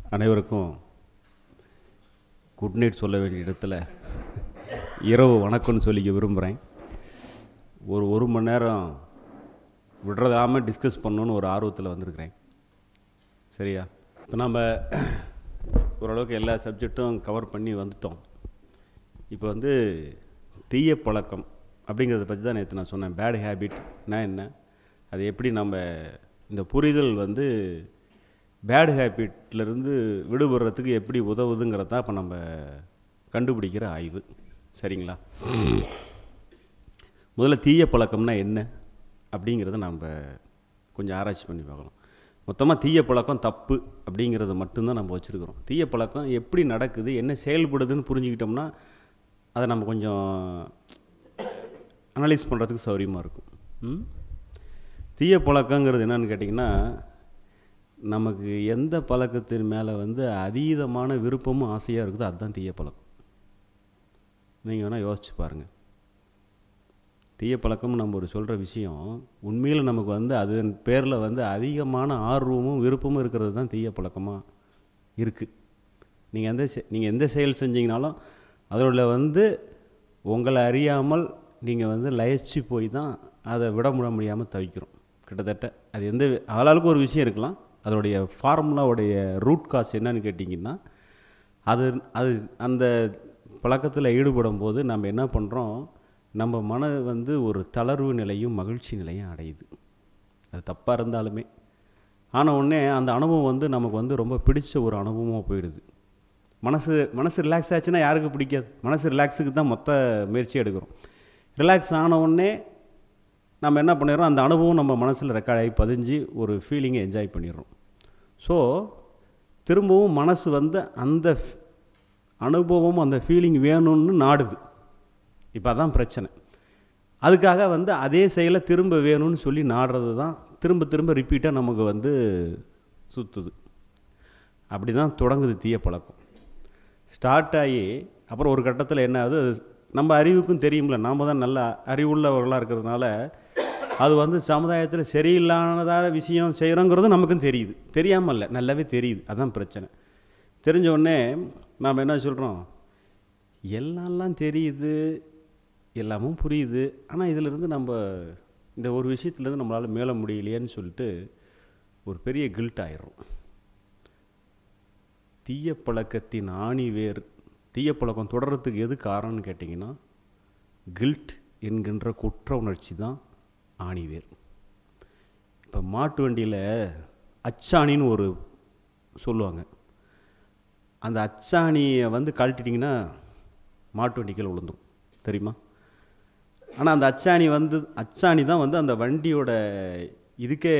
அனைவருக்கும் good night சொல்ல வேண்டிய இடத்துல இரவு வணக்கம்னு சொல்லிக்க விரும்புகிறேன் ஒரு ஒரு மணி நேரம் விடுறதாம டிஸ்கஸ் பண்ணணுன்னு ஒரு ஆர்வத்தில் வந்திருக்கிறேன் சரியா இப்போ நம்ம ஓரளவுக்கு எல்லா சப்ஜெக்ட்டும் கவர் பண்ணி வந்துட்டோம் இப்போ வந்து தீய பழக்கம் அப்படிங்கிறத பற்றி தான் நேற்று நான் சொன்னேன் பேட் ஹேபிட்னா என்ன அது எப்படி நம்ம இந்த புரிதல் வந்து பேட் ஹேபிட்லேருந்து விடுபடுறதுக்கு எப்படி உதவுதுங்கிறத தான் இப்போ நம்ம கண்டுபிடிக்கிற ஆய்வு சரிங்களா முதல்ல தீய பழக்கம்னா என்ன அப்படிங்கிறத நம்ம கொஞ்சம் ஆராய்ச்சி பண்ணி பார்க்கலாம் மொத்தமாக தீய பழக்கம் தப்பு அப்படிங்கிறத மட்டும்தான் நம்ம வச்சுருக்கிறோம் தீய பழக்கம் எப்படி நடக்குது என்ன செயல்படுதுன்னு புரிஞ்சுக்கிட்டோம்னா அதை நம்ம கொஞ்சம் அனலைஸ் பண்ணுறதுக்கு சௌரியமாக இருக்கும் ம்? தீய பழக்கங்கிறது என்னன்னு கேட்டிங்கன்னா நமக்கு எந்த பழக்கத்தின் மேலே வந்து அதீதமான விருப்பமும் ஆசையாக இருக்குதோ அதுதான் தீய பழக்கம் நீங்கள் வேணால் யோசிச்சு பாருங்கள் தீய பழக்கம் நம்ம ஒரு சொல்கிற விஷயம் உண்மையில் நமக்கு வந்து அதன் பேரில் வந்து அதிகமான ஆர்வமும் விருப்பமும் இருக்கிறது தான் தீய பழக்கமாக இருக்குது நீங்கள் எந்த செ- நீங்கள் எந்த செயல் செஞ்சீங்கனாலும் அதோட வந்து உங்களை அறியாமல் நீங்கள் வந்து லயச்சு போய் தான் அதை விட முட முடியாமல் தவிக்கிறோம் கிட்டத்தட்ட அது எந்த ஆளாளுக்கு ஒரு விஷயம் இருக்கலாம் அதோடைய ஃபார்முலாவுடைய ரூட் காஸ் என்னன்னு கேட்டிங்கன்னா அது அது அந்த பழக்கத்தில் ஈடுபடும் போது நம்ம என்ன பண்ணுறோம் நம்ம மன வந்து ஒரு தளர்வு நிலையும் மகிழ்ச்சி நிலையும் அடையுது அது தப்பாக இருந்தாலுமே ஆன உடனே அந்த அனுபவம் வந்து நமக்கு வந்து ரொம்ப பிடிச்ச ஒரு அனுபவமாக போயிடுது மனசு மனசு ரிலாக்ஸ் ஆச்சுன்னா யாருக்கு பிடிக்காது மனசு ரிலாக்ஸுக்கு தான் மொத்த முயற்சி எடுக்கிறோம் ரிலாக்ஸ் ஆன உடனே நம்ம என்ன பண்ணிடுறோம் அந்த அனுபவம் நம்ம மனசில் ரெக்கார்ட் ஆகி பதிஞ்சு ஒரு ஃபீலிங்கை என்ஜாய் பண்ணிடுறோம் ஸோ திரும்பவும் மனசு வந்து அந்த f- அனுபவம் அந்த ஃபீலிங் வேணும்னு நாடுது இப்போ அதான் பிரச்சனை அதுக்காக வந்து அதே செயலை திரும்ப வேணும்னு சொல்லி நாடுறது தான் திரும்ப திரும்ப ரிப்பீட்டாக நமக்கு வந்து சுற்றுது அப்படி தான் தொடங்குது தீய பழக்கம் ஸ்டார்ட் ஆகி அப்புறம் ஒரு கட்டத்தில் என்ன ஆகுது அது நம்ம அறிவுக்கும் தெரியும்ல நாம் தான் நல்ல அறிவுள்ளவர்களாக இருக்கிறதுனால அது வந்து சமுதாயத்தில் சரியில்லாததான விஷயம் செய்கிறோங்கிறது நமக்கும் தெரியுது தெரியாமல் இல்லை நல்லாவே தெரியுது அதான் பிரச்சனை தெரிஞ்ச உடனே நாம் என்ன சொல்கிறோம் எல்லாம்லாம் தெரியுது எல்லாமும் புரியுது ஆனால் இதிலிருந்து நம்ம இந்த ஒரு விஷயத்துலேருந்து நம்மளால் மேல முடியலையேன்னு சொல்லிட்டு ஒரு பெரிய கில்ட் ஆயிரும் தீய பழக்கத்தின் ஆணிவேர் தீய பழக்கம் தொடர்றதுக்கு எது காரணம்னு கேட்டிங்கன்னா கில்ட் என்கின்ற குற்ற உணர்ச்சி தான் ஆணிவேர் இப்போ மாட்டு வண்டியில் அச்சாணின்னு ஒரு சொல்லுவாங்க அந்த அச்சாணியை வந்து கழட்டிட்டிங்கன்னா மாட்டு வண்டிகள் விழுந்துரும் தெரியுமா ஆனால் அந்த அச்சாணி வந்து அச்சாணி தான் வந்து அந்த வண்டியோட இதுக்கே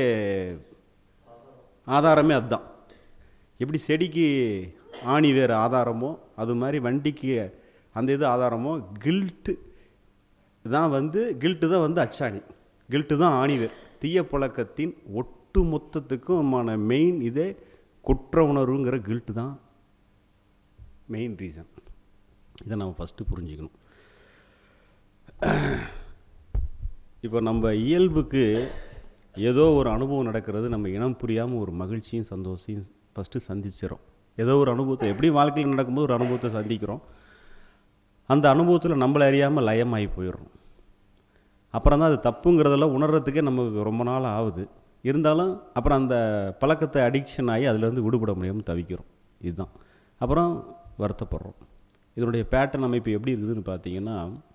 ஆதாரமே அதுதான் எப்படி செடிக்கு ஆணி வேறு ஆதாரமோ அது மாதிரி வண்டிக்கு அந்த இது ஆதாரமோ கில்ட்டு தான் வந்து கில்ட்டு தான் வந்து அச்சாணி கில்ட்டு தான் ஆணிவேர் தீய பழக்கத்தின் ஒட்டு மொத்தத்துக்குமான மெயின் இதே குற்ற உணர்வுங்கிற கில்ட்டு தான் மெயின் ரீசன் இதை நம்ம ஃபஸ்ட்டு புரிஞ்சுக்கணும் இப்போ நம்ம இயல்புக்கு ஏதோ ஒரு அனுபவம் நடக்கிறது நம்ம இனம் புரியாமல் ஒரு மகிழ்ச்சியும் சந்தோஷத்தையும் ஃபஸ்ட்டு சந்திச்சிடும் ஏதோ ஒரு அனுபவத்தை எப்படி வாழ்க்கையில் நடக்கும்போது ஒரு அனுபவத்தை சந்திக்கிறோம் அந்த அனுபவத்தில் நம்மளை அறியாமல் லயமாகி போயிடுறோம் அப்புறம் தான் அது தப்புங்கிறதெல்லாம் உணர்றதுக்கே நமக்கு ரொம்ப நாள் ஆகுது இருந்தாலும் அப்புறம் அந்த பழக்கத்தை அடிக்ஷன் ஆகி அதுலேருந்து விடுபட முடியாமல் தவிக்கிறோம் இதுதான் அப்புறம் வருத்தப்படுறோம் இதனுடைய பேட்டர்ன் அமைப்பு எப்படி இருக்குதுன்னு பார்த்தீங்கன்னா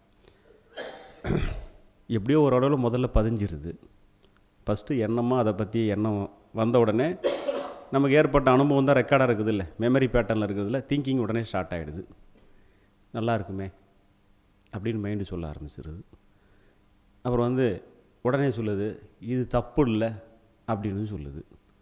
எப்படியோ ஒரு அளவில் முதல்ல பதிஞ்சிருது ஃபஸ்ட்டு எண்ணமாக அதை பற்றி எண்ணம் வந்த உடனே நமக்கு ஏற்பட்ட அனுபவம் தான் ரெக்கார்டாக இருக்குது இல்லை மெமரி பேட்டர்னில் இருக்கிறதுல திங்கிங் உடனே ஸ்டார்ட் ஆகிடுது நல்லா இருக்குமே அப்படின்னு மைண்டு சொல்ல ஆரம்பிச்சிருது அப்புறம் வந்து உடனே சொல்லுது இது தப்பு இல்லை அப்படின்னு சொல்லுது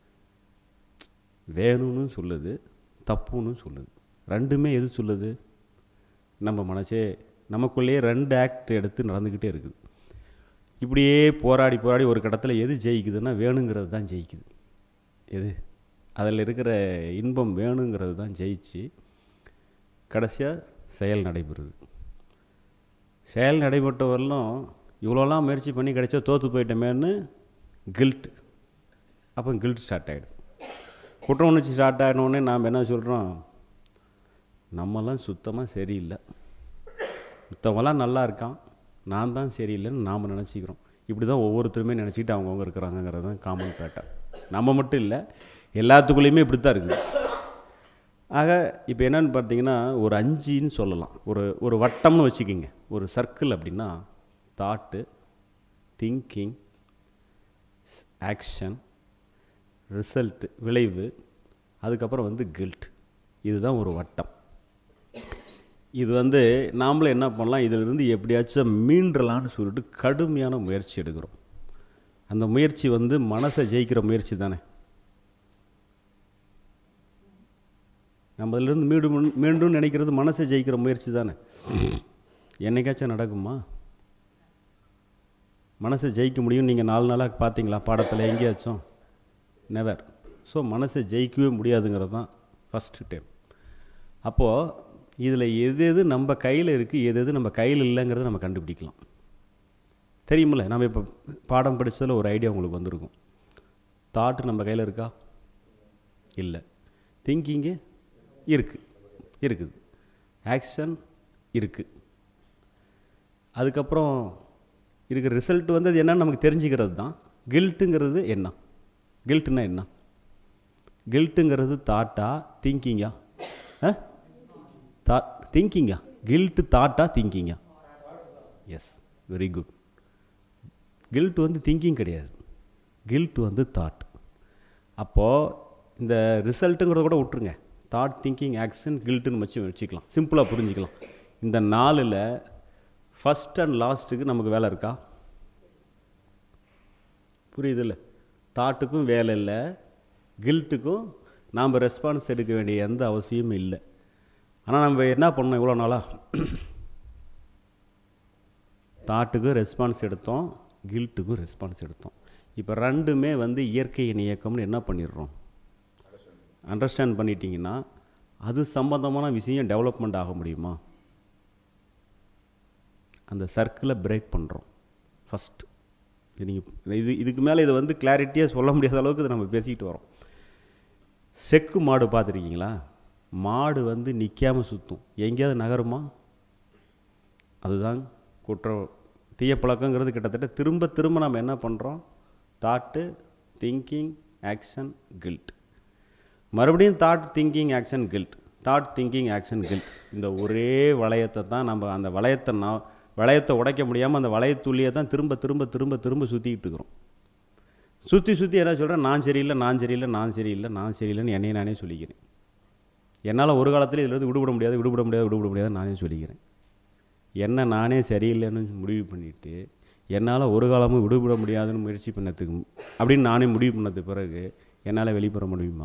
வேணும்னு சொல்லுது தப்புன்னு சொல்லுது ரெண்டுமே எது சொல்லுது நம்ம மனசே நமக்குள்ளேயே ரெண்டு ஆக்ட் எடுத்து நடந்துக்கிட்டே இருக்குது இப்படியே போராடி போராடி ஒரு கட்டத்தில் எது ஜெயிக்குதுன்னா வேணுங்கிறது தான் ஜெயிக்குது எது அதில் இருக்கிற இன்பம் வேணுங்கிறது தான் ஜெயிச்சு கடைசியாக செயல் நடைபெறுது செயல் நடைபெற்ற வரலும் இவ்வளோலாம் முயற்சி பண்ணி கிடைச்சா தோற்று போயிட்டோமேன்னு கில்ட் அப்போ கில்ட் ஸ்டார்ட் ஆகிடுது குற்ற உணர்ச்சி ஸ்டார்ட் ஆகினோடனே நாம் என்ன சொல்கிறோம் நம்மலாம் சுத்தமாக சரியில்லை மற்றவங்களாம் நல்லா இருக்கான் நான் தான் சரியில்லைன்னு நாம் நினச்சிக்கிறோம் இப்படி தான் ஒவ்வொருத்தருமே நினச்சிக்கிட்டு அவங்கவுங்க இருக்கிறாங்கங்கிறது தான் காமன் பேட்டர் நம்ம மட்டும் இல்லை எல்லாத்துக்குள்ளேயுமே இப்படி தான் இருக்குது ஆக இப்போ என்னன்னு பார்த்தீங்கன்னா ஒரு அஞ்சுன்னு சொல்லலாம் ஒரு ஒரு வட்டம்னு வச்சுக்கிங்க ஒரு சர்க்கிள் அப்படின்னா தாட்டு திங்கிங் ஆக்ஷன் ரிசல்ட்டு விளைவு அதுக்கப்புறம் வந்து கில்ட் இதுதான் ஒரு வட்டம் இது வந்து நாமளும் என்ன பண்ணலாம் இதிலிருந்து எப்படியாச்சும் மீண்டலான்னு சொல்லிட்டு கடுமையான முயற்சி எடுக்கிறோம் அந்த முயற்சி வந்து மனசை ஜெயிக்கிற முயற்சி தானே நம்ம அதிலிருந்து மீண்டும் மீண்டும் நினைக்கிறது மனசை ஜெயிக்கிற முயற்சி தானே என்னைக்காச்சும் நடக்குமா மனசை ஜெயிக்க முடியும் நீங்கள் நாலு நாளாக பார்த்தீங்களா பாடத்தில் எங்கேயாச்சும் நெவர் ஸோ மனசை ஜெயிக்கவே முடியாதுங்கிறது தான் ஃபஸ்ட்டு டைம் அப்போது இதில் எது எது நம்ம கையில் இருக்குது எது எது நம்ம கையில் இல்லைங்கிறத நம்ம கண்டுபிடிக்கலாம் தெரியுமில்ல நம்ம இப்போ பாடம் படித்ததில் ஒரு ஐடியா உங்களுக்கு வந்திருக்கும் தாட்டு நம்ம கையில் இருக்கா இல்லை திங்கிங்கு இருக்குது இருக்குது ஆக்ஷன் இருக்குது அதுக்கப்புறம் இருக்கிற ரிசல்ட் வந்து அது என்னன்னு நமக்கு தெரிஞ்சுக்கிறது தான் கில்ட்டுங்கிறது என்ன கில்ட்டுன்னா என்ன கில்ட்டுங்கிறது தாட்டா திங்கிங்கா ஆ தா திங்கிங்கா கில்ட்டு தாட்டா திங்கிங்கா எஸ் வெரி குட் கில்ட் வந்து திங்கிங் கிடையாது கில்ட் வந்து தாட் அப்போது இந்த ரிசல்ட்டுங்கிறத கூட விட்டுருங்க தாட் திங்கிங் ஆக்ஷன் கில்ட்டுன்னு வச்சு வச்சுக்கலாம் சிம்பிளாக புரிஞ்சுக்கலாம் இந்த நாலில் ஃபஸ்ட் அண்ட் லாஸ்ட்டுக்கு நமக்கு வேலை இருக்கா புரியுதுல்ல தாட்டுக்கும் வேலை இல்லை கில்ட்டுக்கும் நாம் ரெஸ்பான்ஸ் எடுக்க வேண்டிய எந்த அவசியமும் இல்லை ஆனால் நம்ம என்ன பண்ணோம் இவ்வளோ நாளாக தாட்டுக்கும் ரெஸ்பான்ஸ் எடுத்தோம் கில்ட்டுக்கும் ரெஸ்பான்ஸ் எடுத்தோம் இப்போ ரெண்டுமே வந்து இயற்கையின் இயக்கம்னு என்ன பண்ணிடுறோம் அண்டர்ஸ்டாண்ட் பண்ணிட்டீங்கன்னா அது சம்பந்தமான விஷயம் டெவலப்மெண்ட் ஆக முடியுமா அந்த சர்க்கிளை பிரேக் பண்ணுறோம் ஃபஸ்ட்டு இது நீங்கள் இது இதுக்கு மேலே இதை வந்து கிளாரிட்டியாக சொல்ல முடியாத அளவுக்கு இதை நம்ம பேசிக்கிட்டு வரோம் செக்கு மாடு பார்த்துருக்கீங்களா மாடு வந்து நிற்காமல் சுற்றும் எங்கேயாவது நகருமா அதுதான் குற்றம் தீய பழக்கங்கிறது கிட்டத்தட்ட திரும்ப திரும்ப நம்ம என்ன பண்ணுறோம் தாட்டு திங்கிங் ஆக்ஷன் கில்ட் மறுபடியும் thought thinking action guilt thought thinking action guilt இந்த ஒரே வளையத்தை தான் நம்ம அந்த வளையத்தை நான் வளையத்தை உடைக்க முடியாமல் அந்த வளையத்துள்ளியை தான் திரும்ப திரும்ப திரும்ப திரும்ப சுற்றிக்கிட்டு இருக்கிறோம் சுற்றி சுற்றி என்ன சொல்கிறேன் நான் சரியில்லை நான் சரியில்லை நான் சரியில்லை நான் சரியில்லைன்னு என்னையை நானே சொல்லிக்கிறேன் என்னால் ஒரு காலத்தில் இதில் விடுபட முடியாது விடுபட முடியாது விடுபட முடியாது நானே சொல்லிக்கிறேன் என்ன நானே சரியில்லைன்னு முடிவு பண்ணிவிட்டு என்னால் ஒரு காலமும் விடுபட முடியாதுன்னு முயற்சி பண்ணதுக்கு அப்படின்னு நானே முடிவு பண்ணது பிறகு என்னால் வெளிப்பட முடியுமா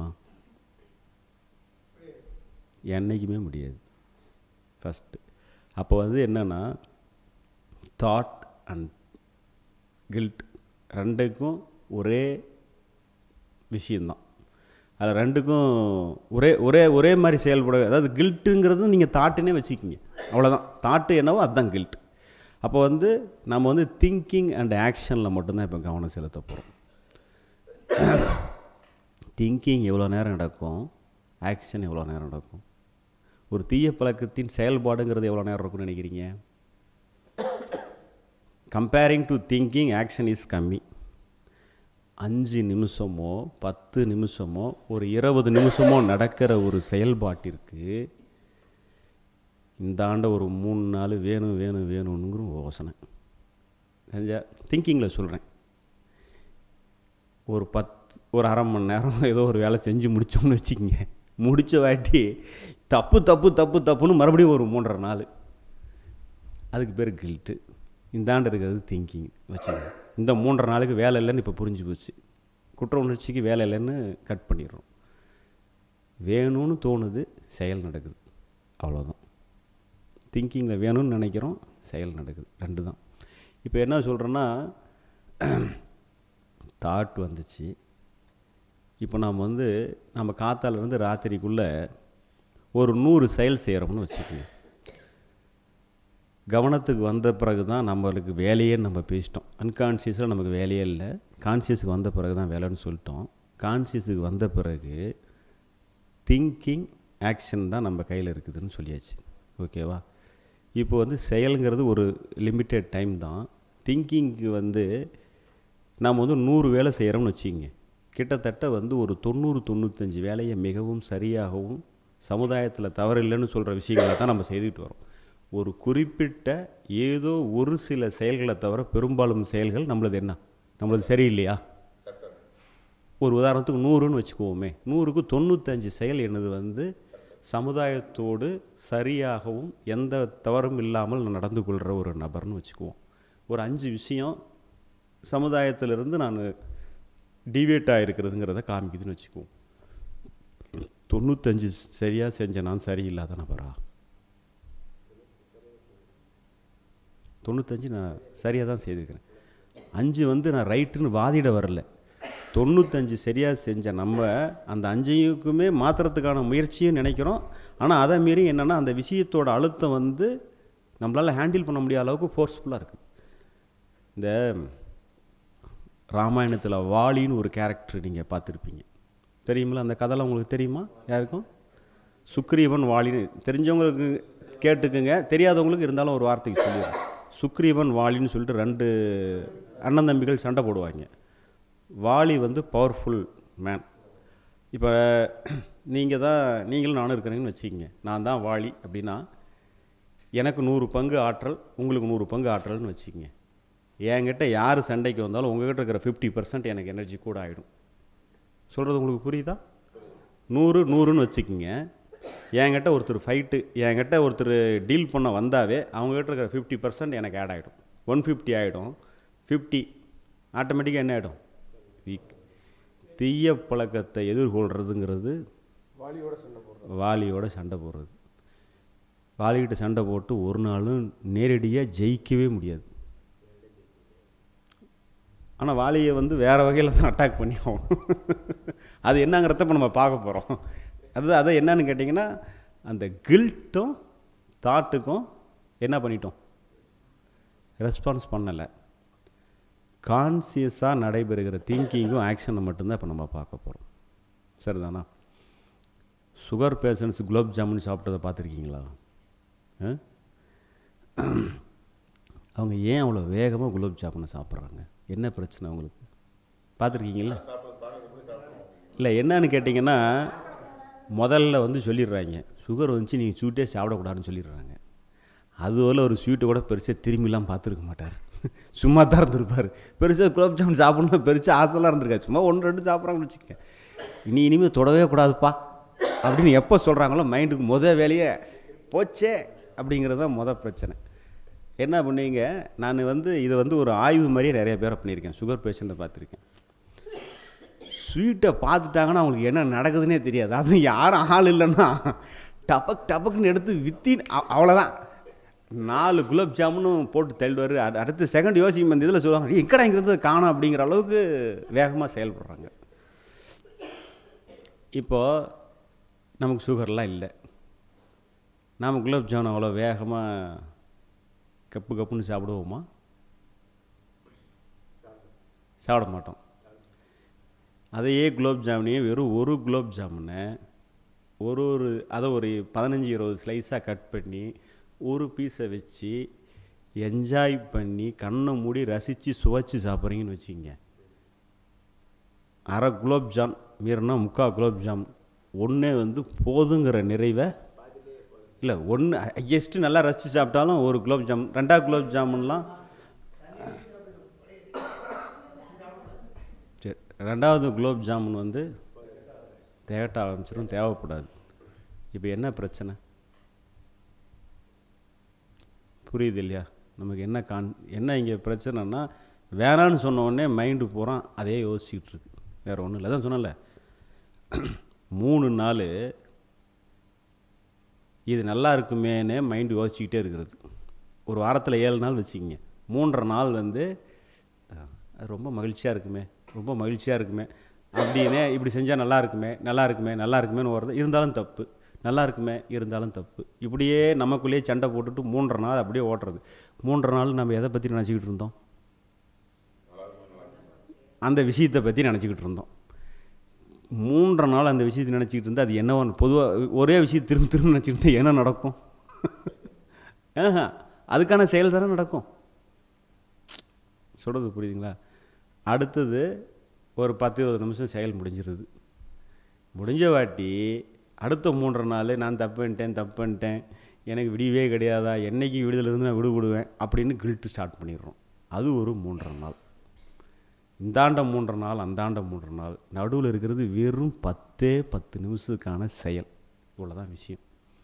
என்றைக்குமே முடியாது ஃபஸ்ட்டு அப்போ வந்து என்னென்னா தாட் அண்ட் கில்ட் ரெண்டுக்கும் ஒரே விஷயந்தான் அது ரெண்டுக்கும் ஒரே ஒரே ஒரே மாதிரி செயல்பட அதாவது கில்ட்டுங்கிறது நீங்கள் தாட்டுன்னே வச்சுக்கிங்க அவ்வளோதான் தாட்டு என்னவோ அதுதான் கில்ட் அப்போ வந்து நம்ம வந்து திங்கிங் அண்ட் ஆக்ஷனில் மட்டும்தான் இப்போ கவனம் செலுத்த போகிறோம் திங்கிங் எவ்வளோ நேரம் நடக்கும் ஆக்ஷன் எவ்வளோ நேரம் நடக்கும் ஒரு தீய பழக்கத்தின் செயல்பாடுங்கிறது எவ்வளோ நேரம் இருக்கும்னு நினைக்கிறீங்க comparing to thinking action is கம்மி அஞ்சு நிமிஷமோ பத்து நிமிஷமோ ஒரு இருபது நிமிஷமோ நடக்கிற ஒரு செயல்பாட்டிற்கு இந்த ஆண்ட ஒரு மூணு நாள் வேணும் வேணும் வேணுங்கிற யோசனை செஞ்சா திங்கிங்கில் சொல்கிறேன் ஒரு பத் ஒரு அரை மணி நேரம் ஏதோ ஒரு வேலை செஞ்சு முடித்தோம்னு வச்சுக்கோங்க முடித்த வாட்டி தப்பு தப்பு தப்பு தப்புன்னு மறுபடியும் ஒரு மூன்றரை நாள் அதுக்கு பேர் கில்ட்டு இந்தாண்டு இருக்கிறது திங்கிங் வச்சுக்கோங்க இந்த மூன்றரை நாளுக்கு வேலை இல்லைன்னு இப்போ புரிஞ்சு போச்சு குற்ற உணர்ச்சிக்கு வேலை இல்லைன்னு கட் பண்ணிடுறோம் வேணும்னு தோணுது செயல் நடக்குது அவ்வளோதான் திங்கிங்கில் வேணும்னு நினைக்கிறோம் செயல் நடக்குது ரெண்டு தான் இப்போ என்ன சொல்கிறேன்னா தாட் வந்துச்சு இப்போ நாம் வந்து நம்ம காத்தாலேருந்து ராத்திரிக்குள்ளே ஒரு நூறு செயல் செய்கிறோம்னு வச்சுக்கோங்க கவனத்துக்கு வந்த பிறகு தான் நம்மளுக்கு வேலையே நம்ம பேசிட்டோம் அன்கான்சியஸில் நமக்கு வேலையே இல்லை கான்சியஸுக்கு வந்த பிறகு தான் வேலைன்னு சொல்லிட்டோம் கான்சியஸுக்கு வந்த பிறகு திங்கிங் ஆக்ஷன் தான் நம்ம கையில் இருக்குதுன்னு சொல்லியாச்சு ஓகேவா இப்போ வந்து செயலுங்கிறது ஒரு லிமிட்டெட் டைம் தான் திங்கிங்க்கு வந்து நாம் வந்து நூறு வேலை செய்கிறோம்னு வச்சுக்கிங்க கிட்டத்தட்ட வந்து ஒரு தொண்ணூறு தொண்ணூத்தஞ்சு வேலையை மிகவும் சரியாகவும் சமுதாயத்தில் தவறில்லைன்னு சொல்கிற விஷயங்களை தான் நம்ம செய்துக்கிட்டு வரோம் ஒரு குறிப்பிட்ட ஏதோ ஒரு சில செயல்களை தவிர பெரும்பாலும் செயல்கள் நம்மளது என்ன நம்மளது சரியில்லையா ஒரு உதாரணத்துக்கு நூறுன்னு வச்சுக்குவோமே நூறுக்கு தொண்ணூத்தஞ்சு செயல் என்னது வந்து சமுதாயத்தோடு சரியாகவும் எந்த தவறும் இல்லாமல் நடந்து கொள்கிற ஒரு நபர்னு வச்சுக்குவோம் ஒரு அஞ்சு விஷயம் சமுதாயத்திலிருந்து நான் டிவேட் ஆகிருக்கிறதுங்கிறத காமிக்குதுன்னு வச்சுக்குவோம் தொண்ணூத்தஞ்சு சரியாக செஞ்ச நான் சரியில்லாத நபரா தொண்ணூத்தஞ்சு நான் சரியாக தான் செய்திருக்கிறேன் அஞ்சு வந்து நான் ரைட்டுன்னு வாதிட வரல தொண்ணூத்தஞ்சு சரியாக செஞ்ச நம்ம அந்த அஞ்சையுக்குமே மாற்றுறதுக்கான முயற்சியும் நினைக்கிறோம் ஆனால் அதை மீறி என்னென்னா அந்த விஷயத்தோட அழுத்தம் வந்து நம்மளால் ஹேண்டில் பண்ண முடியாத அளவுக்கு ஃபோர்ஸ்ஃபுல்லாக இருக்குது இந்த ராமாயணத்தில் வாலின்னு ஒரு கேரக்டர் நீங்கள் பார்த்துருப்பீங்க தெரியுமில்ல அந்த கதைலாம் உங்களுக்கு தெரியுமா யாருக்கும் சுக்ரீவன் வாலின்னு தெரிஞ்சவங்களுக்கு கேட்டுக்குங்க தெரியாதவங்களுக்கு இருந்தாலும் ஒரு வார்த்தைக்கு சொல்லிடுறேன் சுக்ரீவன் வாலின்னு சொல்லிட்டு ரெண்டு அண்ணன் தம்பிகள் சண்டை போடுவாங்க வாலி வந்து பவர்ஃபுல் மேன் இப்போ நீங்கள் தான் நீங்களும் நானும் இருக்கிறீங்கன்னு வச்சுக்கிங்க நான் தான் வாலி அப்படின்னா எனக்கு நூறு பங்கு ஆற்றல் உங்களுக்கு நூறு பங்கு ஆற்றல்னு வச்சுக்கிங்க என்கிட்ட யார் சண்டைக்கு வந்தாலும் உங்ககிட்ட இருக்கிற ஃபிஃப்டி பர்சன்ட் எனக்கு எனர்ஜி கூட ஆகிடும் சொல்கிறது உங்களுக்கு புரியுதா நூறு நூறுன்னு வச்சுக்கிங்க என்கிட்ட ஒருத்தர் ஃபைட்டு என்கிட்ட ஒருத்தர் டீல் பண்ண வந்தாவே அவங்ககிட்ட இருக்கிற ஃபிஃப்டி பர்சன்ட் எனக்கு ஆட் ஆகிடும் ஒன் ஃபிஃப்டி ஆகிடும் ஃபிஃப்டி ஆட்டோமேட்டிக்காக என்ன ஆகிடும் தீய பழக்கத்தை எதிர்கொள்கிறதுங்கிறது வாலியோட சண்டை போடுறோம் வாலியோட சண்டை போடுறது வாலிகிட்ட சண்டை போட்டு ஒரு நாளும் நேரடியாக ஜெயிக்கவே முடியாது ஆனால் வாலியை வந்து வேறு வகையில் தான் அட்டாக் பண்ணி ஆகணும் அது என்னங்கிறத இப்போ நம்ம பார்க்க போகிறோம் அது அதை என்னன்னு கேட்டிங்கன்னா அந்த கில்ட்டும் தாட்டுக்கும் என்ன பண்ணிட்டோம் ரெஸ்பான்ஸ் பண்ணலை கான்சியஸாக நடைபெறுகிற திங்கிங்கும் ஆக்ஷனை மட்டும்தான் இப்போ நம்ம பார்க்க போகிறோம் சரிதானா சுகர் பேஷண்ட்ஸ் குலோப் ஜாமுன் சாப்பிட்டதை பார்த்துருக்கீங்களா ஆ? அவங்க ஏன் அவ்வளோ வேகமாக குலோப் ஜாமுனை சாப்பிட்றாங்க என்ன பிரச்சனை அவங்களுக்கு பார்த்துருக்கீங்களா இல்லை என்னன்னு கேட்டிங்கன்னா முதல்ல வந்து சொல்லிடுறாங்க சுகர் வந்துச்சு நீங்கள் ஸ்வீட்டே சாப்பிடக்கூடாதுன்னு சொல்லிடுறாங்க அதுவரை ஒரு ஸ்வீட்டை கூட பெருசாக திரும்பிலாம் பார்த்துருக்க மாட்டார் சும்மா தான் இருந்திருப்பார் பெருசாக குலோப் ஜாமுன் சாப்பிடணும் பெருசாக ஆசைலாம் இருந்திருக்காரு சும்மா ஒன்று ரெண்டு சாப்பிட்றாங்கன்னு வச்சுக்க இனி இனிமேல் தொடவே கூடாதுப்பா அப்படின்னு எப்போ சொல்கிறாங்களோ மைண்டுக்கு முத வேலையே போச்சே அப்படிங்கிறது தான் முத பிரச்சனை என்ன பண்ணீங்க நான் வந்து இதை வந்து ஒரு ஆய்வு மாதிரியே நிறைய பேரை பண்ணியிருக்கேன் சுகர் பேஷண்ட்டை பார்த்துருக்கேன் ஸ்வீட்டை பார்த்துட்டாங்கன்னா அவங்களுக்கு என்ன நடக்குதுன்னே தெரியாது அது யாரும் ஆள் இல்லைன்னா டபக் டபக்குன்னு எடுத்து வித்தி அவ்வளோதான் நாலு குலாப் ஜாமுனும் போட்டு தள்ளுவார் அடு- அடுத்த செகண்ட் யோசிக்கும் அந்த இதில் சொல்லுவாங்க "டேய், எங்கடா இங்கிறது காணோம் அப்படிங்கிற அளவுக்கு வேகமாக செயல்படுறாங்க இப்போது நமக்கு சுகர்லாம் இல்லை நாம் குலாப் ஜாமுன் அவ்வளோ வேகமாக கப்பு கப்புன்னு சாப்பிடுவோமா சாப்பிட மாட்டோம் அதையே குலோப் ஜாமுனையே வெறும் ஒரு குலோப் ஜாமுனை ஒரு ஒரு அதை ஒரு பதினஞ்சு இருபது ஸ்லைஸாக கட் பண்ணி ஒரு பீஸை வச்சு என்ஜாய் பண்ணி கண்ணை மூடி ரசித்து சுவைச்சு சாப்பிட்றீங்கன்னு வச்சுக்கிங்க அரை குலோப் ஜாம் மீறினா முக்கால் குலோப் ஜாம் ஒன்றே வந்து போதுங்கிற நிறைவை இல்லை ஒன்று ஹையஸ்ட்டு நல்லா ரசித்து சாப்பிட்டாலும் ஒரு குலோப் ஜாம் ரெண்டாவது குலோப் ஜாமுன்லாம் சரி ரெண்டாவது குலோப் ஜாமுன் வந்து தேகட்ட ஆரம்பிச்சிடும் தேவைப்படாது இப்போ என்ன பிரச்சனை புரியுது இல்லையா நமக்கு என்ன கான் என்ன இங்கே பிரச்சனைனா வேணான்னு சொன்ன உடனே மைண்டு பூரா அதே யோசிச்சுட்டு இருக்கு வேறு ஒன்றும் இல்லை அதான் சொன்னல மூணு நாள் இது நல்லா இருக்குமேனே மைண்டு யோசிச்சுக்கிட்டே இருக்கிறது ஒரு வாரத்தில் ஏழு நாள் வச்சுக்கிங்க மூன்றரை நாள் வந்து அஹ், அது ரொம்ப மகிழ்ச்சியாக இருக்குமே ரொம்ப மகிழ்ச்சியாக இருக்குமே அப்படின்னே இப்படி செஞ்சால் நல்லா இருக்குமே நல்லா இருக்குமே நல்லா இருக்குமேன்னு வருது இருந்தாலும் தப்பு நல்லா இருக்குமே இருந்தாலும் தப்பு இப்படியே நமக்குள்ளேயே சண்டை போட்டுட்டு மூன்றரை நாள் அப்படியே ஓட்டுறது மூன்றரை நாள் நம்ம எதை பற்றி நினச்சிக்கிட்டு இருந்தோம் அந்த விஷயத்தை பற்றி நினச்சிக்கிட்டு இருந்தோம் மூன்றரை நாள் அந்த விஷயத்தை நினச்சிக்கிட்டு இருந்தால் அது என்னவோ பொதுவாக ஒரே விஷயம் திரும்ப திரும்ப நினச்சிக்கிட்டு இருந்தா என்ன நடக்கும் ஆஹா அதுக்கான செயல் தானே நடக்கும் சொல்கிறது புரியுதுங்களா அடுத்தது ஒரு பத்து இருபது நிமிஷம் செயல் முடிஞ்சிருது முடிஞ்ச வாட்டி அடுத்த மூன்றரை நாள் நான் தப்பு பண்ணிட்டேன் தப்பு பண்ணிட்டேன் எனக்கு விடியவே கிடையாதா என்னைக்கு விடுதலிருந்து நான் விடுபடுவேன் அப்படின்னு கில்ட்டு ஸ்டார்ட் பண்ணிடுறோம் அது ஒரு மூன்றரை நாள் இந்தாண்ட மூன்றரை நாள் அந்தாண்ட மூன்றரை நாள் நடுவில் இருக்கிறது வெறும் பத்தே பத்து நிமிஷத்துக்கான செயல் இவ்வளோதான் விஷயம்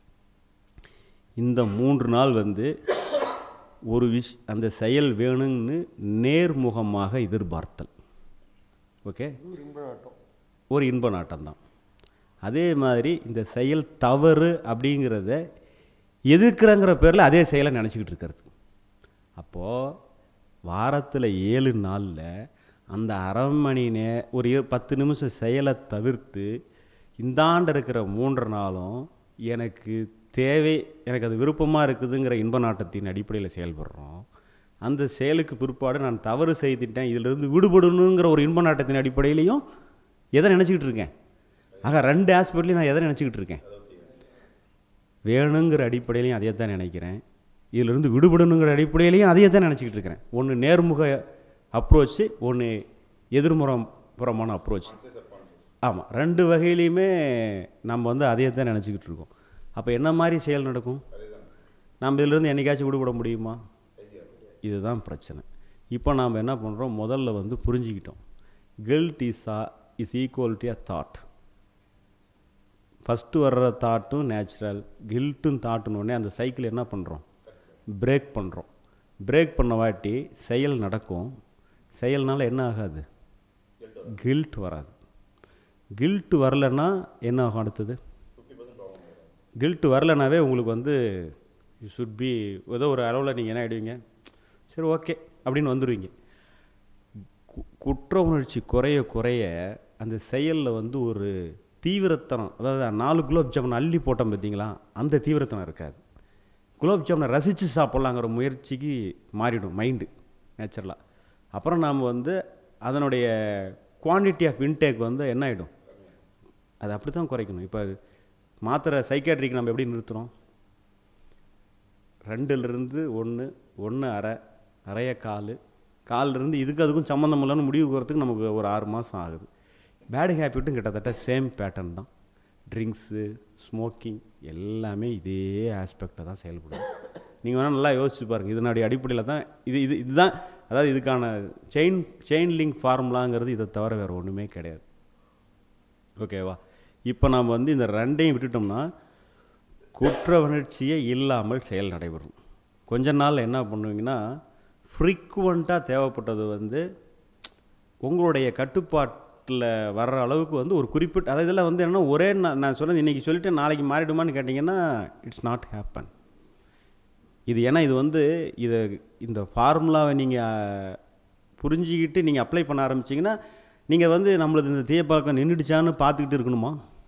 இந்த மூன்று நாள் வந்து ஒரு விஷ் அந்த செயல் வேணும்னு நேர்முகமாக எதிர்பார்த்தல் ஓகே ஒரு இன்ப நாட்டம் ஒரு இன்ப நாட்டம்தான் அதே மாதிரி இந்த செயல் தவறு அப்படிங்கிறத எதிர்க்கிறங்கிற பேரில் அதே செயலை நினச்சிக்கிட்டு இருக்கிறது அப்போது வாரத்தில் ஏழு நாளில் அந்த அரை மணி நே ஒரு இரு- பத்து நிமிஷம் செயலை தவிர்த்து இந்தாண்டு இருக்கிற மூன்று நாளும் எனக்கு தேவை எனக்கு அது விருப்பமாக இருக்குதுங்கிற இன்ப நாட்டத்தின் அடிப்படையில் செயல்படுறோம் அந்த செயலுக்கு பிற்பாடு நான் தவறு செய்துட்டேன் இதிலிருந்து விடுபடணுங்கிற ஒரு இன்ப நாட்டத்தின் அடிப்படையிலையும் எதை நினச்சிக்கிட்டு இருக்கேன் ஆக ரெண்டு ஆஸ்பெக்ட்லையும் நான் எதை நினச்சிக்கிட்டு இருக்கேன் வேணுங்கிற அடிப்படையிலையும் அதையே தான் நினைக்கிறேன் இதிலிருந்து விடுபடணுங்கிற அடிப்படையிலையும் அதையே தான் நினச்சிக்கிட்டு இருக்கிறேன் ஒன்று நேர்முக அப்ரோச்சு ஒன்று எதிர்முறம் புறமான அப்ரோச் ஆமாம் ரெண்டு வகையிலையுமே நம்ம வந்து அதையே தான் நினச்சிக்கிட்டு இருக்கோம் அப்போ என்ன மாதிரி செயல் நடக்கும் நம்ம இதிலிருந்து என்னைக்காச்சும் விடுபட முடியுமா இதுதான் பிரச்சனை இப்போ நாம் என்ன பண்ணுறோம் முதல்ல வந்து புரிஞ்சுக்கிட்டோம் guilt is ah is equal to a thought first வர்ற தாட்டும் நேச்சுரல் கில்ட்டும் தாட்டுன்னு உடனே அந்த சைக்கிள் என்ன பண்ணுறோம் பிரேக் பண்ணுறோம் பிரேக் பண்ண வாட்டி செயல் நடக்கும் செயல்னால என்ன ஆகாது கில்ட் வராது கில்ட் வரலைன்னா என்ன ஆகும் அடுத்தது கில்ட் வரலைனாவே உங்களுக்கு வந்து யூ ஷுட் பி ஏதோ ஒரு அளவில் நீங்கள் என்ன ஆகிடுவீங்க சரி ஓகே அப்படின்னு வந்துடுவீங்க கு- குற்ற உணர்ச்சி குறைய குறைய அந்த செயலில் வந்து ஒரு தீவிரத்தனம் அதாவது நாலு குலோப் ஜாமுன் அள்ளி போட்டோம் பார்த்தீங்களா அந்த தீவிரத்தனம் இருக்காது குலோப் ஜாமுனை ரசித்து சாப்பிட்லாங்கிற முயற்சிக்கு மாறிடும் மைண்டு நேச்சுரலாக அப்புறம் நாம் வந்து அதனுடைய குவான்டிட்டி ஆஃப் இன்டேக் வந்து என்ன ஆகிடும் அது அப்படி தான் குறைக்கணும் இப்போ மாத்திரை சைக்காட்ரிக்கு நம்ம எப்படி நிறுத்துகிறோம் ரெண்டுலேருந்து ஒன்று ஒன்று அரை அரைய கால் கால்லேருந்து இதுக்கு அதுக்கும் சம்மந்தம் இல்லைன்னு முடிவு போகிறதுக்கு நமக்கு ஒரு ஆறு மாதம் ஆகுது பேடு ஹேபிட்டும் கிட்டத்தட்ட சேம் பேட்டர்ன் தான் ட்ரிங்க்ஸு ஸ்மோக்கிங் எல்லாமே இதே ஆஸ்பெக்டில் தான் செயல்படும் நீங்கள் வேணால் நல்லா யோசிச்சு பாருங்கள் இதனுடைய அடிப்படையில் தான் இது இது இதுதான் அதாவது இதுக்கான செயின் செயின் லிங்க் ஃபார்முலாங்கிறது இதை தவிர வேறு ஒன்றுமே கிடையாது ஓகேவா இப்போ நாம் வந்து இந்த ரெண்டையும் விட்டுட்டோம்னா குற்ற உணர்ச்சியே இல்லாமல் செயல் நடைபெறும் கொஞ்ச நாள் என்ன பண்ணுவீங்கன்னா ஃப்ரீக்குவெண்ட்டாக தேவைப்பட்டது வந்து உங்களுடைய கட்டுப்பாட்டில் வர்ற அளவுக்கு வந்து ஒரு குறிப்பிட்ட அதாவது இதெல்லாம் வந்து என்னன்னா ஒரே நா- நான் சொன்னது இன்றைக்கி சொல்லிட்டு நாளைக்கு மாறிடுமான்னு கேட்டிங்கன்னா இட்ஸ் நாட் ஹேப்பன் இது ஏன்னா இது வந்து இதை இந்த ஃபார்முலாவை நீங்கள் புரிஞ்சுக்கிட்டு நீங்கள் அப்ளை பண்ண ஆரம்பிச்சிங்கன்னா நீங்கள் வந்து நம்மளது இந்த தீய பழக்கம் நின்றுடுச்சான்னு பார்த்துக்கிட்டு இருக்கணுமா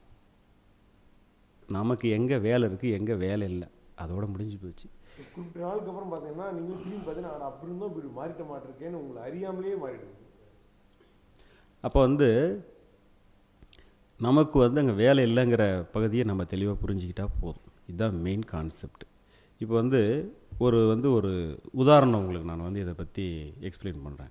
நமக்கு எங்கே வேலை இருக்குது எங்கே வேலை இல்லை அதோட முடிஞ்சு போச்சு குறிப்பிட்ட நாளுக்கு அப்புறம் பார்த்தீங்கன்னா நீங்கள் திரும்பி பார்த்தீங்கன்னா "அட, அப்படி இருந்தும் இப்படி மாறிட்ட மாட்டிருக்கேன்னு உங்களை அறியாமலேயே மாறிடுது அப்போ வந்து நமக்கு வந்து அங்கே வேலை இல்லைங்கிற பகுதியை நம்ம தெளிவாக புரிஞ்சுக்கிட்டா போதும் இதுதான் மெயின் கான்செப்ட் இப்போ வந்து ஒரு வந்து ஒரு உதாரணம் உங்களுக்கு நான் வந்து இதை பற்றி எக்ஸ்பிளைன் பண்ணுறேன்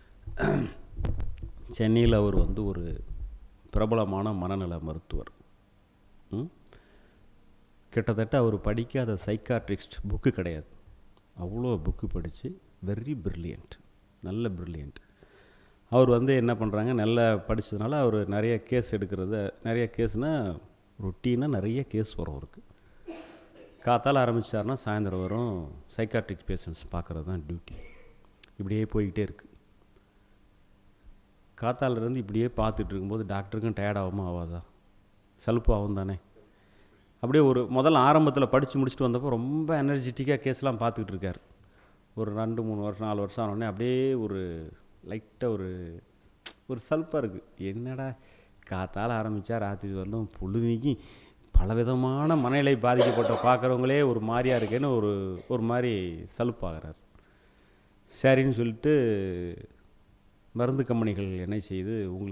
சென்னையில் அவர் வந்து ஒரு பிரபலமான மனநல மருத்துவர் ம்? கிட்டத்தட்ட அவர் படிக்காத சைக்காட்ரிஸ்ட் புக்கு கிடையாது அவ்வளோ புக்கு படித்து வெரி பிரில்லியன்ட் நல்ல பிரில்லியன்ட் அவர் வந்து என்ன பண்ணுறாங்க நல்லா படித்ததுனால அவர் நிறைய கேஸ் எடுக்கிறத நிறைய கேஸ்னால் ரொட்டீனாக நிறைய கேஸ் வரும் அவருக்கு காத்தால் ஆரம்பிச்சாருன்னா சாயந்தரம் வரும் சைக்காட்ரிக் பேஷண்ட்ஸ் பார்க்குறது தான் டியூட்டி இப்படியே போய்கிட்டே இருக்குது காத்தாலேருந்து இப்படியே பார்த்துட்டு இருக்கும்போது டாக்டருக்கும் டயர்ட் ஆகாமல் ஆகாதா சலுப்பு ஆகும் தானே அப்படியே ஒரு முதல்ல ஆரம்பத்தில் படித்து முடிச்சுட்டு வந்தப்போ ரொம்ப எனர்ஜெட்டிக்காக கேஸ்லாம் பார்த்துக்கிட்டு இருக்கார் ஒரு ரெண்டு மூணு வருஷம் நாலு வருஷம் ஆனோடனே அப்படியே ஒரு லைட்டாக ஒரு ஒரு சலுப்பாக இருக்குது என்னடா காத்தால் ஆரம்பித்தா ராத்திரி வரலும் பொழுதுனிக்கு பலவிதமான மனநிலை பாதிக்கப்பட்ட பார்க்குறவங்களே ஒரு மாதிரியா இருக்கேன்னு ஒரு ஒரு மாதிரி சலுப்பாகிறார் சரின்னு சொல்லிட்டு மருந்து கம்பெனிகள் என்ன செய்து உங்களுக்கு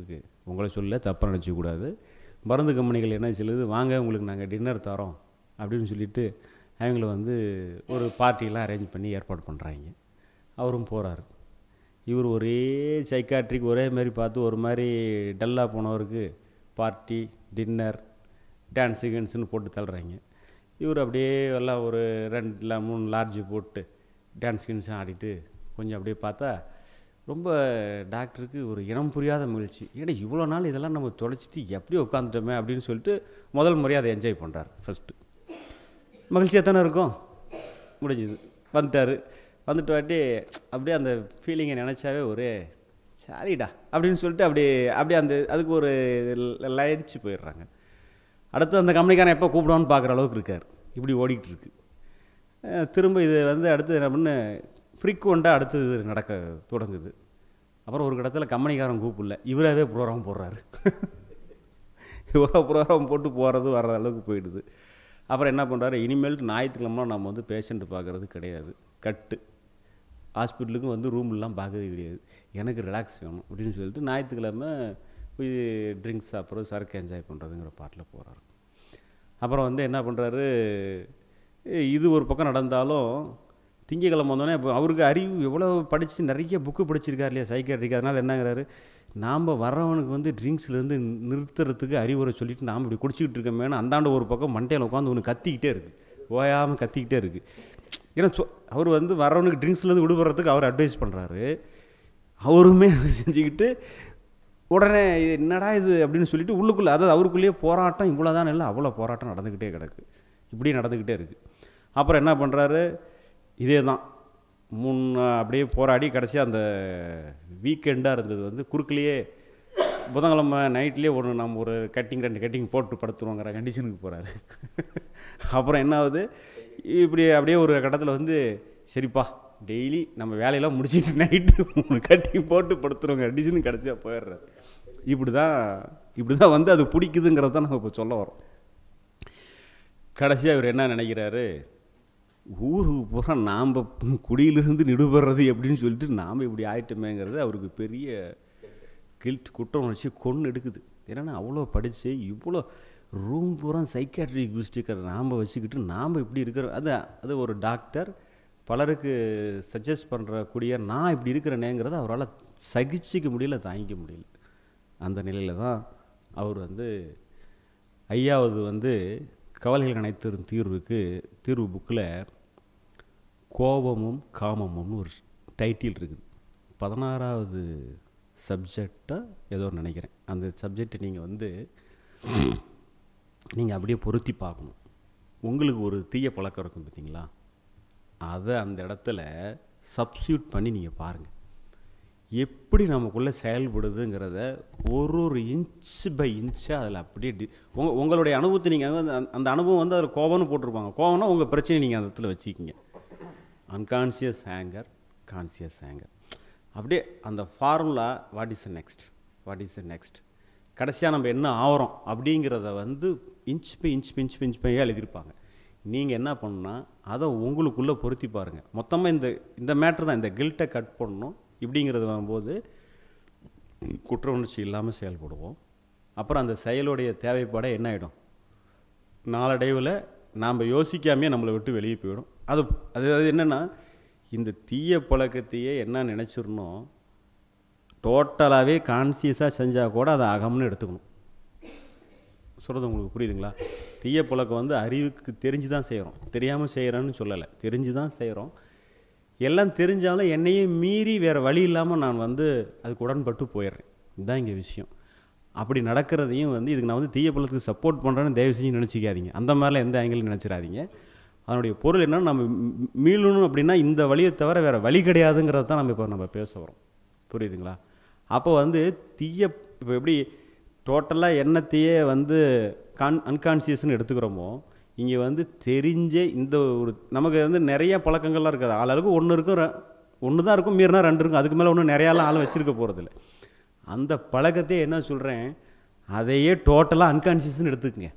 உங்களை சொல்ல தப்பாக நினச்சிக்கூடாது மருந்து கம்பெனிகள் என்ன சொல்லுது வாங்க உங்களுக்கு நாங்கள் டின்னர் தரோம் அப்படின்னு சொல்லிட்டு அவங்கள வந்து ஒரு பார்ட்டிலாம் அரேஞ்ச் பண்ணி ஏற்பாடு பண்ணுறாங்க அவரும் போகிறாரு இவர் ஒரே சைக்காட்ரிக் ஒரே மாதிரி பார்த்து ஒரு மாதிரி டல்லாக போனவருக்கு பார்ட்டி டின்னர் டான்ஸு கின்ஸுன்னு போட்டு தள்ளுறாங்க இவர் அப்படியே எல்லாம் ஒரு ரெண்டு இல்லை மூணு லார்ஜ் போட்டு டான்ஸ் கின்ஸ் ஆடிட்டு கொஞ்சம் அப்படியே பார்த்தா ரொம்ப டாக்டருக்கு ஒரு இனம் புரியாத மகிழ்ச்சி ஏன்னா இவ்வளோ நாள் இதெல்லாம் நம்ம தொலைச்சிட்டு எப்படி உட்காந்துட்டோமே அப்படின்னு சொல்லிட்டு முதல் முறையாக அதை என்ஜாய் பண்ணுறாரு ஃபஸ்ட்டு மகிழ்ச்சியாக தானே இருக்கும் முடிஞ்சுது வந்துட்டார் வந்துட்டு வாட்டி அப்படியே அந்த ஃபீலிங்கை நினச்சாவே ஒரே சாரிடா அப்படின்னு சொல்லிட்டு அப்படியே அப்படியே அந்த அதுக்கு ஒரு லயச்சு போயிடுறாங்க அடுத்து அந்த கம்பெனிக்காரன் எப்போ கூப்பிடுவான்னு பார்க்குற அளவுக்கு இருக்கார் இப்படி ஓடிக்கிட்டு இருக்கு அஹ் திரும்ப இது வந்து அடுத்து என்ன பண்ணு ஃப்ரீக்குவெண்ட்டாக அடுத்து இது நடக்க தொடங்குது அப்புறம் ஒரு இடத்துல கம்பெனிக்காரன் கூப்பிடல இவராகவே ப்ரோக்ராம் போடுறாரு இவராக ப்ரோக்ராம் போட்டு போகிறது வர்ற அளவுக்கு போயிடுது அப்புறம் என்ன பண்ணுறாரு இனிமேல்ட்டு ஞாயிற்றுக்கிழமை நம்ம வந்து பேஷண்ட்டு பார்க்குறது கிடையாது கட்டு ஹாஸ்பிட்டலுக்கும் வந்து ரூம்லாம் பார்க்கறது கிடையாது எனக்கு ரிலாக்ஸ் வேணும் அப்படின்னு சொல்லிட்டு ஞாயிற்றுக்கிழமை போய் ட்ரிங்க்ஸ் சாப்பிட்றது சரக்கு என்ஜாய் பண்ணுறதுங்கிற பாட்டில் போகிறாரு அப்புறம் வந்து என்ன பண்ணுறாரு இது ஒரு பக்கம் நடந்தாலும் திங்கக்கிழமை வந்தோடனே இப்போ அவருக்கு அறிவு எவ்வளோ படித்து நிறைய புக்கு படிச்சிருக்காரு இல்லையா சைக்காட்ரிக் அதனால் என்னங்கிறாரு நாம் வர்றவனுக்கு வந்து ட்ரிங்க்ஸ்லேருந்து நிறுத்துறதுக்கு அறிவுரை சொல்லிட்டு நாம் இப்படி குடிச்சிக்கிட்டு இருக்கோமேனு அந்தாண்ட ஒரு பக்கம் மண்டையில் உட்காந்து ஒன்று கத்திக்கிட்டே இருக்குது ஓயாமல் கத்திக்கிட்டே இருக்குது ஏன்னா சொ அவர் வந்து வர்றவனுக்கு ட்ரிங்க்ஸ்லேருந்து விடுபடுறதுக்கு அவர் அட்வைஸ் பண்ணுறாரு அவருமே அதை செஞ்சுக்கிட்டு உடனே இது என்னடா இது அப்படின்னு சொல்லிட்டு உள்ளுக்குள்ளே அதாவது அவருக்குள்ளேயே போராட்டம் இவ்வளோ தான் இல்லை அவ்வளோ போராட்டம் நடந்துக்கிட்டே கிடக்கு இப்படி நடந்துக்கிட்டே இருக்குது அப்புறம் என்ன பண்ணுறாரு இதே தான் முன் அப்படியே போராடி கடைசி அந்த வீக்கெண்டாக இருந்தது வந்து குறுக்கிலேயே புதன்கிழமை நைட்லேயே ஒரு நம்ம ஒரு கட்டிங் ரெண்டு கட்டிங் போட்டு படுத்துருவோங்கிற கண்டிஷனுக்கு போகிறாரு அப்புறம் என்ன ஆகுது இப்படி அப்படியே ஒரு கட்டத்தில் வந்து சரிப்பா டெய்லி நம்ம வேலையெல்லாம் முடிச்சிட்டு நைட்டு மூணு கட்டிங் போட்டு படுத்துருவோங்க கண்டிஷனுக்கு கடைசியாக போயிடுறாரு இப்படி தான் இப்படி தான் வந்து அது பிடிக்குதுங்கிறத தான் நம்ம இப்போ சொல்ல வரோம் கடைசியாக இவர் என்ன நினைக்கிறாரு ஊருக்கு பூரா நாம் குடியிலிருந்து நிடுபடுறது எப்படின்னு சொல்லிட்டு நாம் இப்படி ஆயிட்டோமேங்கிறது அவருக்கு பெரிய கில்ட் குற்ற உணர்ச்சி கொன்று எடுக்குது ஏன்னா அவ்வளோ படித்து இவ்வளோ ரூம் பூரா சைக்காட்ரிக் விசிட்டுக்கிற நாம் வச்சுக்கிட்டு நாம் இப்படி இருக்கிற அது அது ஒரு டாக்டர் பலருக்கு சஜஸ்ட் பண்ணுறக்கூடிய நான் இப்படி இருக்கிறேனேங்கிறத அவரால் சகிச்சிக்க முடியல தாங்கிக்க முடியல அந்த நிலையில் தான் அவர் வந்து ஐயாவது வந்து கவலைகள் அனைத்து தீர்வுக்கு தீர்வு புக்கில் கோபமும் காமமும்னு ஒரு டைட்டில் இருக்குது பதினாறாவது சப்ஜெக்டாக ஏதோ நினைக்கிறேன் அந்த சப்ஜெக்டை நீங்கள் வந்து நீங்கள் அப்படியே பொருத்தி பார்க்கணும் உங்களுக்கு ஒரு தீய பழக்கம் இருக்கும் பார்த்தீங்களா அதை அந்த இடத்துல சப்ஸ்டியூட் பண்ணி நீங்கள் பாருங்கள் எப்படி நமக்குள்ளே செயல்படுதுங்கிறத ஒரு ஒரு இன்ச் பை இன்ச்சாக அதில் அப்படியே டி உங்க உங்களுடைய அனுபவத்தை நீங்கள் வந்து அந்த- அந்த அனுபவம் வந்து அதில் கோபம்னு போட்டிருப்பாங்க கோபம்னா உங்கள் பிரச்சனையை நீங்கள் அந்த இடத்துல வச்சுக்கிங்க அன்கான்சியஸ் ஆங்கர் கான்சியஸ் ஆங்கர் அப்படியே அந்த formula what is next what is next கடைசியாக நம்ம என்ன ஆகிறோம் அப்படிங்கிறத வந்து inch by inch by inch by inch பையாக எழுதியிருப்பாங்க நீங்கள் என்ன பண்ணணும்னா அதை உங்களுக்குள்ளே பொருத்தி பாருங்கள் மொத்தமாக இந்த இந்த மேட்ரு தான் இந்த கில்ட்டை கட் பண்ணணும் இப்படிங்கிறது வரும்போது குற்ற உணர்ச்சி இல்லாமல் செயல்படுவோம் அப்புறம் அந்த செயலுடைய தேவைப்பாட என்ன ஆகிடும் நாளடைவில் நாம் யோசிக்காமையே நம்மளை விட்டு வெளியே போயிடும் அது அது அது என்னென்னா இந்த தீய பழக்கத்தையே என்ன நினச்சிடணும் டோட்டலாகவே கான்சியஸாக செஞ்சால் கூட அதை அகம்னு எடுத்துக்கணும் சொல்கிறது உங்களுக்கு புரியுதுங்களா தீய பழக்கம் வந்து அறிவுக்கு தெரிஞ்சு தான் செய்கிறோம் தெரியாமல் செய்கிறோன்னு சொல்லலை தெரிஞ்சு தான் செய்கிறோம் எல்லாம் தெரிஞ்சாலும் என்னையும் மீறி வேறு வழி இல்லாமல் நான் வந்து அதுக்கு உடன்பட்டு போயிடுறேன் இதுதான் இங்கே விஷயம் அப்படி நடக்கிறதையும் வந்து இதுக்கு நான் வந்து தீய பழத்துக்கு சப்போர்ட் பண்ணுறேன்னு தயவு செஞ்சு நினச்சிக்காதீங்க அந்த மாதிரிலாம் எந்த ஆங்கிலும் நினச்சிடாதீங்க அதனுடைய பொருள் என்னன்னா நம்ம மீ- மீளணும் அப்படின்னா இந்த வழியை தவிர வேறு வழி கிடையாதுங்கிறத தான் நம்ம இப்போ நம்ம பேச வரோம் புரியுதுங்களா அப்போ வந்து தீய இப்போ எப்படி டோட்டலாக எண்ணத்தையே வந்து கான் அன்கான்சியஸ்னு எடுத்துக்கிறோமோ இங்கே வந்து தெரிஞ்சே இந்த ஒரு நமக்கு வந்து நிறைய பழக்கங்கள்லாம் இருக்காது ஆளாளுக்கு ஒன்று இருக்கும் ஒன்று தான் இருக்கும் மீறினா ரெண்டு இருக்கும் அதுக்கு மேலே ஒன்றும் நிறையாலாம் ஆள் வச்சுருக்க போகிறதில்ல அந்த பழக்கத்தையே என்ன சொல்கிறேன் அதையே டோட்டலாக அன்கான்சியஸ்னு எடுத்துக்கங்க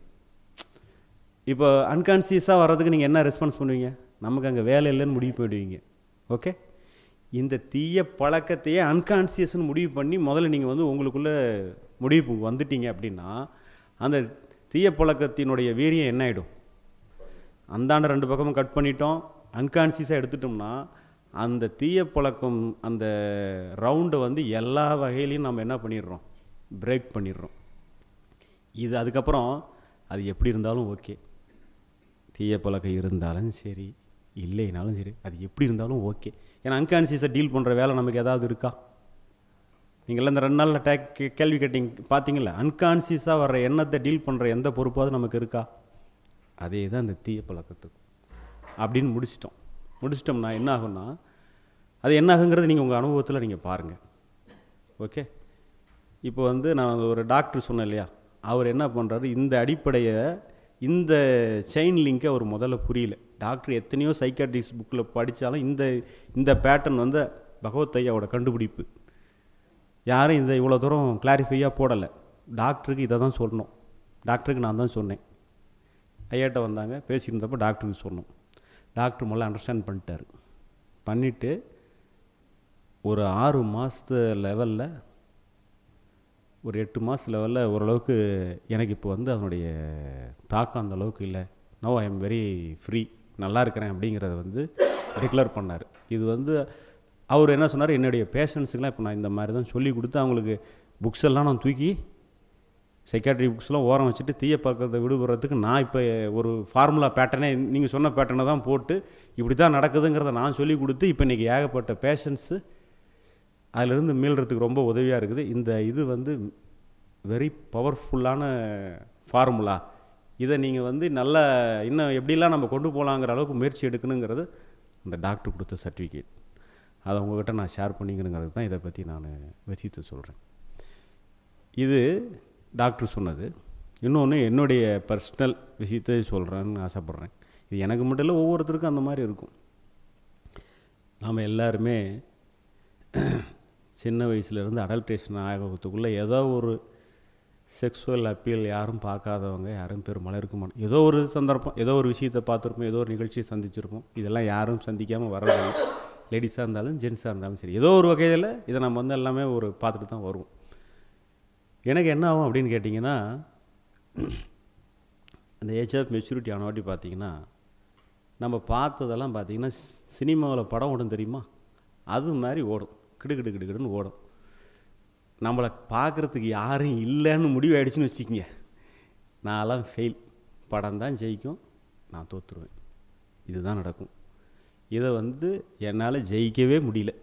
இப்போ அன்கான்சியஸாக வர்றதுக்கு நீங்கள் என்ன ரெஸ்பான்ஸ் பண்ணுவீங்க நமக்கு அங்கே வேலை இல்லைன்னு முடிவு பண்ணிடுவீங்க ஓகே இந்த தீய பழக்கத்தையே அன்கான்சியஸ்னு முடிவு பண்ணி முதல்ல நீங்கள் வந்து உங்களுக்குள்ளே முடிவுக்கு வந்துட்டீங்க அப்படின்னா அந்த தீய பழக்கத்தினுடைய வீரியம் என்ன ஆகிடும் அந்தாண்ட ரெண்டு பக்கமும் கட் பண்ணிட்டோம் அன்கான்சியஸாக எடுத்துட்டோம்னா அந்த தீய பழக்கம் அந்த ரவுண்டை வந்து எல்லா வகையிலையும் நம்ம என்ன பண்ணிடுறோம் பிரேக் பண்ணிடுறோம் இது அதுக்கப்புறம் அது எப்படி இருந்தாலும் ஓகே தீய பழக்கம் இருந்தாலும் சரி இல்லைனாலும் சரி அது எப்படி இருந்தாலும் ஓகே ஏன்னா அன்கான்சியஸை டீல் பண்ணுற வேலை நமக்கு ஏதாவது இருக்கா நீங்கள்லாம் இந்த ரெண்டு நாளில் டேக் கே- கேள்வி கேட்டிங் பார்த்தீங்களா அன்கான்சியஸாக வர்ற எண்ணத்தை டீல் பண்ணுற எந்த பொறுப்பாவது நமக்கு இருக்கா அதே தான் இந்த தீய பழக்கத்துக்கு அப்படின்னு முடிச்சிட்டோம் முடிச்சிட்டோம்னா என்ன ஆகும்னா அது என்ன ஆகுங்கிறது நீங்கள் உங்கள் அனுபவத்தில் நீங்கள் பாருங்கள் ஓகே இப்போ வந்து நான் ஒரு டாக்டர் சொன்னேன் இல்லையா அவர் என்ன பண்ணுறாரு இந்த அடிப்படையை இந்த செயின் லிங்கை அவர் முதல்ல புரியல டாக்டர் எத்தனையோ சைக்காட்ரிஸ்ட் புக்கில் படித்தாலும் இந்த இந்த பேட்டர்ன் வந்து பகவத் ஐயாவோட கண்டுபிடிப்பு யாரும் இந்த இவ்வளோ தூரம் கிளாரிஃபையாக போடலை டாக்டருக்கு இதை தான் சொல்லணும் டாக்டருக்கு நான் தான் சொன்னேன் ஐயாட்ட வந்தாங்க பேசிட்டு இருந்தப்போ டாக்டருக்கு சொன்னோம் டாக்டர் முதல்ல அண்டர்ஸ்டாண்ட் பண்ணிட்டாரு பண்ணிவிட்டு ஒரு ஆறு மாதத்து லெவலில் ஒரு எட்டு மாத லெவலில் ஓரளவுக்கு எனக்கு இப்போ வந்து அதனுடைய தாக்கம் அந்த அளவுக்கு இல்லை no I am very free நல்லா இருக்கிறேன் அப்படிங்கிறத வந்து டிக்ளேர் பண்ணார் இது வந்து அவர் என்ன சொன்னார் என்னுடைய பேஷண்ட்ஸுக்கெலாம் இப்போ நான் இந்த மாதிரி தான் சொல்லி கொடுத்து அவங்களுக்கு புக்ஸ் எல்லாம் நான் தூக்கி சைக்காட்ரி புக்ஸ்லாம் ஓரம் வச்சுட்டு தீய பழக்கத்தை விடுபடுறதுக்கு நான் இப்போ ஒரு ஃபார்முலா பேட்டர்னே நீங்கள் சொன்ன பேட்டர்னை தான் போட்டு இப்படி தான் நடக்குதுங்கிறத நான் சொல்லி கொடுத்து இப்போ இன்றைக்கி ஏகப்பட்ட பேஷண்ட்ஸு அதிலிருந்து மீள்றதுக்கு ரொம்ப உதவியாக இருக்குது இந்த இது வந்து வெரி பவர்ஃபுல்லான ஃபார்முலா இதை நீங்கள் வந்து நல்ல இன்னும் எப்படிலாம் நம்ம கொண்டு போகலாங்கிற அளவுக்கு முயற்சி எடுக்கணுங்கிறது அந்த டாக்டர் கொடுத்த சர்டிஃபிகேட் அதை உங்ககிட்ட நான் ஷேர் பண்ணிக்கணுங்கிறது தான் இதை பற்றி நான் விஷயத்தை சொல்கிறேன் இது டாக்டர் சொன்னது இன்னொன்று என்னுடைய பர்சனல் விஷயத்தை சொல்கிறேன்னு ஆசைப்பட்றேன் இது எனக்கு மட்டும் இல்லை ஒவ்வொருத்தருக்கும் அந்த மாதிரி இருக்கும் நாம் எல்லாருமே சின்ன வயசுலேருந்து அடல்ட்ரேஷன் ஆகிறதுக்குள்ளே ஏதோ ஒரு செக்ஸுவல் அப்பீல் யாரும் பார்க்காதவங்க யாரும் பெரும்பாலும் இருக்க மாட்டோம் ஏதோ ஒரு சந்தர்ப்பம் ஏதோ ஒரு விஷயத்தை பார்த்துருப்போம் ஏதோ ஒரு நிகழ்ச்சியை சந்திச்சிருப்போம் இதெல்லாம் யாரும் சந்திக்காமல் வர்றதில்லை லேடிஸாக இருந்தாலும் ஜென்ஸாக இருந்தாலும் சரி ஏதோ ஒரு வகையில் இதை நம்ம வந்து எல்லாமே ஒரு பார்த்துட்டு தான் வருவோம் எனக்கு என்ன ஆகும் அப்படின்னு கேட்டிங்கன்னா அந்த ஏஜ் ஆஃப் மெச்சூரிட்டி ஆன வாட்டி பார்த்தீங்கன்னா நம்ம பார்த்ததெல்லாம் பார்த்தீங்கன்னா சினிமாவில் படம் ஓடும் தெரியுமா அது மாதிரி ஓடும் கிடு கிடு கிடு கிடுன்னு ஓடும் நம்மளை பார்க்குறதுக்கு யாரும் இல்லைன்னு முடிவு ஆயிடுச்சுன்னு வச்சுக்கோங்க நான்லாம் ஃபெயில் படம் தான் ஜெயிக்கும் நான் தோற்றுருவேன் இதுதான் நடக்கும் இதை வந்து என்னால் ஜெயிக்கவே முடியல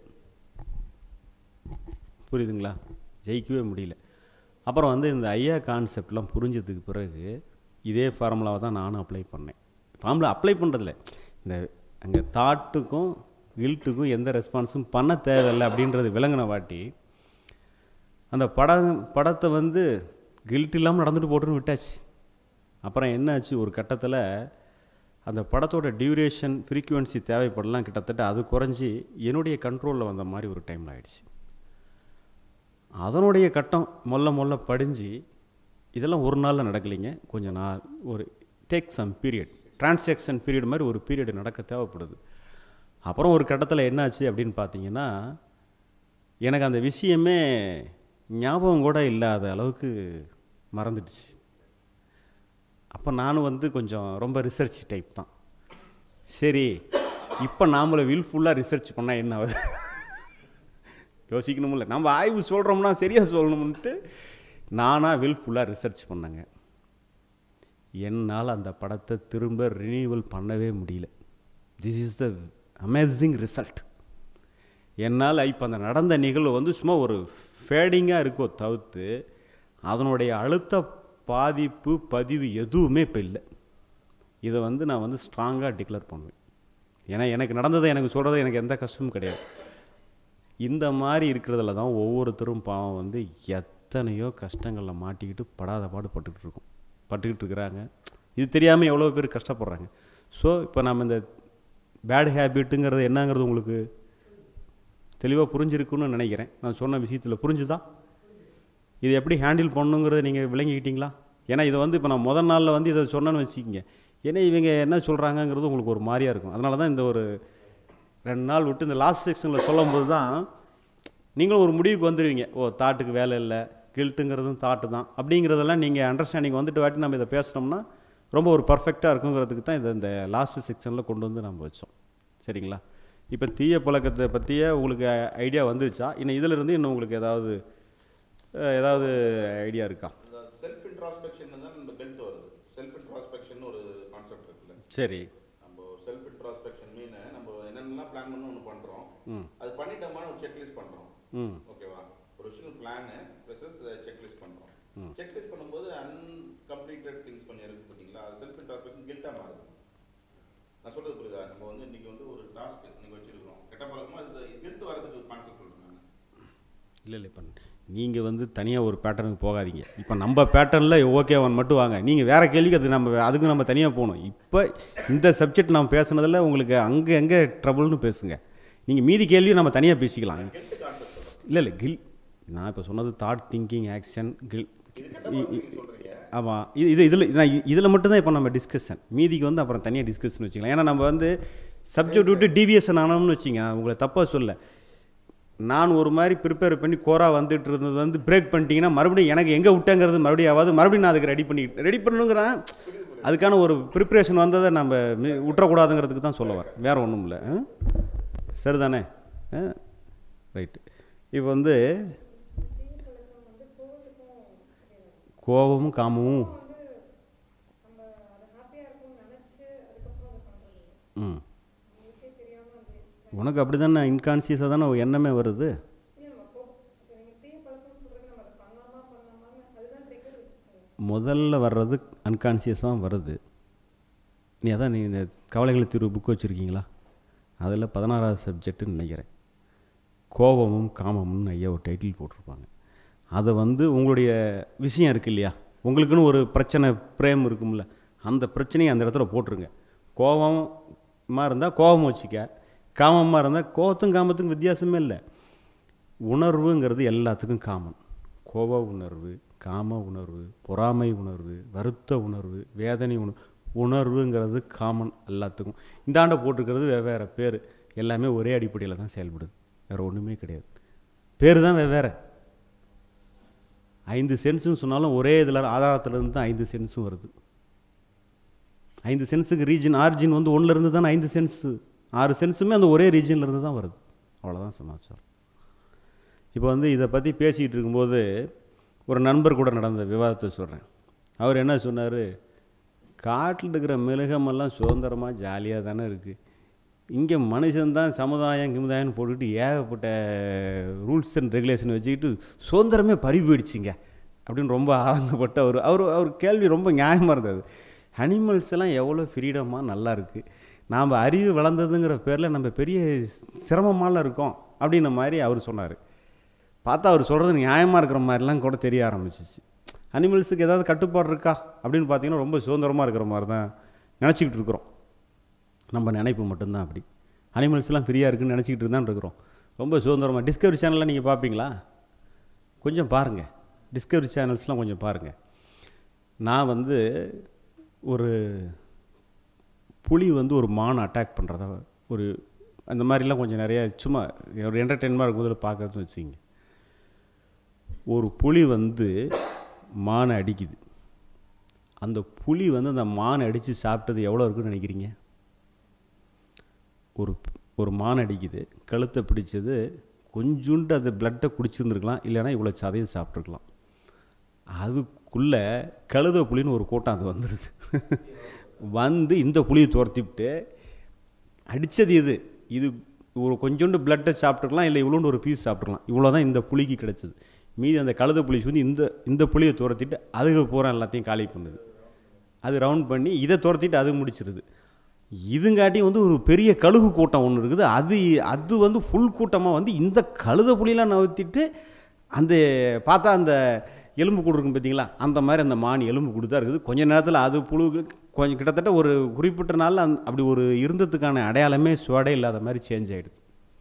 புரியுதுங்களா ஜெயிக்கவே முடியல அப்புறம் வந்து இந்த ஐயா கான்செப்ட்லாம் புரிஞ்சதுக்கு பிறகு இதே ஃபார்முலாவை தான் நானும் அப்ளை பண்ணேன் ஃபார்முலா அப்ளை பண்ணுறதில்ல இந்த அங்கே தாட்டுக்கும் கில்ட்டுக்கும் எந்த ரெஸ்பான்ஸும் பண்ண தேவையில்லை அப்படின்றது விளங்கின வாட்டி அந்த படம் படத்தை வந்து கில்ட் இல்லாமல் நடந்துட்டு போட்டுன்னு விட்டாச்சு அப்புறம் என்னாச்சு ஒரு கட்டத்தில் அந்த படத்தோட டியூரேஷன் ஃப்ரீக்குவென்சி தேவைப்படலாம் கிட்டத்தட்ட அது குறைஞ்சி என்னுடைய கண்ட்ரோலில் வந்த மாதிரி ஒரு டைமில் ஆயிடுச்சு அதனுடைய கட்டம் மொல்ல மொல்ல படிஞ்சு இதெல்லாம் ஒரு நாளில் நடக்கலைங்க கொஞ்சம் நாள் ஒரு take some period transaction period மாதிரி ஒரு பீரியட் நடக்க தேவைப்படுது அப்புறம் ஒரு கட்டத்தில் என்னாச்சு அப்படின்னு பார்த்தீங்கன்னா எனக்கு அந்த விஷயமே ஞாபகம் கூட இல்லாத அளவுக்கு மறந்துடுச்சு அப்போ நானும் வந்து கொஞ்சம் ரொம்ப ரிசர்ச் டைப் தான் சரி இப்போ நாமளை வில்ஃபுல்லாக ரிசர்ச் பண்ணால் என்ன ஆகுது யோசிக்கணுமில்ல நம்ம ஆய்வு சொல்கிறோம்னா சரியாக சொல்லணும்ன்ட்டு நானாக வில்ஃபுல்லாக ரிசர்ச் பண்ணேங்க என்னால் அந்த படத்தை திரும்ப ரினியூவல் பண்ணவே முடியல this is the amazing result என்னால் இப்போ அந்த நடந்த நிகழ்வு வந்து சும்மா ஒரு ஃபேடிங்காக இருக்கோ தவிர்த்து அதனுடைய அழுத்த பாதிப்பு பதிவு எதுவுமே இப்போ இல்லை இதை வந்து நான் வந்து ஸ்ட்ராங்காக டிக்ளேர் பண்ணுவேன் ஏன்னா எனக்கு நடந்ததை எனக்கு சொல்கிறது எனக்கு எந்த கஷ்டமும் கிடையாது இந்த மாதிரி இருக்கிறதுல தான் ஒவ்வொருத்தரும் பாவம் வந்து எத்தனையோ கஷ்டங்களில் மாட்டிக்கிட்டு படாத பாடு பட்டுக்கிட்டு இருக்கோம் பட்டுக்கிட்டு இருக்கிறாங்க இது தெரியாமல் எவ்வளோ பேர் கஷ்டப்படுறாங்க ஸோ இப்போ நம்ம இந்த பேட் ஹேபிட்டுங்கிறது என்னங்கிறது உங்களுக்கு தெளிவாக புரிஞ்சிருக்குன்னு நினைக்கிறேன் நான் சொன்ன விஷயத்தில் புரிஞ்சுதா இது எப்படி ஹேண்டில் பண்ணுங்கிறத நீங்கள் விளங்கிக்கிட்டீங்களா ஏன்னா இதை வந்து இப்போ நான் முதல் நாளில் வந்து இதை சொன்னேன்னு வச்சுக்கிங்க ஏன்னா இவங்க என்ன சொல்கிறாங்கங்கிறது உங்களுக்கு ஒரு மாதிரியாக இருக்கும் அதனால தான் இந்த ஒரு ரெண்டு நாள் விட்டு இந்த லாஸ்ட் செக்ஷனில் சொல்லும்போது தான் நீங்களும் ஒரு முடிவுக்கு வந்துடுவீங்க ஓ தாட்டுக்கு வேலை இல்லை கில்ட்டுங்கிறதும் தாட்டு தான் அப்படிங்கிறதெல்லாம் நீங்கள் அண்டர்ஸ்டாண்டிங் வந்துட்டு வாட்டி நம்ம இதை பேசினோம்னா ரொம்ப ஒரு பர்ஃபெக்டாக இருக்குங்கிறதுக்கு தான் இதை இந்த லாஸ்ட் செக்ஷனில் கொண்டு வந்து நம்ம வச்சோம் சரிங்களா இப்போ தீய பழக்கத்தை பற்றிய உங்களுக்கு ஐடியா வந்துருச்சா இன்னும் இதிலிருந்து இன்னும் உங்களுக்கு ஏதாவது அஹ், ஏதாவது ஐடியா இருக்கா இந்த செல்ஃப் இன்ட்ராஸ்பெக்ஷன் தான் நம்ம கெல்ட் வருது செல்ஃப் இன்ட்ராஸ்பெக்ஷன் ஒரு கான்செப்ட் இருக்குல்ல சரி நம்ம செல்ஃப் இன்ட்ராஸ்பெக்ஷன் மீன் நம்ம என்னென்னலாம் பிளான் பண்ணி ஒன்று பண்ணுறோம் ம் அது பண்ணிட்டோமான ஒரு செக்லிஸ்ட் பண்ணுறோம் ம் ஓகேவா ஒரு விஷயம் பிளானு ப்ளஸ் செக்லிஸ்ட் பண்ணுறோம் ம். செக்லிஸ்ட் பண்ணும்போது அன்கம்ப்ளீட்டட் திங்ஸ் கொஞ்சம் இருக்கு பார்த்தீங்களா அது செல்ஃப் இன்ட்ராஸ்பெக்ஷன் கில்ட்டாக மாறுது நான் சொல்றது புரியுதா நம்ம வந்து இன்னைக்கு வந்து ஒரு டாஸ்க் நீங்கள் வச்சிருக்கிறோம் கெட்ட பழக்கமாக இது கில்ட் வரதுக்கு கான்செப்ட் சொல்கிறேன் நான் இல்லை இல்லை இப்போ நீங்கள் வந்து தனியாக ஒரு பேட்டர்னுக்கு போகாதீங்க இப்போ நம்ம பேட்டர்னில் ஓகேவன் மட்டும் வாங்க நீங்கள் வேறு கேள்விக்கு அது நம்ம அதுக்கு நம்ம தனியாக போகணும் இப்போ இந்த சப்ஜெக்ட் நம்ம பேசுனதில் உங்களுக்கு அங்கே எங்கே ட்ரபுள்னு பேசுங்க நீங்கள் மீதி கேள்வியை நம்ம தனியாக பேசிக்கலாம் கெல்ட் கான்செப்ட் சொல்கிறேன் இல்லை இல்லை கில் நான் இப்போ சொன்னது தாட் திங்கிங் ஆக்ஷன் கில் இது கெட்ட பழக்கம் சொல்கிறீங்க ஆமாம் இது இது இதில் நான் இதில் மட்டும்தான் இப்போ நம்ம டிஸ்கஷன் மீதிக்கு வந்து அப்புறம் தனியாக டிஸ்கஷன் வச்சுக்கலாம் ஏன்னா நம்ம வந்து சப்ஜெக்ட் விட்டு டீவியேஷன் ஆனோம்னு வச்சுங்க நான் உங்களை தப்பாக சொல்ல நான் ஒரு மாதிரி ப்ரிப்பேர் பண்ணி கோரா வந்துட்டு இருந்தது வந்து பிரேக் பண்ணிட்டீங்கன்னா மறுபடியும் எனக்கு எங்கே விட்டேங்கிறது மறுபடியும் ஆகாது மறுபடியும் நான் அதுக்கு ரெடி பண்ணி ரெடி பண்ணணுங்கிறேன் அதுக்கான ஒரு ப்ரிப்ரேஷன் வந்ததை நம்ம மி- விட்டுறக்கூடாதுங்கிறதுக்கு தான் சொல்ல வரேன் வேறு ஒன்றும் இல்லை ஆ? சரிதானே ரைட்டு இப்போ வந்து கோபமும் காமமும் ம் உனக்கு அப்படி தானே இன்கான்சியஸாக தானே ஒரு எண்ணமே வருது முதல்ல வர்றது அன்கான்சியஸாக வருது நீ அதான் நீ இந்த கவலைகளை தீர்வு புக் வச்சுருக்கீங்களா அதில் பதினாறாவது சப்ஜெக்ட்டுன்னு நினைக்கிறேன் கோபமும் காமமும்னு ஐயா ஒரு டைட்டில் போட்டிருப்பாங்க அதை வந்து உங்களுடைய விஷயம் இருக்கு இல்லையா உங்களுக்குன்னு ஒரு பிரச்சனை பிரேம் இருக்கும்ல அந்த பிரச்சனையை அந்த இடத்துல போட்டுருங்க கோபமாக இருந்தால் கோபம் வச்சுக்க காமமாக இருந்தால் கோபத்தும் காமத்துக்கும் வித்தியாசமே இல்லை உணர்வுங்கிறது எல்லாத்துக்கும் காமன் கோப உணர்வு காம உணர்வு பொறாமை உணர்வு வருத்த உணர்வு வேதனை உணர்வு உணர்வுங்கிறது காமன் எல்லாத்துக்கும் இந்த ஆண்டை போட்டிருக்கிறது வெவ்வேறு பேர் எல்லாமே ஒரே அடிப்படையில் தான் செயல்படுது வேறு ஒன்றுமே கிடையாது பேர் தான் வெவ்வேறு ஐந்து சென்ஸுன்னு சொன்னாலும் ஒரே இதில் ஆதாரத்துலேருந்து தான் ஐந்து சென்ஸும் வருது ஐந்து சென்ஸுக்கு ரீஜன் ஆரிஜின் வந்து ஒன்றுலேருந்து தானே ஐந்து சென்ஸு ஆறு சென்ஸுமே அந்த ஒரே ரீஜன்லேருந்து தான் வருது அவ்வளோதான் சமாச்சாரம் இப்போ வந்து இதை பற்றி பேசிக்கிட்டு இருக்கும்போது ஒரு நண்பர் கூட நடந்த விவாதத்தை சொல்கிறேன் அவர் என்ன சொன்னார் காட்டில் இருக்கிற மிருகமெல்லாம் சுதந்திரமாக ஜாலியாக தானே இருக்குது இங்கே மனுஷன்தான் சமுதாயம் கிமுதாயம்னு போட்டுக்கிட்டு ஏகப்பட்ட ரூல்ஸ் அண்ட் ரெகுலேஷன் வச்சுக்கிட்டு சுதந்திரமே பறி போயிடுச்சிங்க அப்படின்னு ரொம்ப ஆதங்கப்பட்ட அவர் அவர் அவர் கேள்வி ரொம்ப நியாயமாக இருந்தது அனிமல்ஸ் எல்லாம் எவ்வளோ ஃப்ரீடமாக நல்லா இருக்குது நாம் அறிவு வளர்ந்ததுங்கிற பேரில் நம்ம பெரிய சிரமமால இருக்கோம் அப்படின்ன மாதிரி அவர் சொன்னார் பார்த்தா அவர் சொல்கிறது நியாயமாக இருக்கிற மாதிரிலாம் கூட தெரிய ஆரம்பிச்சிச்சு அனிமல்ஸுக்கு ஏதாவது கட்டுப்பாடு இருக்கா அப்படின்னு பார்த்தீங்கன்னா ரொம்ப சுதந்திரமாக இருக்கிற மாதிரி தான் நினச்சிக்கிட்டு இருக்கிறோம் நம்ம நினைப்பு மட்டும்தான் அப்படி அனிமல்ஸ்லாம் ஃப்ரீயாக இருக்குன்னு நினச்சிக்கிட்டு தான் இருக்கிறோம் ரொம்ப சுதந்திரமாக டிஸ்கவரி சேனலில் நீங்கள் பார்ப்பீங்களா கொஞ்சம் பாருங்கள் டிஸ்கவரி சேனல்ஸ்லாம் கொஞ்சம் பாருங்கள் நான் வந்து ஒரு புலி வந்து ஒரு மானை அட்டாக் பண்ணுறதா ஒரு அந்த மாதிரிலாம் கொஞ்சம் நிறையா சும்மா ஒரு என்டர்டெயின்மெண்ட் இருக்கும்போது பார்க்கறதுன்னு வச்சுங்க ஒரு புலி வந்து மானை அடிக்குது அந்த புலி வந்து அந்த மானை அடித்து சாப்பிட்டது எவ்வளோ இருக்குன்னு நினைக்கிறீங்க ஒரு ஒரு மான் அடிக்குது கழுத்தை பிடிச்சது கொஞ்சோண்டு அந்த பிளட்டை குடிச்சிருந்துருக்கலாம் இல்லைன்னா இவ்வளோ சதையும் சாப்பிட்ருக்கலாம் அதுக்குள்ளே கழுத புலின்னு ஒரு கூட்டம் அது வந்துடுது வந்து இந்த புளியை துரத்திவிட்டு அடித்தது இது இது ஒரு கொஞ்சோண்டு பிளட்டை சாப்பிட்ருக்கலாம் இல்லை இவ்வளோண்டு ஒரு பீஸ் சாப்பிட்ருக்கலாம் இவ்வளோ தான் இந்த புளிக்கு கிடச்சிது மீதி அந்த கழுத புளி வந்து இந்த இந்த புளியை துரத்திட்டு அதுக்கு பூரா எல்லாத்தையும் காலி பண்ணுது அது ரவுண்ட் பண்ணி இதை துரத்திட்டு அது முடிச்சிருது இதுங்காட்டி வந்து ஒரு பெரிய கழுகு கூட்டம் ஒன்று இருக்குது அது அது வந்து ஃபுல் கூட்டமாக வந்து இந்த கழுத புலியெலாம் நவுத்திட்டு அந்த பார்த்தா அந்த எலும்பு கூடு இருக்கும் பார்த்தீங்களா அந்த மாதிரி அந்த மான் எலும்பு கூடு தான் இருக்குது கொஞ்ச நேரத்தில் அது புழு கொஞ்சம் கிட்டத்தட்ட ஒரு குறிப்பிட்ட நாளில் அந் அப்படி ஒரு இருந்ததுக்கான அடையாளமே சுவடே இல்லாத மாதிரி சேஞ்ச் ஆகிடுது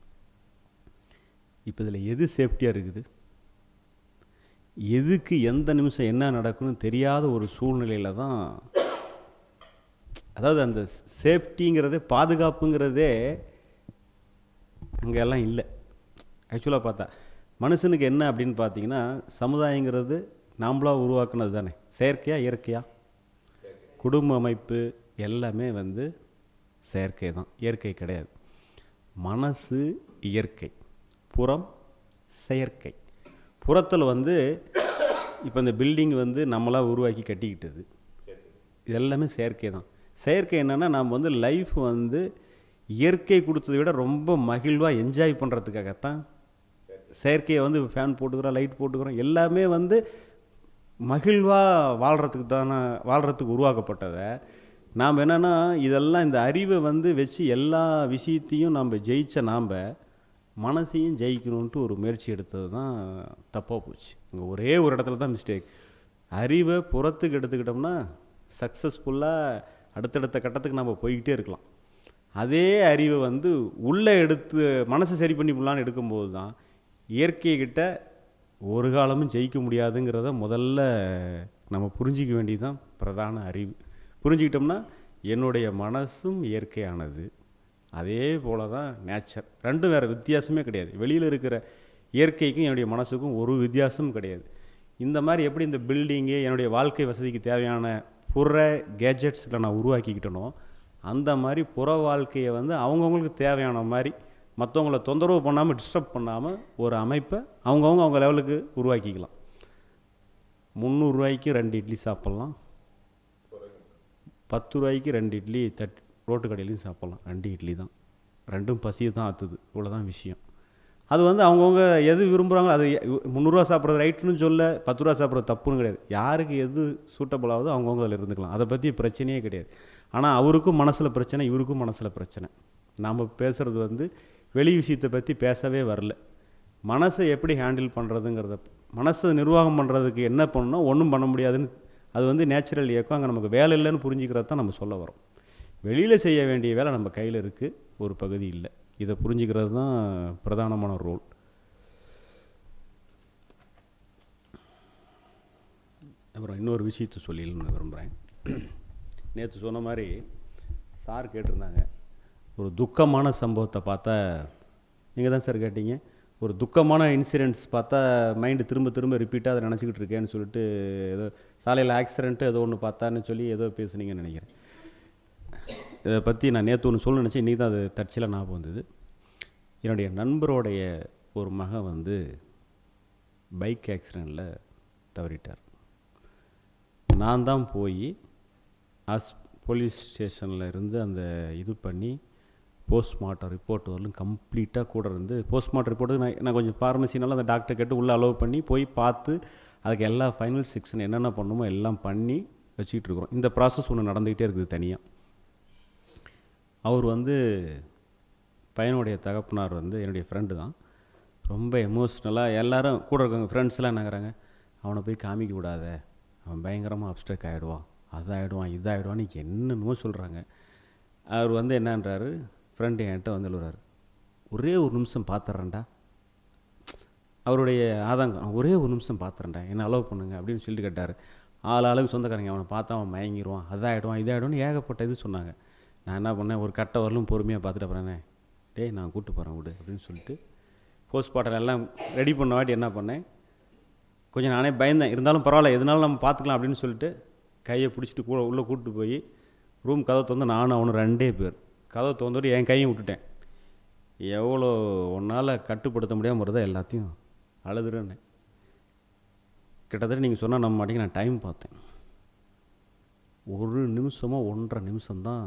இப்போ இதில் எது சேஃப்டியாக இருக்குது எதுக்கு எந்த நிமிஷம் என்ன நடக்குன்னு தெரியாத ஒரு சூழ்நிலையில் தான் அதாவது அந்த சேஃப்டிங்கிறதே பாதுகாப்புங்கிறதே அங்கெல்லாம் இல்லை ஆக்சுவலாக பார்த்தா மனுஷனுக்கு என்ன அப்படின்னு பார்த்தீங்கன்னா சமுதாயங்கிறது நாம்ளாக உருவாக்குனது தானே செயற்கையா இயற்கையா குடும்ப அமைப்பு எல்லாமே வந்து செயற்கை தான் இயற்கை கிடையாது மனசு இயற்கை புறம் செயற்கை புறத்தில் வந்து இப்போ இந்த பில்டிங் வந்து நம்மளாக உருவாக்கி கட்டிக்கிட்டது இது எல்லாமே செயற்கை தான் செயற்கை என்னென்னா நாம் வந்து லைஃப் வந்து இயற்கை கொடுத்ததை விட ரொம்ப மகிழ்வாக என்ஜாய் பண்ணுறதுக்காகத்தான் செயற்கையை வந்து ஃபேன் போட்டுக்கிறோம் லைட் போட்டுக்கிறோம் எல்லாமே வந்து மகிழ்வாக வாழ்கிறதுக்கு தானே வாழ்கிறதுக்கு உருவாக்கப்பட்டதை நாம் என்னென்னா இதெல்லாம் இந்த அறிவை வந்து வச்சு எல்லா விஷயத்தையும் நம்ம ஜெயிச்ச நாம் மனசையும் ஜெயிக்கணுன்ட்டு ஒரு முயற்சி எடுத்தது தான் தப்பாக போச்சு இங்கே ஒரே ஒரு இடத்துல தான் மிஸ்டேக் அறிவை புறத்துக்கு எடுத்துக்கிட்டோம்னா சக்ஸஸ்ஃபுல்லாக அடுத்தடுத்த கட்டத்துக்கு நம்ம போய்கிட்டே இருக்கலாம் அதே அறிவை வந்து உள்ளே எடுத்து மனசை சரி பண்ணி விடலான்னு எடுக்கும்போது தான் இயற்கைக்கிட்ட ஒரு காலமும் ஜெயிக்க முடியாதுங்கிறத முதல்ல நம்ம புரிஞ்சிக்க வேண்டியது தான் பிரதான அறிவு புரிஞ்சுக்கிட்டோம்னா என்னுடைய மனசும் இயற்கையானது அதே போல தான் நேச்சர் ரெண்டும் வேறு வித்தியாசமே கிடையாது வெளியில் இருக்கிற இயற்கைக்கும் என்னுடைய மனசுக்கும் ஒரு வித்தியாசமும் கிடையாது இந்த மாதிரி எப்படி இந்த பில்டிங்கு என்னுடைய வாழ்க்கை வசதிக்கு தேவையான புற கேஜெட்ஸில் நான் உருவாக்கிக்கிட்டனோ அந்த மாதிரி புற வாழ்க்கையை வந்து அவங்கவுங்களுக்கு தேவையான மாதிரி மற்றவங்கள தொந்தரவு பண்ணாமல் டிஸ்டர்ப் பண்ணாமல் ஒரு அமைப்பை அவங்கவுங்க அவங்க லெவலுக்கு உருவாக்கிக்கலாம் முந்நூறுரூவாய்க்கு ரெண்டு இட்லி சாப்பிட்லாம் பத்து ரூபாய்க்கு ரெண்டு இட்லி தட் ரோட்டு கடையிலையும் சாப்பிட்லாம் ரெண்டு இட்லி தான் ரெண்டும் பசியை தான் ஆற்றுது இவ்வளோதான் விஷயம் அது வந்து அவங்கவுங்க எது விரும்புகிறாங்களோ அது முந்நூறுரூவா சாப்பிட்றது ரைட்டுன்னு சொல்ல பத்து ரூபா சாப்பிட்றது தப்புன்னு கிடையாது யாருக்கு எது சூட்டபிள் ஆகுதோ அவங்கவுங்க அதில் இருந்துக்கலாம் அதை பற்றி பிரச்சனையே கிடையாது ஆனால் அவருக்கும் மனசில் பிரச்சனை இவருக்கும் மனசில் பிரச்சனை நாம் பேசுகிறது வந்து வெளி விஷயத்தை பற்றி பேசவே வரல மனசை எப்படி ஹேண்டில் பண்ணுறதுங்கிறத மனசை நிர்வாகம் பண்ணுறதுக்கு என்ன பண்ணணும் ஒன்றும் பண்ண முடியாதுன்னு அது வந்து நேச்சுரல் இயக்கம் அங்கே நமக்கு வேலை இல்லைன்னு புரிஞ்சுக்கிறது தான் நம்ம சொல்ல வரோம் வெளியில் செய்ய வேண்டிய வேலை நம்ம கையில் இருக்குது ஒரு பகுதி இல்லை இதை புரிஞ்சுக்கிறது தான் பிரதானமான ரோல் அப்புறம் இன்னொரு விஷயத்தை சொல்லிடணும்னு விரும்புகிறேன் நேற்று சொன்ன மாதிரி சார் கேட்டிருந்தாங்க ஒரு துக்கமான சம்பவத்தை பார்த்தா நீங்கள் தான் சார் கேட்டீங்க ஒரு துக்கமான இன்சிடென்ட்ஸ் பார்த்தா மைண்டு திரும்ப திரும்ப ரிப்பீட்டாக அதை நினச்சிக்கிட்டு இருக்கேன்னு சொல்லிட்டு ஏதோ சாலையில் ஆக்சிடென்ட்டு ஏதோ ஒன்று பார்த்தான்னு சொல்லி ஏதோ பேசுனீங்கன்னு நினைக்கிறேன் இதை பற்றி நான் நேற்று ஒன்று சொல்ல நினச்சேன் இன்றைக்கி தான் அது தற்செயலாக ஞாபகம் வந்தது என்னுடைய நண்பருடைய ஒரு மகன் வந்து பைக் ஆக்சிடெண்ட்டில் தவறிட்டார் நான் தான் போய் ஹாஸ் போலீஸ் ஸ்டேஷனில் இருந்து அந்த இது பண்ணி போஸ்ட்மார்ட்டம் ரிப்போர்ட் வரலும் கம்ப்ளீட்டாக கூட இருந்து போஸ்ட்மார்ட்டம் ரிப்போர்ட்டு நான் நான் கொஞ்சம் ஃபார்மசினால அந்த டாக்டர் கேட்டு உள்ளே அலோவ் பண்ணி போய் பார்த்து அதுக்கு எல்லா ஃபைனல் செக்ஷன் என்னென்ன பண்ணுமோ எல்லாம் பண்ணி வச்சுக்கிட்டு இருக்கிறோம் இந்த ப்ராசஸ் ஒன்று நடந்துக்கிட்டே இருக்குது தனியாக அவர் வந்து பையனுடைய தகப்பனார் வந்து என்னுடைய ஃப்ரெண்டு தான் ரொம்ப எமோஷ்னலாக எல்லாரும் கூட இருக்கவங்க ஃப்ரெண்ட்ஸ்லாம் என்னங்கிறாங்க அவனை போய் காமிக்க விடாத அவன் பயங்கரமாக அப்டேக் ஆகிடுவான் அதாகிடுவான் இதாகிடுவான்னு என்னென்னமோ சொல்கிறாங்க அவர் வந்து என்னன்றாரு ஃப்ரெண்டு என்கிட்ட வந்து எழுதுறாரு ஒரே ஒரு நிமிஷம் பார்த்துட்றேன்டா அவருடைய ஆதங்கம் ஒரே ஒரு நிமிஷம் பார்த்துறேன்டா என்ன அலோவ் பண்ணுங்க அப்படின்னு சொல்லிட்டு கேட்டார் ஆள் ஆளுக்கு சொந்தக்காரங்க அவனை பார்த்தா அவன் மயங்கிடுவான் அதாகிடுவான் இதாகிடுவான்னு ஏகப்பட்ட இது சொன்னாங்க நான் என்ன பண்ணேன் ஒரு கட்டை வரலும் பொறுமையாக பார்த்துட்டு அப்புறண்ணே டேய் நான் கூப்பிட்டு போகிறேன் விடு அப்படின்னு சொல்லிட்டு போஸ்ட்மார்ட்டம் எல்லாம் ரெடி பண்ண வாட்டி என்ன பண்ணேன் கொஞ்சம் நானே பயந்தேன் இருந்தாலும் பரவாயில்ல எதுனாலும் நம்ம பார்த்துக்கலாம் அப்படின்னு சொல்லிட்டு கையை பிடிச்சிட்டு கூட உள்ளே கூப்பிட்டு போய் ரூம் கதவை திறந்து நானும் அவனும் ரெண்டே பேர் கதவை திறந்துட்டு என் கையும் விட்டுட்டேன் எவ்வளோ உன்னால் கட்டுப்படுத்த முடியாமல் வருதோ எல்லாத்தையும் அழுதுறேன்னு கிட்டத்தட்ட நீங்கள் சொன்னால் நம்ம மாட்டேங்க நான் டைம் பார்த்தேன் ஒரு நிமிஷமோ ஒன்றரை நிமிஷம்தான்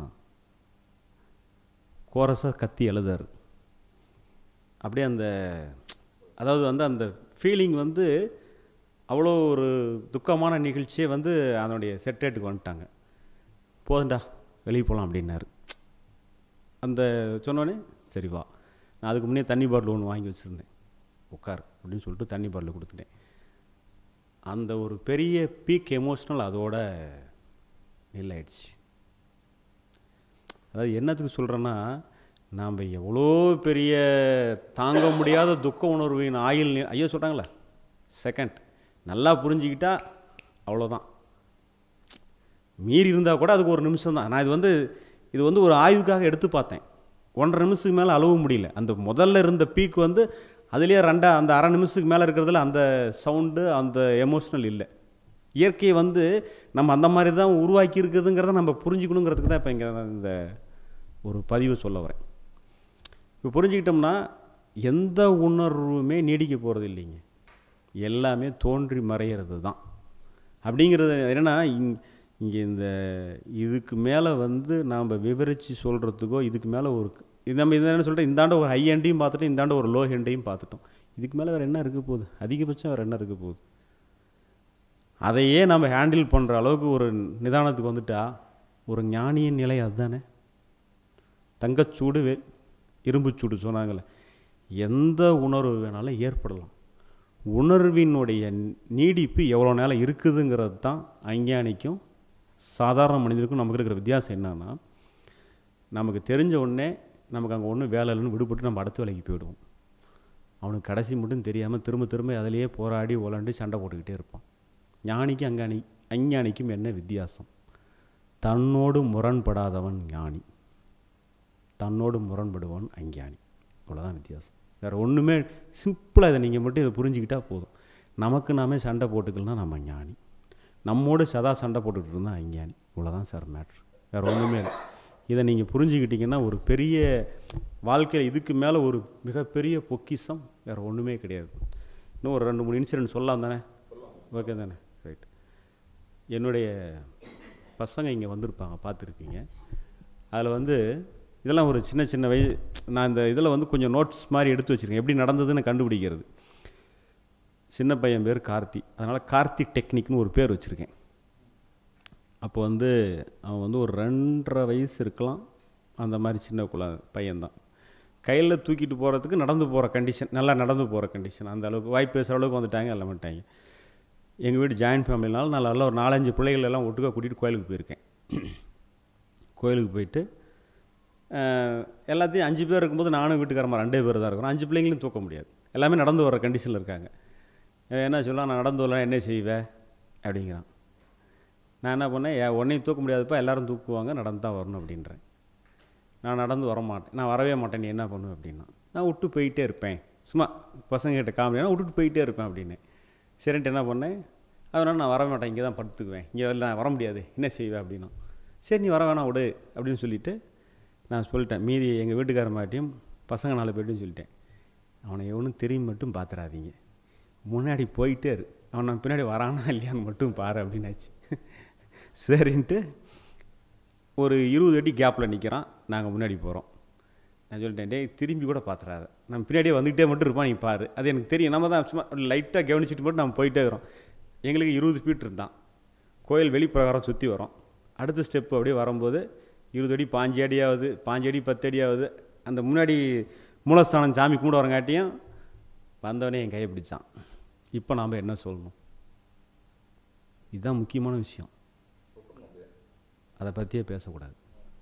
கோரஸாக கத்தி எழுதாரு அப்படியே அந்த அதாவது வந்து அந்த ஃபீலிங் வந்து அவ்வளோ ஒரு துக்கமான நிகழ்ச்சியை வந்து அதனுடைய செட்டேட்டுக்கு வந்துட்டாங்க போதுண்டா வெளியே போகலாம் அப்படின்னாரு அந்த சொன்னோடனே சரி வா நான் அதுக்கு முன்னே தண்ணி பாட்டில் ஒன்று வாங்கி வச்சுருந்தேன் உட்கார் அப்படின்னு சொல்லிட்டு தண்ணி பாட்டில் கொடுத்துட்டேன் அந்த ஒரு பெரிய பீக் எமோஷ்னல் அதோட நில்லாயிடுச்சு அதாவது என்னத்துக்கு சொல்கிறேன்னா நாம் எவ்வளோ பெரிய தாங்க முடியாத துக்க உணர்வின் ஆயில் நி- ஐயோ சொல்கிறாங்களே செகண்ட் நல்லா புரிஞ்சுக்கிட்டா அவ்வளோதான் மீறி இருந்தால் கூட அதுக்கு ஒரு நிமிஷம் தான் நான் இது வந்து இது வந்து ஒரு ஆய்வுக்காக எடுத்து பார்த்தேன் ஒன்றரை நிமிஷத்துக்கு மேலே அளவு முடியல அந்த முதல்ல இருந்த பீக் வந்து அதுலேயே ரெண்டா அந்த அரை நிமிஷத்துக்கு மேலே இருக்கிறதுல அந்த சவுண்டு அந்த எமோஷ்னல் இல்லை இயற்கையை வந்து நம்ம அந்த மாதிரி தான் உருவாக்கி இருக்குதுங்கிறத நம்ம புரிஞ்சுக்கணுங்கிறதுக்கு தான் இப்போ இங்கே இந்த ஒரு பதிவு சொல்ல வரேன் இப்போ புரிஞ்சுக்கிட்டோம்னா எந்த உணர்வுமே நீடிக்க போகிறது இல்லைங்க எல்லாமே தோன்றி மறையிறது தான் அப்படிங்கிறது என்னென்னா இங் இங்கே இந்த இதுக்கு மேலே வந்து நாம் விவரித்து சொல்கிறதுக்கோ இதுக்கு மேலே ஒரு இது நம்ம இது என்ன சொல்கிறேன் இந்தாண்ட ஒரு ஹை ஹெண்டையும் பார்த்துட்டோம் இந்தாண்ட ஒரு லோ ஹெண்டையும் பார்த்துட்டோம் இதுக்கு மேலே வேறு என்ன இருக்க போகுது அதிகபட்சம் வேறு என்ன இருக்க போகுது அதையே நம்ம ஹேண்டில் பண்ணுற அளவுக்கு ஒரு நிதானத்துக்கு வந்துட்டா ஒரு ஞானியின் நிலை அதுதானே தங்கச்சூடு வே இரும்புச்சூடு சொன்னாங்களே எந்த உணர்வு வேணாலும் ஏற்படலாம் உணர்வினுடைய நீடிப்பு எவ்வளோ நேரம் இருக்குதுங்கிறது தான் அஞ்ஞானிக்கும் சாதாரண மனிதனுக்கும் நமக்கு இருக்கிற வித்தியாசம் என்னன்னா நமக்கு தெரிஞ்ச உடனே நமக்கு அங்கே ஒன்றும் வேலை இல்லைன்னு விடுபட்டு நம்ம அடுத்த வேலைக்கு போயிடுவோம் அவனுக்கு கடைசி மட்டும் தெரியாமல் திரும்ப திரும்ப அதிலேயே போராடி உலாண்டு சண்டை போட்டுக்கிட்டே இருப்பான் ஞானிக்கும் அஞ்ஞானி அஞ்ஞானிக்கும் என்ன வித்தியாசம் தன்னோடு முரண்படாதவன் ஞானி தன்னோடு முரண்படுவன் அஞ்ஞானி இவ்வளோதான் வித்தியாசம் வேறு ஒன்றுமே சிம்பிளாக இதை நீங்கள் மட்டும் இதை புரிஞ்சுக்கிட்டா போதும் நமக்கு நாமே சண்டை போட்டுக்கலனா நம்ம ஞானி நம்மோடு சதா சண்டை போட்டுக்கிட்டு இருந்தால் அஞ்ஞானி இவ்வளோதான் சார் மேட்ரு வேறு ஒன்றுமே இல்லை இதை நீங்கள் புரிஞ்சுக்கிட்டிங்கன்னா ஒரு பெரிய வாழ்க்கையில் இதுக்கு மேலே ஒரு மிகப்பெரிய பொக்கிஷம் வேறு ஒன்றுமே கிடையாது இன்னும் ஒரு ரெண்டு மூணு இன்சிடென்ட் சொல்லலாம் தானே ஓகே தானே ரைட் என்னுடைய பசங்க இங்கே வந்திருப்பாங்க பார்த்துருப்பீங்க அதில் வந்து இதெல்லாம் ஒரு சின்ன சின்ன வய நான் இந்த இதில் வந்து கொஞ்சம் நோட்ஸ் மாதிரி எடுத்து வச்சுருக்கேன் எப்படி நடந்ததுன்னு கண்டுபிடிக்கிறது சின்ன பையன் பேர் கார்த்தி அதனால் கார்த்தி டெக்னிக்னு ஒரு பேர் வச்சுருக்கேன் அப்போ வந்து அவன் வந்து ஒரு ரெண்டரை வயசு இருக்கலாம் அந்த மாதிரி சின்ன குழ பையன்தான் கையில் தூக்கிட்டு போகிறதுக்கு நடந்து போகிற கண்டிஷன் நல்லா நடந்து போகிற கண்டிஷன் அந்த அளவுக்கு வாய்ப்பு பேசுகிற அளவுக்கு வந்துட்டாங்க எல்லாம் வந்துட்டாங்க எங்கள் வீடு ஜாயின்ட் ஃபேமிலினால நான் நல்லா ஒரு நாலஞ்சு பிள்ளைகள் எல்லாம் ஒட்டுக்கா கூட்டிகிட்டு கோயிலுக்கு போயிருக்கேன் கோயிலுக்கு போயிட்டு அஹ், எல்லாத்தையும் அஞ்சு பேர் இருக்கும்போது நானும் வீட்டுக்காரமா ரெண்டே பேர் தான் இருக்கிறோம் அஞ்சு பிள்ளைங்களும் தூக்க முடியாது எல்லாமே நடந்து வர கண்டிஷனில் இருக்காங்க இவன் என்ன சொல்லலாம் நான் நடந்து வரலாம் என்ன செய்வேன் அப்படிங்கிறான் நான் என்ன பண்ணேன் "ஏன் உன்னையும் தூக்க முடியாதுப்பா எல்லாரும் தூக்குவாங்க நடந்து தான் வரணும் அப்படின்றேன் நான் நடந்து வர மாட்டேன் நான் வரவே மாட்டேன் நீ என்ன பண்ணுவேன் அப்படின்னா நான் விட்டு போயிட்டே இருப்பேன் சும்மா பசங்ககிட்ட காமெடினா விட்டுட்டு போயிட்டே இருப்பேன் அப்படின்னு சரின்ட்டு என்ன பண்ணேன் அதனால் நான் வர மாட்டேன் இங்கே தான் படுத்துக்குவேன் இங்கே நான் வர முடியாது என்ன செய்வேன் அப்படின்னா சரி நீ வர வேணாம் விடு அப்படின்னு சொல்லிட்டு நான் சொல்லிட்டேன் மீதி எங்கள் வீட்டுக்காரமாட்டியும் பசங்க நாலு பேர்ட்டையும் சொல்லிட்டேன் அவனை எவனும் தெரியும் மட்டும் பார்த்துறாதீங்க முன்னாடி போயிட்டே இரு அவன் நான் பின்னாடி வரானா இல்லையான்னு மட்டும் பாரு அப்படின்னாச்சு சரின்ட்டு ஒரு இருபது அடி கேப்பில் நிற்கிறான் நாங்கள் முன்னாடி போகிறோம் நான் சொல்லிட்டேன் டேய் திரும்பி கூட பார்த்துறாத நம்ம பின்னாடியே வந்துக்கிட்டே மட்டும் இருப்பான் நீ பாரு அது எனக்கு தெரியும் நம்ம தான் சும்மா லைட்டாக கவனிச்சிட்டு மட்டும் நம்ம போயிட்டே இருக்கிறோம் எங்களுக்கு இருபது ஃபீட் இருந்தான் கோயில் வெளிப்பிரகாரம் சுற்றி வரோம் அடுத்த ஸ்டெப்பு அப்படியே வரும்போது இருபது அடி பாஞ்சு அடி ஆகுது பாஞ்சு அடி பத்து அடி ஆகுது அந்த முன்னாடி மூலஸ்தானம் சாமி கும்பிட வரங்காட்டியும் வந்தவனே என் கையை பிடிச்சான் இப்போ நாம் என்ன சொல்லணும் இதுதான் முக்கியமான விஷயம் அதை பற்றியே பேசக்கூடாது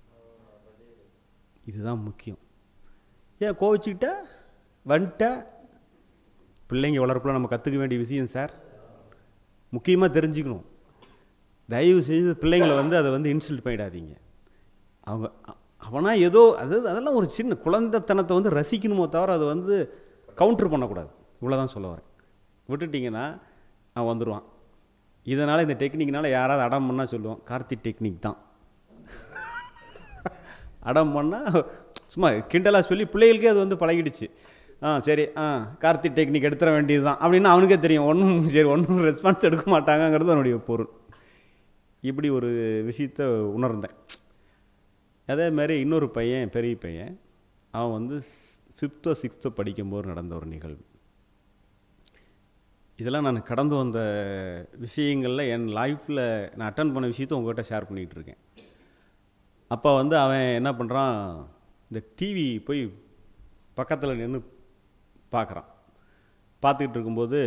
இதுதான் முக்கியம் ஏன் கோவிச்சுக்கிட்ட வந்துட்ட பிள்ளைங்க வளர்ப்பில் நம்ம கற்றுக்க வேண்டிய விஷயம் சார் முக்கியமாக தெரிஞ்சுக்கணும் தயவு செய்து பிள்ளைங்களை வந்து அதை வந்து இன்சல்ட் பண்ணிடாதீங்க அவங்க அ- அவனா ஏதோ அதாவது அதெல்லாம் ஒரு சின்ன குழந்தைத்தனத்தை வந்து ரசிக்கணுமோ தவிர அதை வந்து கவுண்டர் பண்ணக்கூடாது இவ்வளோதான் சொல்ல வரேன் விட்டுட்டிங்கன்னா அவன் வந்துடுவான் இதனால் இந்த டெக்னிக்னால யாராவது அடம் பண்ணால் சொல்லுவோம் கார்த்தி டெக்னிக் தான் அடம் பண்ணால் சும்மா கிண்டலாக சொல்லி பிள்ளைகளுக்கே அது வந்து பழகிடுச்சு ஆ சரி ஆ கார்த்தி டெக்னிக் எடுத்துட வேண்டியது தான் அப்படின்னு அவனுக்கே தெரியும் ஒன்றும் சரி ஒன்றும் ரெஸ்பான்ஸ் எடுக்க மாட்டாங்கங்கிறது அவனுடைய பொருள் இப்படி ஒரு விஷயத்தை உணர்ந்தேன் அதே மாதிரி இன்னொரு பையன் பெரிய பையன் அவன் வந்து ஃபிஃப்த்தோ சிக்ஸ்த்தோ படிக்கும்போது நடந்த ஒரு நிகழ்வு இதெல்லாம் நான் கடந்து வந்த விஷயங்களில் என் லைஃப்பில் நான் அட்டன் பண்ண விஷயத்தை உங்கள்கிட்ட ஷேர் பண்ணிகிட்டு இருக்கேன் அப்போ வந்து அவன் என்ன பண்ணுறான் இந்த டிவி போய் பக்கத்தில் நின்று பார்க்குறான் பார்த்துக்கிட்டு இருக்கும்போது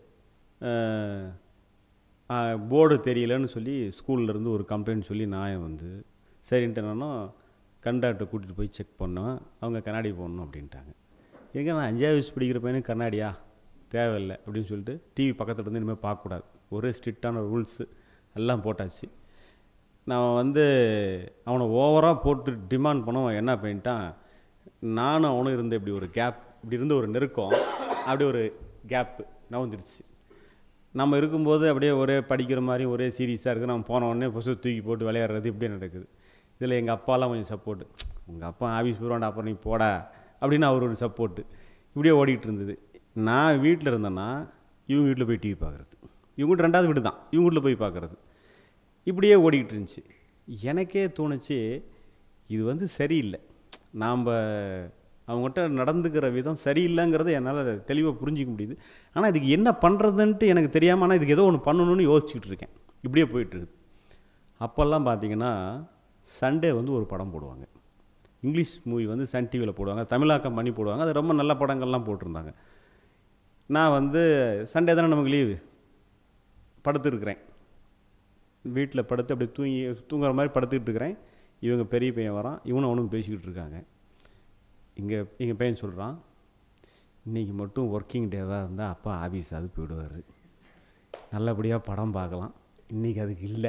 போர்டு தெரியலன்னு சொல்லி ஸ்கூல்ல இருந்து ஒரு கம்ப்ளைண்ட் சொல்லி நான் வந்து சரின்ட்டு நானும் கண்டாக்டை கூட்டிகிட்டு போய் செக் பண்ணோம் அவங்க கண்ணாடி போடணும் அப்படின்ட்டாங்க எங்க நான் அஞ்சாவது வயசு படிக்கிற பையனுக்கு கண்ணாடியா தேவையில்லை அப்படின்னு சொல்லிட்டு டிவி பக்கத்தில் இருந்து இனிமேல் பார்க்கக்கூடாது ஒரே ஸ்ட்ரிக்டான ரூல்ஸு எல்லாம் போட்டாச்சு நான் வந்து அவனை ஓவராக போட்டு டிமாண்ட் பண்ண அவன் என்ன பண்ணிட்டான் நானும் அவனும் இருந்த இப்படி ஒரு கேப் இப்படி இருந்த ஒரு நெருக்கம் அப்படியே ஒரு கேப்பு நவுந்துருச்சு நம்ம இருக்கும்போது அப்படியே ஒரே படிக்கிற மாதிரி ஒரே சீரியஸாக இருக்குது நம்ம போன உடனே புதுசு தூக்கி போட்டு விளையாடுறது இப்படியே நடக்குது இதில் எங்கள் அப்பாலாம் கொஞ்சம் சப்போர்ட்டு உங்கள் அப்பா ஆஃபீஸ் போயிடுவாண்டா அப்புறம் நீ போடா அப்படின்னு அவர் ஒரு சப்போர்ட்டு இப்படியே ஓடிக்கிட்டு இருந்தது நான் வீட்டில் இருந்தேன்னா இவங்க வீட்டில் போய் டிவி பார்க்குறது இவங்க வீட்டு ரெண்டாவது வீடு தான் இவங்க வீட்டில் போய் பார்க்குறது இப்படியே ஓடிக்கிட்டு இருந்துச்சு எனக்கே தோணுச்சு இது வந்து சரியில்லை நாம் அவங்ககிட்ட நடந்துக்கிற விதம் சரியில்லைங்கிறத என்னால் தெளிவாக புரிஞ்சிக்க முடியுது ஆனால் இதுக்கு என்ன பண்ணுறதுன்ட்டு எனக்கு தெரியாமல் ஆனால் இதுக்கு ஏதோ ஒன்று பண்ணணும்னு யோசிச்சுக்கிட்டு இருக்கேன் இப்படியே போயிட்டுருக்குது அப்போல்லாம் பார்த்தீங்கன்னா சண்டே வந்து ஒரு படம் போடுவாங்க இங்கிலீஷ் மூவி வந்து சன் டிவியில் போடுவாங்க தமிழாக்கம் பண்ணி போடுவாங்க அது ரொம்ப நல்ல படங்கள்லாம் போட்டிருந்தாங்க நான் வந்து சண்டே தானே நமக்கு லீவு படுத்துருக்குறேன் வீட்டில் படுத்து அப்படியே தூங்கி தூங்குற மாதிரி படுத்துக்கிட்டு இருக்கிறேன் இவங்க பெரிய பையன் வரான் இவனும் அவனும் பேசிக்கிட்டு இருக்காங்க இங்கே எங்கள் பையன் சொல்கிறான் இன்றைக்கி மட்டும் ஒர்க்கிங் டேவாக இருந்தால் அப்பா ஆஃபீஸ் அது போயிடுவார் நல்லபடியாக படம் பார்க்கலாம் இன்றைக்கி அதுக்கு இல்லை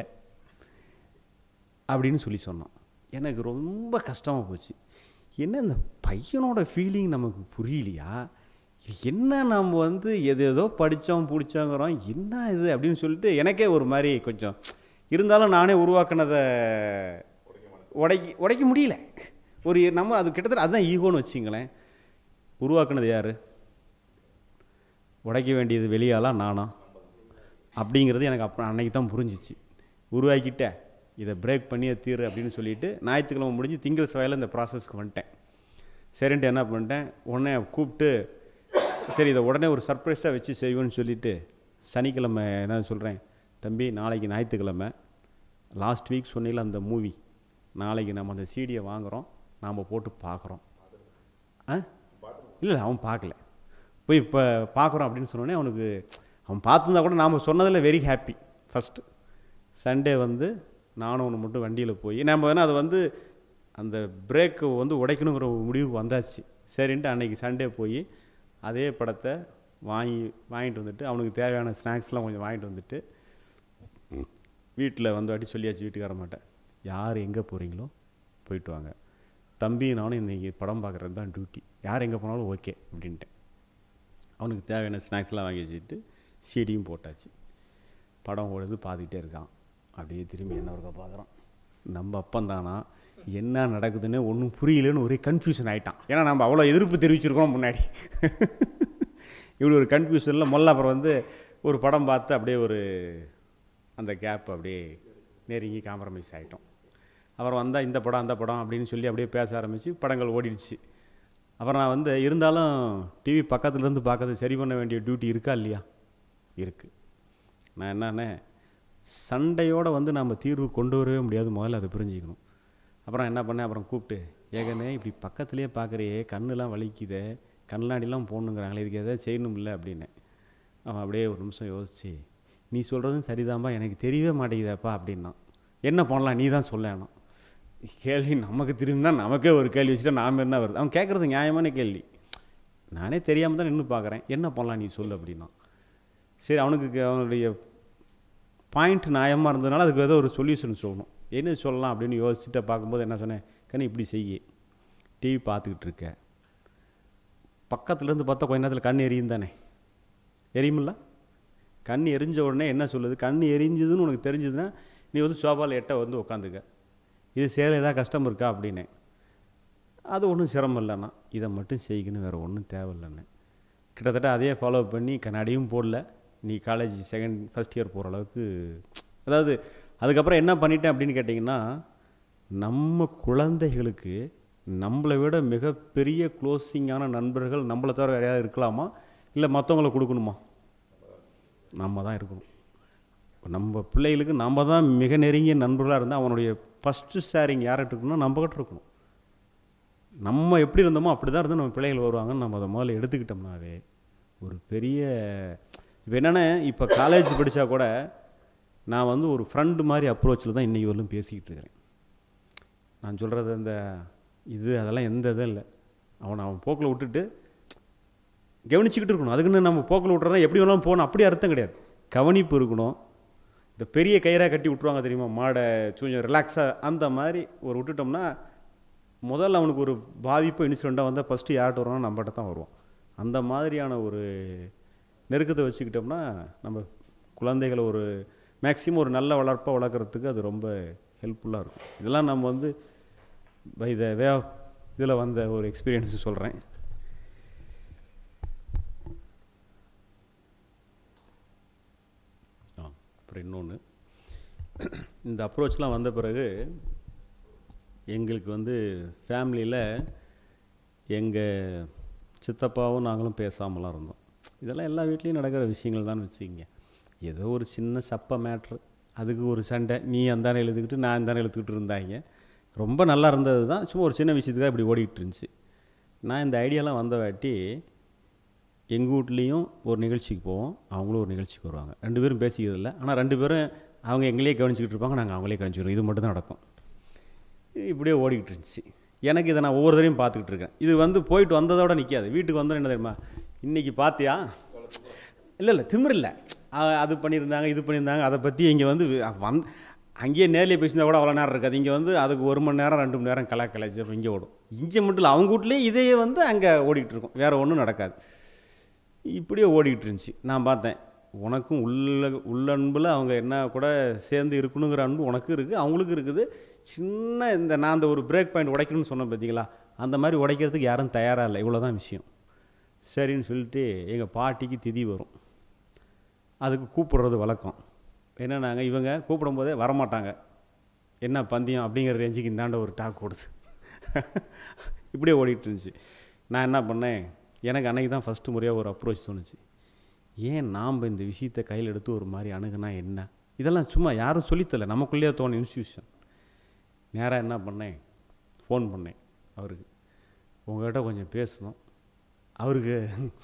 அப்படின்னு சொல்லி சொன்னான் எனக்கு ரொம்ப கஷ்டமாக போச்சு என்ன இந்த பையனோட ஃபீலிங் நமக்கு புரியலையா இது என்ன நம்ம வந்து எது ஏதோ படித்தோம் பிடிச்சோங்கிறோம் என்ன இது அப்படின்னு சொல்லிட்டு எனக்கே ஒரு மாதிரி கொஞ்சம் இருந்தாலும் நானே உருவாக்குனதை உடைக்க உடைக்க முடியல ஒரு நம்ம அது கிட்டத்தட்ட அதுதான் ஈகோன்னு வச்சிங்களேன் உருவாக்குனது யார் உடைக்க வேண்டியது வெளியாளா நானா அப்படிங்கிறது எனக்கு அப்போ அன்னைக்கு தான் புரிஞ்சிச்சு உருவாக்கிட்ட இதை பிரேக் பண்ணியே தீரு அப்படின்னு சொல்லிட்டு ஞாயிற்றுக்கிழமை முடிஞ்சு திங்கள் செவ்வாயில் இந்த ப்ராசஸ்க்கு வந்துட்டேன் சரின்ட்டு என்ன பண்ணிட்டேன் உடனே கூப்பிட்டு சரி இதை உடனே ஒரு சர்ப்ரைஸாக வச்சு செய்வோன்னு சொல்லிட்டு சனிக்கிழமை என்ன சொல்கிறேன் தம்பி நாளைக்கு ஞாயிற்றுக்கிழமை லாஸ்ட் வீக் சொன்னீங்கள அந்த மூவி நாளைக்கு நம்ம அந்த சீடியை வாங்குகிறோம் நாம் போட்டு பார்க்குறோம் ஆ இல்லை அவன் பார்க்கல போய் இப்போ பார்க்குறோம் அப்படின்னு சொன்னோடனே அவனுக்கு அவன் பார்த்துருந்தா கூட நாம் சொன்னதில் வெரி ஹாப்பி ஃபஸ்ட்டு சண்டே வந்து நானும் ஒன்று மட்டும் வண்டியில் போய் நம்ம வேணால் அது வந்து அந்த பிரேக்கை வந்து உடைக்கணுங்கிற ஒரு முடிவுக்கு வந்தாச்சு சரின்ட்டு அன்னைக்கு சண்டே போய் அதே படத்தை வாங்கி வாங்கிட்டு வந்துட்டு அவனுக்கு தேவையான ஸ்நாக்ஸ்லாம் கொஞ்சம் வாங்கிட்டு வந்துட்டு வீட்டில் வந்து வாட்டி சொல்லியாச்சு வீட்டுக்கார மாட்டேன் யார் எங்கே போகிறீங்களோ போயிட்டு வாங்க தம்பி நானும் இன்றைக்கி படம் பார்க்குறது தான் டியூட்டி யார் எங்கே போனாலும் ஓகே அப்படின்ட்டேன் அவனுக்கு தேவையான ஸ்நாக்ஸ்லாம் வாங்கி வச்சுட்டு சீடியும் போட்டாச்சு படம் ஓடுது பார்த்துக்கிட்டே இருக்கான் அப்படியே திரும்பி என்ன ஒருக்கா பார்க்குறான் நம்ம அப்பந்தானா என்ன நடக்குதுன்னு ஒன்றும் புரியலன்னு ஒரே கன்ஃபியூஷன் ஆகிட்டான் ஏன்னா நம்ம அவ்வளோ எதிர்ப்பு தெரிவிச்சிருக்கோம் முன்னாடி இப்படி ஒரு கன்ஃபியூஷனில் முதல்ல அப்புறம் வந்து ஒரு படம் பார்த்து அப்படியே ஒரு அந்த கேப் அப்படியே நெருங்கி காம்ப்ரமைஸ் ஆகிட்டோம் அப்புறம் வந்தால் இந்த படம் அந்த படம் அப்படின்னு சொல்லி அப்படியே பேச ஆரம்பித்து படங்கள் ஓடிடுச்சு அப்புறம் நான் வந்து இருந்தாலும் டிவி பக்கத்துலேருந்து பார்க்கறது சரி பண்ண வேண்டிய டியூட்டி இருக்கா இல்லையா இருக்குது நான் என்னன்னே சண்டையோடு வந்து நம்ம தீர்வு கொண்டு வரவே முடியாது முதல்ல அதை புரிஞ்சுக்கணும் அப்புறம் என்ன பண்ணேன் அப்புறம் கூப்பிட்டு ஏகனே இப்படி பக்கத்துலேயே பார்க்குறியே கண்ணுலாம் வலிக்குதே கண்ணாடிலாம் போடணுங்கிறாங்களே இதுக்கு எதாவது செய்யணும்ல அப்படின்னு அவன் அப்படியே ஒரு நிமிஷம் யோசிச்சு நீ சொல்கிறதும் சரிதான்பா எனக்கு தெரியவே மாட்டேங்குதேப்பா அப்படின்னா என்ன பண்ணலாம் நீ தான் சொல்லணும் கேள்வி நமக்கு திரும்பினா நமக்கே ஒரு கேள்வி வச்சுட்டா நாம் என்ன வருது அவன் கேட்குறது நியாயமான கேள்வி நானே தெரியாமல் தான் நின்று பார்க்குறேன் என்ன பண்ணலாம் நீ சொல்லு அப்படின்னா சரி அவனுக்கு கே- அவனுடைய பாயிண்ட் நியாயமாக இருந்ததுனால அதுக்கு ஏதோ ஒரு சொல்யூஷன் சொல்லணும் என்ன சொல்லலாம் அப்படின்னு யோசிச்சுட்டு பார்க்கும்போது என்ன சொன்னேன் கண்ணு இப்படி செய்யி டிவி பார்த்துக்கிட்டு இருக்க பக்கத்துலேருந்து பார்த்தா கொஞ்ச நேரத்தில் கண் எரியும் தானே எரியுமில்ல கண் எரிஞ்ச உடனே என்ன சொல்லுது கண் எரிஞ்சதுன்னு உனக்கு தெரிஞ்சதுன்னா நீ வந்து சோபாவில் எட்ட வந்து உட்காந்துக்க இது சேர ஏதாவது கஷ்டம் இருக்கா அப்படின்னேன் அது ஒன்றும் சிரமம் இல்லைண்ணா இதை மட்டும் செய்யணும் வேறு ஒன்றும் தேவையில்லைண்ணே கிட்டத்தட்ட அதே ஃபாலோ பண்ணி கண்ணாடியும் போடல நீ காலேஜ் செகண்ட் ஃபஸ்ட் இயர் போகிற அளவுக்கு அதாவது அதுக்கப்புறம் என்ன பண்ணிட்டேன் அப்படின்னு கேட்டிங்கன்னா நம்ம குழந்தைகளுக்கு நம்மளை விட மிகப்பெரிய க்ளோஸிங்கான நண்பர்கள் நம்மளை தவிர வேறு யாராவது இருக்கலாமா இல்லை மற்றவங்கள கொடுக்கணுமா நம்ம தான் இருக்கணும் நம்ம பிள்ளைகளுக்கு நம்ம தான் மிக நெருங்கிய நண்பர்களாக இருந்தால் அவனுடைய ஃபஸ்ட்டு ஷேரிங் யார்கிட்ட இருக்கணும் நம்மகிட்ட இருக்கணும் நம்ம எப்படி இருந்தோமோ அப்படி தான் இருந்து நம்ம பிள்ளைகள் வருவாங்கன்னு நம்ம அதை முதல்ல எடுத்துக்கிட்டோம்னாவே ஒரு பெரிய இப்போ என்னென்னா இப்போ காலேஜ் படித்தா கூட நான் வந்து ஒரு ஃப்ரெண்டு மாதிரி அப்ரோச்சில் தான் இன்றைக்கி வரலும் பேசிக்கிட்டு இருக்கிறேன் நான் சொல்கிறது அந்த இது அதெல்லாம் எந்த இதுவும் இல்லை அவனை அவன் போக்கில் விட்டுட்டு கவனிச்சுக்கிட்டு இருக்கணும் அதுக்குன்னு நம்ம போக்கில் விட்டுறதா எப்படி வேணாலும் போகணும் அப்படி அர்த்தம் கிடையாது கவனிப்பு இருக்கணும் இந்த பெரிய கயிறாக கட்டி விட்ருவாங்க தெரியுமா மாடை கொஞ்சம் ரிலாக்ஸாக அந்த மாதிரி ஒரு விட்டுட்டோம்னா முதல்ல அவனுக்கு ஒரு பாதிப்பு இன்சிடெண்ட்டாக வந்தால் ஃபஸ்ட்டு யார்கிட்ட வருவானோ நம்மகிட்ட தான் வருவான் அந்த மாதிரியான ஒரு நெருக்கத்தை வச்சுக்கிட்டோம்னா நம்ம குழந்தைகளை ஒரு மேக்ஸிமம் ஒரு நல்ல வளர்ப்பாக வளர்க்குறதுக்கு அது ரொம்ப ஹெல்ப்ஃபுல்லாக இருக்கும் இதெல்லாம் நம்ம வந்து பை த வே ஆஃப் இதில் வந்த ஒரு எக்ஸ்பீரியன்ஸ் சொல்கிறேன் ஆ அப்புறம் இன்னொன்று இந்த அப்ரோச்லாம் வந்த பிறகு எங்களுக்கு வந்து ஃபேமிலியில் எங்கள் சித்தப்பாவும் நாங்களும் பேசாமலாம் இருந்தோம் இதெல்லாம் எல்லா வீட்லேயும் நடக்கிற விஷயங்கள் தான் வச்சுக்கிங்க ஏதோ ஒரு சின்ன சப்ப மேட்ரு அதுக்கு ஒரு சண்டை நீ அந்தானே எழுதுக்கிட்டு நான் அந்தானே எழுத்துக்கிட்டு இருந்தாங்க ரொம்ப நல்லா இருந்தது தான் சும்மா ஒரு சின்ன விஷயத்துக்காக இப்படி ஓடிக்கிட்டு இருந்துச்சு நான் இந்த ஐடியாலாம் வந்த வாட்டி எங்கள் வீட்லேயும் ஒரு நிகழ்ச்சிக்கு போவோம் அவங்களும் ஒரு நிகழ்ச்சிக்கு வருவாங்க ரெண்டு பேரும் பேசிக்கிறது இல்லை ஆனால் ரெண்டு பேரும் அவங்க எங்களையே கவனிச்சிக்கிட்டு இருப்பாங்க நாங்கள் அவங்களே கவனிச்சிக்கிறோம் இது மட்டும் தான் நடக்கும் இப்படியே ஓடிக்கிட்டு இருந்துச்சு எனக்கு இதை நான் ஒவ்வொரு தடவையும் பார்த்துக்கிட்டு இருக்கேன் இது வந்து போயிட்டு வந்ததோட நிற்காது வீட்டுக்கு வந்தோம் என்ன தெரியுமா இன்றைக்கி பார்த்தியா இல்லை இல்லை திமிர் இல்லை அ- அது பண்ணியிருந்தாங்க இது பண்ணியிருந்தாங்க அதை பற்றி இங்கே வந்து வி- வந் அங்கேயே நேர்லேயே பேசினா கூட அவ்வளோ நேரம் இருக்காது இங்கே வந்து அதுக்கு ஒரு மணி நேரம் ரெண்டு மணி நேரம் கலா கலாச்சு அப்போ இங்கே ஓடும் இங்கே மட்டும் இல்லை அவங்க வீட்லேயே இதே வந்து அங்கே ஓடிக்கிட்டு இருக்கும் வேறு ஒன்றும் நடக்காது இப்படியே ஓடிக்கிட்டு இருந்துச்சு நான் பார்த்தேன் உனக்கும் உள்ள உள்ளன்புல அவங்க என்ன கூட சேர்ந்து இருக்கணுங்கிற அன்பு உனக்கும் இருக்குது அவங்களுக்கும் இருக்குது சின்ன இந்த நான் அந்த ஒரு பிரேக் பாயிண்ட் உடைக்கணும்னு சொன்னேன் பார்த்தீங்களா அந்த மாதிரி உடைக்கிறதுக்கு யாரும் தயாராக இல்லை இவ்வளோ தான் விஷயம் சரின்னு சொல்லிட்டு எங்கள் பாட்டிக்கு திதி வரும் அதுக்கு கூப்பிடுறது வழக்கம் என்னன்னாங்க இவங்க கூப்பிடும்போதே வரமாட்டாங்க என்ன பந்தயம் அப்படிங்கிற ரேஞ்சுக்கு இந்தாண்ட ஒரு டாக் ஓடுது இப்படியே ஓடிட்டு இருந்துச்சு நான் என்ன பண்ணேன் எனக்கு அன்னைக்கு தான் ஃபஸ்ட்டு முறையாக ஒரு அப்ரோச் தோணுச்சு ஏன் நாம் இந்த விஷயத்தை கையில் எடுத்து ஒரு மாதிரி அணுகுனா என்ன இதெல்லாம் சும்மா யாரும் சொல்லித்தரல நமக்குள்ளேயே தோணும் இன்ஸ்டியூஷன் நேராக என்ன பண்ணேன் ஃபோன் பண்ணேன் அவருக்கு உங்கள்கிட்ட கொஞ்சம் பேசணும் அவருக்கு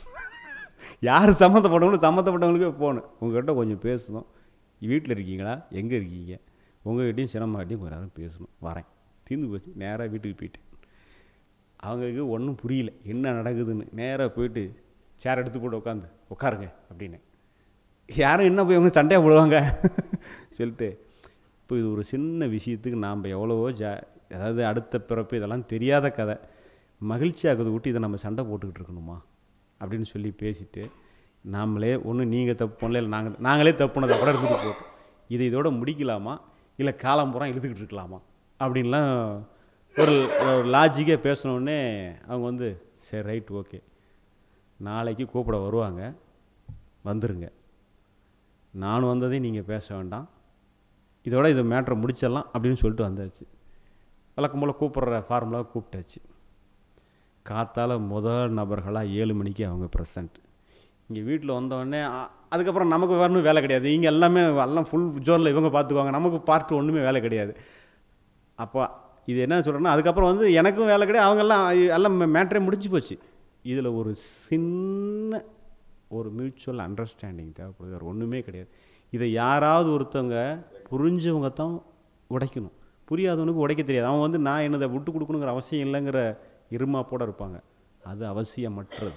யார் சம்மந்தப்பட்டவங்களும் சம்மந்தப்பட்டவங்களுக்கே ஃபோனு உங்கள்கிட்ட கொஞ்சம் பேசணும் வீட்டில் இருக்கீங்களா எங்கே இருக்கீங்க உங்கள்கிட்டையும் சிரமமாட்டியும் கொஞ்ச நேரம் பேசணும் வரேன் தீர்ந்து போச்சு நேராக வீட்டுக்கு போயிட்டேன் அவங்களுக்கு ஒன்றும் புரியல என்ன நடக்குதுன்னு நேராக போயிட்டு சேர் எடுத்து போட்டு உட்காந்து உட்காருங்க அப்படின்னு யாரும் என்ன போய் அவங்க சண்டையாக போடுவாங்க சொல்லிட்டு இப்போ இது ஒரு சின்ன விஷயத்துக்கு நாம் எவ்வளவோ ஜா அதாவது அடுத்த பிறப்பு இதெல்லாம் தெரியாத கதை மகிழ்ச்சியாக்குது விட்டு இதை நம்ம சண்டை போட்டுக்கிட்டு இருக்கணுமா அப்படின்னு சொல்லி பேசிட்டு நாமளே ஒன்று நீங்கள் தப்பு பண்ணல இல்லை நாங்கள் நாங்களே தப்பு பண்ணதை கூட இருந்துட்டு போட்டோம் இதை இதோட முடிக்கலாமா இல்லை காலம் பூரா இழுத்துக்கிட்டு இருக்கலாமா அப்படின்லாம் ஒரு ஒரு லாஜிக்காக பேசினோடனே அவங்க வந்து சரி ரைட் ஓகே நாளைக்கு கூப்பிட வருவாங்க வந்துருங்க நான் வந்ததையும் நீங்கள் பேச வேண்டாம் இதோட இது மேட்ரை முடிச்சிடலாம் அப்படின்னு சொல்லிட்டு வந்தாச்சு வழக்கம் போல் கூப்பிட்ற ஃபார்முலாவை கூப்பிட்டாச்சு காத்தால முதல் நபர்களாக ஏழு மணிக்கு அவங்க ப்ரெசன்ட் இங்கே வீட்டில் வந்தோடனே அ- அதுக்கப்புறம் நமக்கு வரணும் வேலை கிடையாது இங்கே எல்லாமே எல்லாம் ஃபுல் ஜோனில் இவங்க பார்த்துக்குவாங்க நமக்கு பார்ட் ஒன்றுமே வேலை கிடையாது அப்போ இது என்ன சொல்கிறேன்னா அதுக்கப்புறம் வந்து எனக்கும் வேலை கிடையாது அவங்கெல்லாம் எல்லாம் மேட்ரே முடிஞ்சு போச்சு இதில் ஒரு சின்ன ஒரு மியூச்சுவல் அண்டர்ஸ்டாண்டிங் தேவைப்படுது வேறு ஒன்றுமே கிடையாது இதை யாராவது ஒருத்தவங்க புரிஞ்சவங்க தான் உடைக்கணும் புரியாதவனுக்கு உடைக்க தெரியாது அவன் வந்து நான் என்னதை விட்டு கொடுக்கணுங்கிற அவசியம் இல்லைங்கிற இருமாப்போட இருப்பாங்க அது அவசியமற்றது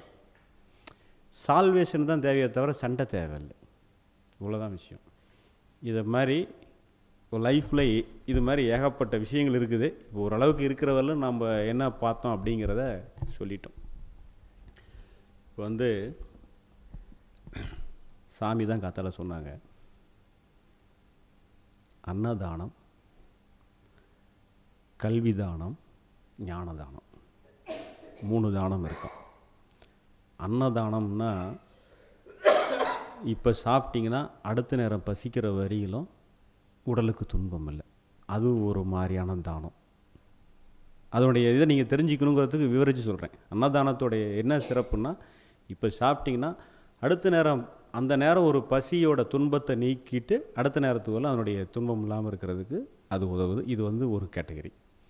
சால்வேஷன் தான் தேவையே தவிர சண்டை தேவையில்லை இவ்வளோதான் விஷயம் இதை மாதிரி லைஃப்பில் இது மாதிரி ஏகப்பட்ட விஷயங்கள் இருக்குது இப்போ ஓரளவுக்கு இருக்கிறவரில் நம்ம என்ன பார்த்தோம் அப்படிங்கிறத சொல்லிட்டோம் இப்போ வந்து சாமி தான் காத்தால சொன்னாங்க அன்னதானம் கல்வி தானம் ஞான தானம் மூணு தானம் இருக்கும் அன்னதானம்னா இப்போ சாப்பிட்டீங்கன்னா அடுத்த நேரம் பசிக்கிற வரையிலும் உடலுக்கு துன்பம் இல்லை அது ஒரு மாதிரியான தானம் அதனுடைய இதை நீங்கள் தெரிஞ்சுக்கணுங்கிறதுக்கு விவரித்து சொல்கிறேன் அன்னதானத்தோடைய என்ன சிறப்புன்னா இப்போ சாப்பிட்டீங்கன்னா அடுத்த நேரம் அந்த நேரம் ஒரு பசியோட துன்பத்தை நீக்கிட்டு அடுத்த நேரத்துக்கு வரலாம் அதனுடைய துன்பம் இல்லாமல் இருக்கிறதுக்கு அது உதவுது இது வந்து ஒரு கேட்டகரி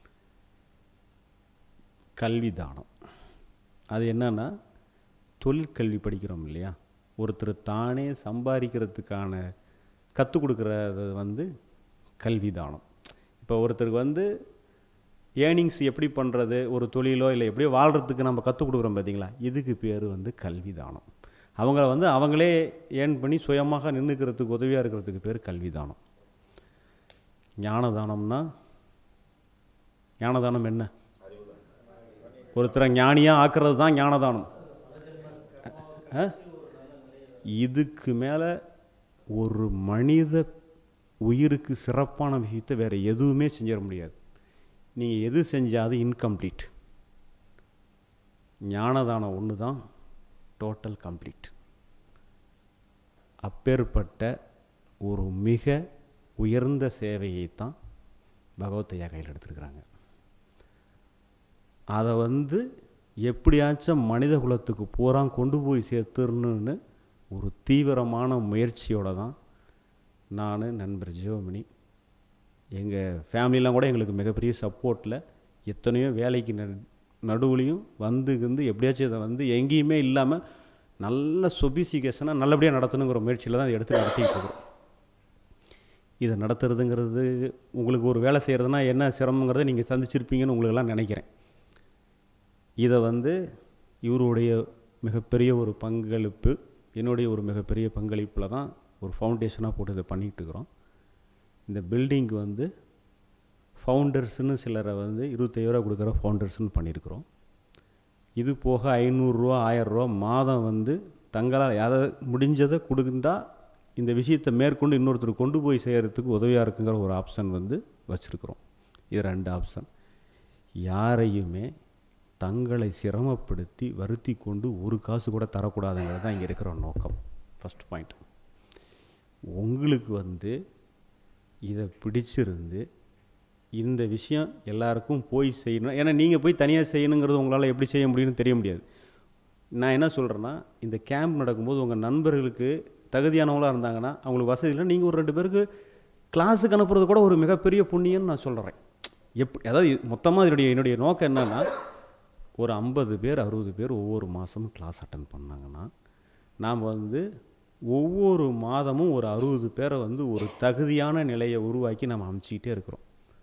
கல்வி தானம் அது என்னன்னா தொழிற்கல்வி படிக்கிறோம் இல்லையா ஒருத்தர் தானே சம்பாதிக்கிறதுக்கான கற்றுக் கொடுக்குறது வந்து கல்வி தானம் இப்போ ஒருத்தருக்கு வந்து ஏர்னிங்ஸ் எப்படி பண்ணுறது ஒரு தொழிலோ இல்லை எப்படியோ வாழ்கிறதுக்கு நம்ம கற்றுக் கொடுக்குறோம் பார்த்தீங்களா இதுக்கு பேர் வந்து கல்வி தானம் அவங்கள வந்து அவங்களே ஏர்ன் பண்ணி சுயமாக நின்றுக்கிறதுக்கு உதவியாக இருக்கிறதுக்கு பேர் கல்வி தானம் ஞானதானம்னா ஞானதானம் என்ன ஒருத்தரை ஞானியாக ஆக்குறது தான் ஞானதானம் ஆ? இதுக்கு மேலே ஒரு மனித உயிருக்கு சிறப்பான விஷயத்தை வேறு எதுவுமே செஞ்சிட முடியாது நீங்கள் எது செஞ்சாலும் இன்கம்ப்ளீட் ஞானதானம் ஒன்று தான் டோட்டல் கம்ப்ளீட் அப்பேற்பட்ட ஒரு மிக உயர்ந்த சேவையைத்தான் பகவத்தையா கையில் எடுத்துருக்குறாங்க அதை வந்து எப்படியாச்சும் மனித குலத்துக்கு பூரா கொண்டு போய் சேர்த்துடணுன்னு ஒரு தீவிரமான முயற்சியோட தான் நான் நண்பர் ஜியோமணி எங்கள் ஃபேமிலிலாம் கூட எங்களுக்கு மிகப்பெரிய சப்போர்ட்டில் எத்தனையோ வேலைக்கு நடு நடுவுலையும் வந்து வந்து எப்படியாச்சும் இதை வந்து எங்கேயுமே இல்லாமல் நல்ல சொபிசிகேஷனாக நல்லபடியாக நடத்தணுங்கிற முயற்சியில் தான் இதை எடுத்து நடத்திக்கிட்டு இருக்கிறோம் இதை நடத்துறதுங்கிறது உங்களுக்கு ஒரு வேலை செய்கிறதுனா என்ன சிரமங்கிறத நீங்கள் சந்திச்சிருப்பீங்கன்னு உங்களுக்கெல்லாம் நினைக்கிறேன் இதை வந்து இவருடைய மிகப்பெரிய ஒரு பங்களிப்பு என்னுடைய ஒரு மிகப்பெரிய பங்களிப்பில் தான் ஒரு ஃபவுண்டேஷனாக போட்டு இதை பண்ணிகிட்டு இருக்கிறோம் இந்த பில்டிங்க்கு வந்து ஃபவுண்டர்ஸ்னு சிலரை வந்து இருபத்தையாயிரரூவா கொடுக்குற ஃபவுண்டர்ஸ்னு பண்ணியிருக்கிறோம் இது போக ஐநூறுரூவா ஆயரூவா மாதம் வந்து தங்களால் எதை முடிஞ்சதை கொடுந்தா இந்த விஷயத்தை மேற்கொண்டு இன்னொருத்தர் கொண்டு போய் செய்கிறதுக்கு உதவியாக இருக்குங்கிற ஒரு ஆப்ஷன் வந்து வச்சுருக்குறோம் இது ரெண்டு ஆப்ஷன் யாரையுமே தங்களை சிரமப்படுத்தி வருத்தி கொண்டு ஒரு காசு கூட தரக்கூடாதுங்கிறது தான் இங்கே இருக்கிற நோக்கம் ஃபஸ்ட் பாயிண்ட் உங்களுக்கு வந்து இதை பிடிச்சிருந்து இந்த விஷயம் எல்லாருக்கும் போய் செய்யணும் ஏன்னா நீங்கள் போய் தனியாக செய்யணுங்கிறது உங்களால் எப்படி செய்ய முடியும்னு தெரிய முடியாது நான் என்ன சொல்கிறேன்னா இந்த கேம்ப் நடக்கும்போது உங்கள் நண்பர்களுக்கு தகுதியானவங்களாக இருந்தாங்கன்னா அவங்களுக்கு வசதி இல்லை நீங்கள் ஒரு ரெண்டு பேருக்கு கிளாஸுக்கு அனுப்புறது கூட ஒரு மிகப்பெரிய புண்ணியம்னு நான் சொல்கிறேன் எப் அதாவது மொத்தமாக இதனுடைய என்னுடைய நோக்கம் என்னன்னா ஒரு ஐம்பது பேர் அறுபது பேர் ஒவ்வொரு மாதமும் கிளாஸ் அட்டன் பண்ணாங்கன்னா நாம் வந்து ஒவ்வொரு மாதமும் ஒரு அறுபது பேரை வந்து ஒரு தகுதியான நிலையை உருவாக்கி நம்ம அமைச்சிக்கிட்டே இருக்கிறோம்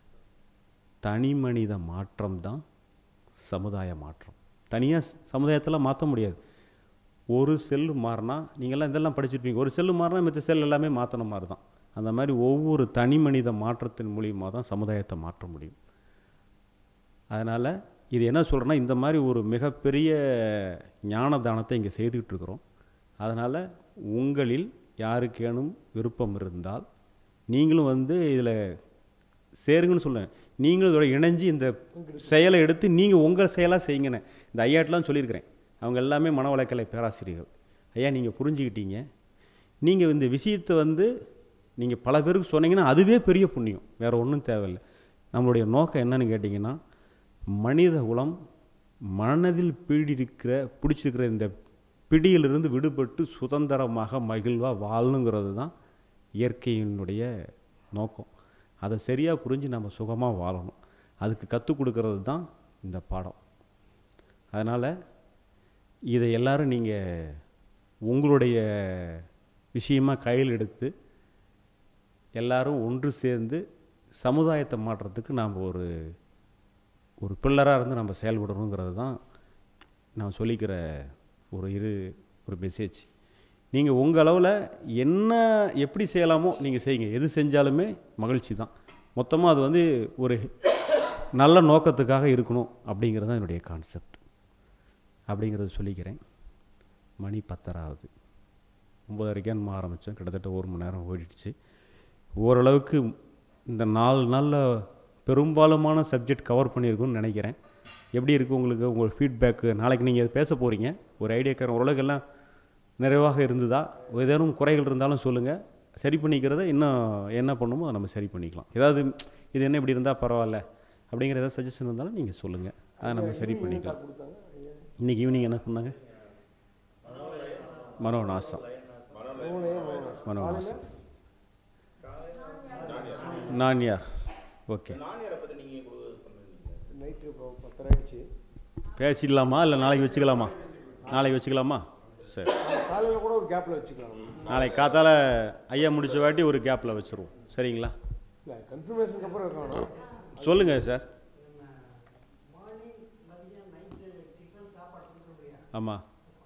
தனி மனித மாற்றம் தான் சமுதாய மாற்றம் தனியாக சமுதாயத்தில் மாற்ற முடியாது ஒரு செல்லு மாறினா நீங்கள்லாம் இதெல்லாம் படிச்சிருப்பீங்க ஒரு செல்லு மாறினா மற்ற செல் எல்லாமே மாற்றின மாதிரி தான் அந்த மாதிரி ஒவ்வொரு தனி மனித மாற்றத்தின் மூலியமாக தான் சமுதாயத்தை மாற்ற முடியும் அதனால் இது என்ன சொல்கிறேன்னா இந்த மாதிரி ஒரு மிகப்பெரிய ஞான தானத்தை இங்கே செய்துக்கிட்டு இருக்கிறோம் அதனால் உங்களில் யாருக்கேனும் விருப்பம் இருந்தால் நீங்களும் வந்து இதில் சேருங்கன்னு சொல்லேன் நீங்களும் இதோட இணைஞ்சு இந்த செயலை எடுத்து நீங்கள் உங்கள் செயலாக செய்யுங்கண்ணே இந்த ஐயாட்டெலாம் சொல்லியிருக்கிறேன் அவங்க எல்லாமே மனவளக்கலை பேராசிரியர்கள் ஐயா நீங்கள் புரிஞ்சுக்கிட்டீங்க நீங்கள் இந்த விஷயத்தை வந்து நீங்கள் பல பேருக்கு சொன்னீங்கன்னா அதுவே பெரிய புண்ணியம் வேறு ஒன்றும் தேவையில்லை நம்மளுடைய நோக்கம் என்னன்னு கேட்டிங்கன்னா மனித குலம் மனதில் பீடிருக்கிற பிடிச்சிருக்கிற இந்த பிடியிலிருந்து விடுபட்டு சுதந்திரமாக மகிழ்வாக வாழணுங்கிறது தான் இயற்கையினுடைய நோக்கம் அதை சரியாக புரிஞ்சு நம்ம சுகமாக வாழணும் அதுக்கு கற்றுக் கொடுக்கறது தான் இந்த பாடம் அதனால் இதை எல்லாரும் நீங்கள் உங்களுடைய விஷயமா கையில் எடுத்து எல்லாரும் ஒன்று சேர்ந்து சமுதாயத்தை மாற்றுறதுக்கு நாம் ஒரு ஒரு பில்லராக இருந்து நம்ம செயல்படணுங்கிறது தான் நான் சொல்லிக்கிற ஒரு இரு ஒரு மெசேஜ் நீங்கள் உங்கள் அளவில் என்ன எப்படி செய்யலாமோ நீங்கள் செய்யுங்க எது செஞ்சாலுமே மகிழ்ச்சி தான் மொத்தமாக அது வந்து ஒரு நல்ல நோக்கத்துக்காக இருக்கணும் அப்படிங்கிறது தான் என்னுடைய கான்செப்ட் அப்படிங்கிறத சொல்லிக்கிறேன் மணி பத்தராகுது ஒம்பதரைக்கே நம்ம ஆரம்பித்தோம் கிட்டத்தட்ட ஒரு மணி நேரம் ஓடிடுச்சு ஓரளவுக்கு இந்த நாலு நாளில் பெரும்பாலுமான சப்ஜெக்ட் கவர் பண்ணியிருக்குன்னு நினைக்கிறேன் எப்படி இருக்குது உங்களுக்கு உங்கள் ஃபீட்பேக்கு நாளைக்கு நீங்கள் பேச போகிறீங்க ஒரு ஐடியாக்காரன் ஓரளவுக்கு எல்லாம் நிறைவாக இருந்ததா ஏதேனும் குறைகள் இருந்தாலும் சொல்லுங்கள் சரி பண்ணிக்கிறத இன்னும் என்ன பண்ணுமோ அதை நம்ம சரி பண்ணிக்கலாம் ஏதாவது இது என்ன இப்படி இருந்தால் பரவாயில்ல அப்படிங்கிற ஏதாவது சஜஷன் இருந்தாலும் நீங்கள் சொல்லுங்கள் அதை நம்ம சரி பண்ணிக்கலாம் கொடுத்தாங்க ஐயா இன்றைக்கி ஈவினிங் என்ன பண்ணாங்க மனோநாசம் மூணையே மூணு மனோநாசம் நான்யார் ஓகே நானியரை பற்றி நீங்கள் கொடு பண்ணுறீங்க நைட்டு இப்போ பத்தரை ஆயிடுச்சு பேசிடலாமா இல்லை நாளைக்கு வச்சுக்கலாமா நாளைக்கு வச்சுக்கலாமா சரி காலையில் கூட ஒரு கேப்பில் வச்சுக்கலாம் நாளைக்கு காத்தால ஐயா முடிச்ச வாட்டி ஒரு கேப்பில் வச்சுருவோம் சரிங்களா இல்லை கன்ஃபர்மேஷனுக்கு அப்புறம் இருக்கணும் சொல்லுங்கள் சார் ஆமாம்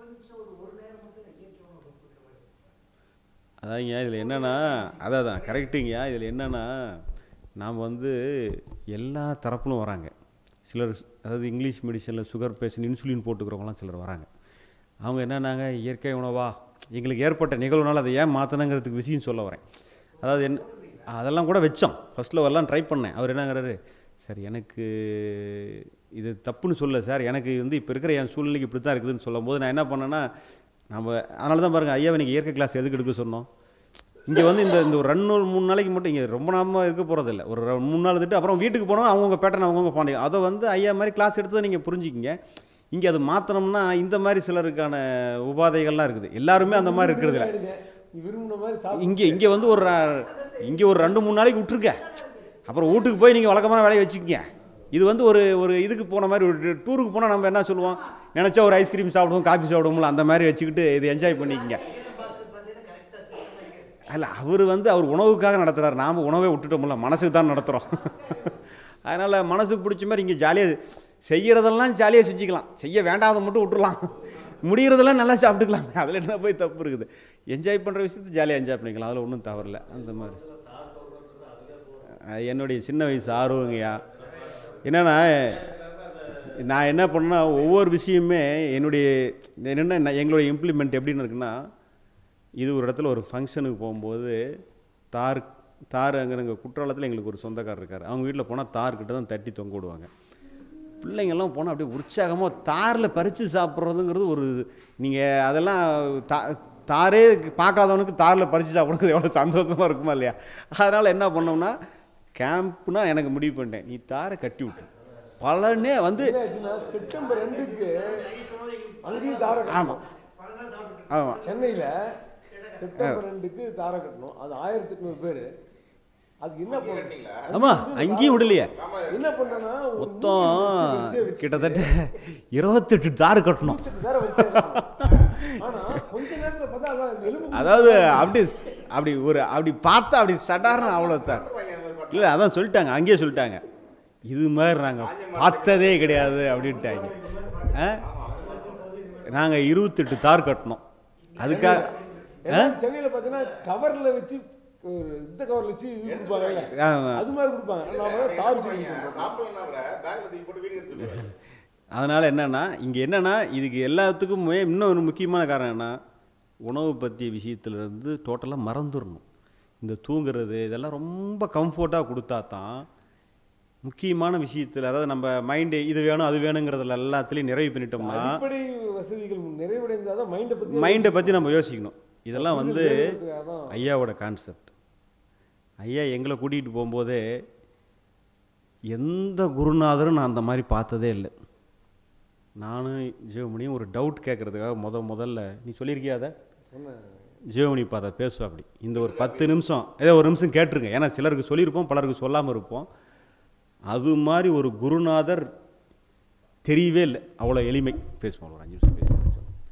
அதாங்க இதில் என்னென்னா அதான் தான் கரெக்டுங்க இதில் என்னென்னா நாம் வந்து எல்லா தரப்பிலும் வராங்க சிலர் அதாவது இங்கிலீஷ் மெடிசனில் சுகர் பேஷண்ட் இன்சுலின் போட்டுக்கிறவங்களாம் சிலர் வராங்க அவங்க என்னன்னாங்க இயற்கை உணவா எங்களுக்கு ஏற்பட்ட நிகழ்வுனால அதை ஏன் மாற்றணுங்கிறதுக்கு விஷயம் சொல்ல வரேன் அதாவது என்ன அதெல்லாம் கூட வச்சோம் ஃபஸ்ட்டில் எல்லாம் ட்ரை பண்ணேன் அவர் என்னங்கிறாரு சார் எனக்கு இது தப்புன்னு சொல்ல சார் எனக்கு வந்து இப்போ இருக்கிற என் சூழ்நிலைக்கு இப்படி தான் இருக்குதுன்னு சொல்லும்போது நான் என்ன பண்ணேன்னா நம்ம அதனால தான் பாருங்கள் ஐயா நீங்கள் இயற்கை கிளாஸ் எதுக்கு எடுக்க சொன்னோம் இங்கே வந்து இந்த இந்த ஒரு ரெண்டு நாள் மூணு நாளைக்கு மட்டும் இங்கே ரொம்ப நாம இருக்க போகிறதில்ல ஒரு ரெ- மூணு நாள் இருந்துட்டு அப்புறம் வீட்டுக்கு போனால் அவங்கவுங்க பேட்டர்ன் அவங்கவுங்க பாண்டிங்க அதை வந்து ஐயா மாதிரி கிளாஸ் எடுத்து தான் நீங்கள் புரிஞ்சுக்கிங்க இங்கே அது மாற்றணும்னா இந்த மாதிரி சிலருக்கான உபாதைகள்லாம் இருக்குது எல்லாருமே அந்த மாதிரி இருக்கிறது இல்ல ஆயிடுங்க. நீ விரும்பின மாதிரி சாப்பிட்டு இங்கே இங்கே வந்து ஒரு ர- இங்கே ஒரு ரெண்டு மூணு நாளைக்கு விட்ருங்க அப்புறம் வீட்டுக்கு போய் நீங்கள் வழக்கமான வேலையை வச்சுக்கங்க இது வந்து ஒரு ஒரு இதுக்கு போன மாதிரி ஒரு டூருக்கு போனால் நம்ம என்ன சொல்லுவோம் நினச்சா ஒரு ஐஸ்கிரீம் சாப்பிடுவோம் காஃபி சாப்பிடுவோம்ல அந்த மாதிரி வச்சுக்கிட்டு இது என்ஜாய் பண்ணிக்கங்க அல்ல அவர் வந்து அவர் உணவுக்காக நடத்துகிறார் நாம் உணவே விட்டுட்டோம்ல மனசுக்கு தான் நடத்துகிறோம் அதனால் மனசுக்கு பிடிச்ச மாதிரி இங்கே ஜாலியாக செய்கிறதெல்லாம் ஜாலியாக செஞ்சுக்கலாம் செய்ய வேண்டாத மட்டும் விட்டுறலாம் முடிகிறதெல்லாம் நல்லா சாப்பிட்டுக்கலாம் அதில் என்ன போய் தப்பு இருக்குது என்ஜாய் பண்ணுற விஷயத்தை ஜாலியாக என்ஜாய் பண்ணிக்கலாம் அதில் ஒன்றும் தவறில்ல அந்த மாதிரி அது என்னுடைய சின்ன வயசு ஆர்வங்கய்யா என்னென்னா நான் என்ன பண்ணேன்னா ஒவ்வொரு விஷயமே என்னுடைய என்னென்ன நான் எங்களுடைய இம்ப்ளிமெண்ட் எப்படின்னு இருக்குன்னா இது ஒரு இடத்துல ஒரு ஃபங்க்ஷனுக்கு போகும்போது தார் தார் அங்கே எங்கள் குற்றாலத்தில் எங்களுக்கு ஒரு சொந்தக்காரர் இருக்கார் அவங்க வீட்டில் போனால் தார்கிட்ட தான் தட்டி தொங்க விடுவாங்க பிள்ளைங்கெல்லாம் போனால் அப்படியே உற்சாகமாக தாரில் பறித்து சாப்பிட்றதுங்கிறது ஒரு நீங்கள் அதெல்லாம் தா தாரே பார்க்காதவனுக்கு தாரில் பறித்து சாப்பிட்றது எவ்வளோ சந்தோஷமாக இருக்குமா இல்லையா அதனால் என்ன பண்ணோம்னா கேம்ப்னா எனக்கு முடிவு பண்ணிட்டேன் நீ தாரை கட்டி விட்டு பலனே வந்து என்ன ஆச்சுன்னா, செப்டம்பர் ரெண்டுக்கு அங்கேயும் தாரை ஆமாம் ஆமாம் சென்னையில செப்டம்பர் ரெண்டுக்கு தாரை கட்டணும் அது ஆயிரத்தி எட்நூறு பேர் அதுக்கு என்ன பண்ணீங்களா ஆமாம் அங்கேயும் விடலையே என்ன பண்ணனா மொத்தம் கிட்டத்தட்ட இருபத்தெட்டு தாரு கட்டணும் ஆனா கொஞ்ச நேரத்துல பார்த்தா அதான் இந்த எலும்பு அதாவது அப்படி அப்படி ஒரு அப்படி பார்த்தா அப்படி சடார்னு அவ்வளோ தார் இல்லை அதான் சொல்லிட்டாங்க அங்கேயே சொல்லிட்டாங்க இது மாதிரி நாங்கள் பார்த்ததே கிடையாது அப்படின்ட்டாங்க ஆ நாங்கள் இருபத்தெட்டு தார் கட்டினோம் அதுக்காக ஆ எல்லாம் சென்னையில பார்த்தீங்கன்னா கவர்ல வச்சு ஒரு இந்த கவர்ல வச்சு இது கொடுப்பாங்கல்ல ஆமா. அது மாதிரி கொடுப்பாங்க நாம தார் வச்சு கொடுப்போம். சாப்பிடலன்னா கூட பேக்ல தூக்கி போட்டு வீடு எடுத்துட்டு அதனால் என்னென்னா இங்கே என்னென்னா இதுக்கு எல்லாத்துக்குமே இன்னும் ஒரு முக்கியமான காரணம் என்ன உணவு பற்றிய விஷயத்துலேருந்து டோட்டலாக மறந்துடணும் இந்த தூங்குறது இதெல்லாம் ரொம்ப கம்ஃபர்ட்டாக கொடுத்தா தான் முக்கியமான விஷயத்தில் அதாவது நம்ம மைண்டு இது வேணும் அது வேணுங்கிறதுல எல்லாத்துலேயும் நிறைவு பண்ணிட்டோம்னா அடிப்படை வசதிகள் நிறைவடைந்தாதான் மைண்டை பத்தி மைண்டை பற்றி நம்ம யோசிக்கணும் இதெல்லாம் வந்து அதான் ஐயாவோட கான்செப்ட் ஐயா எங்களை கூட்டிகிட்டு போகும்போதே எந்த குருநாதரும் நான் அந்த மாதிரி பார்த்ததே இல்லை நானும் ஜீவமணியும் ஒரு டவுட் கேட்குறதுக்காக முத முதல்ல நீ சொல்லியிருக்கியா அதை சொன்னேன் ஜீவமணி பார்த்தா பேசுவா அப்படி இந்த ஒரு பத்து நிமிஷம் ஏதோ ஒரு நிமிஷம் கேட்டுருங்க ஏன்னா சிலருக்கு சொல்லியிருப்போம் பலருக்கு சொல்லாமல் இருப்போம் அது மாதிரி ஒரு குருநாதர் தெரியவே இல்லை அவ்வளோ எளிமை பேசுவோம் ஒரு அஞ்சு நிமிஷம் பேசுவோம்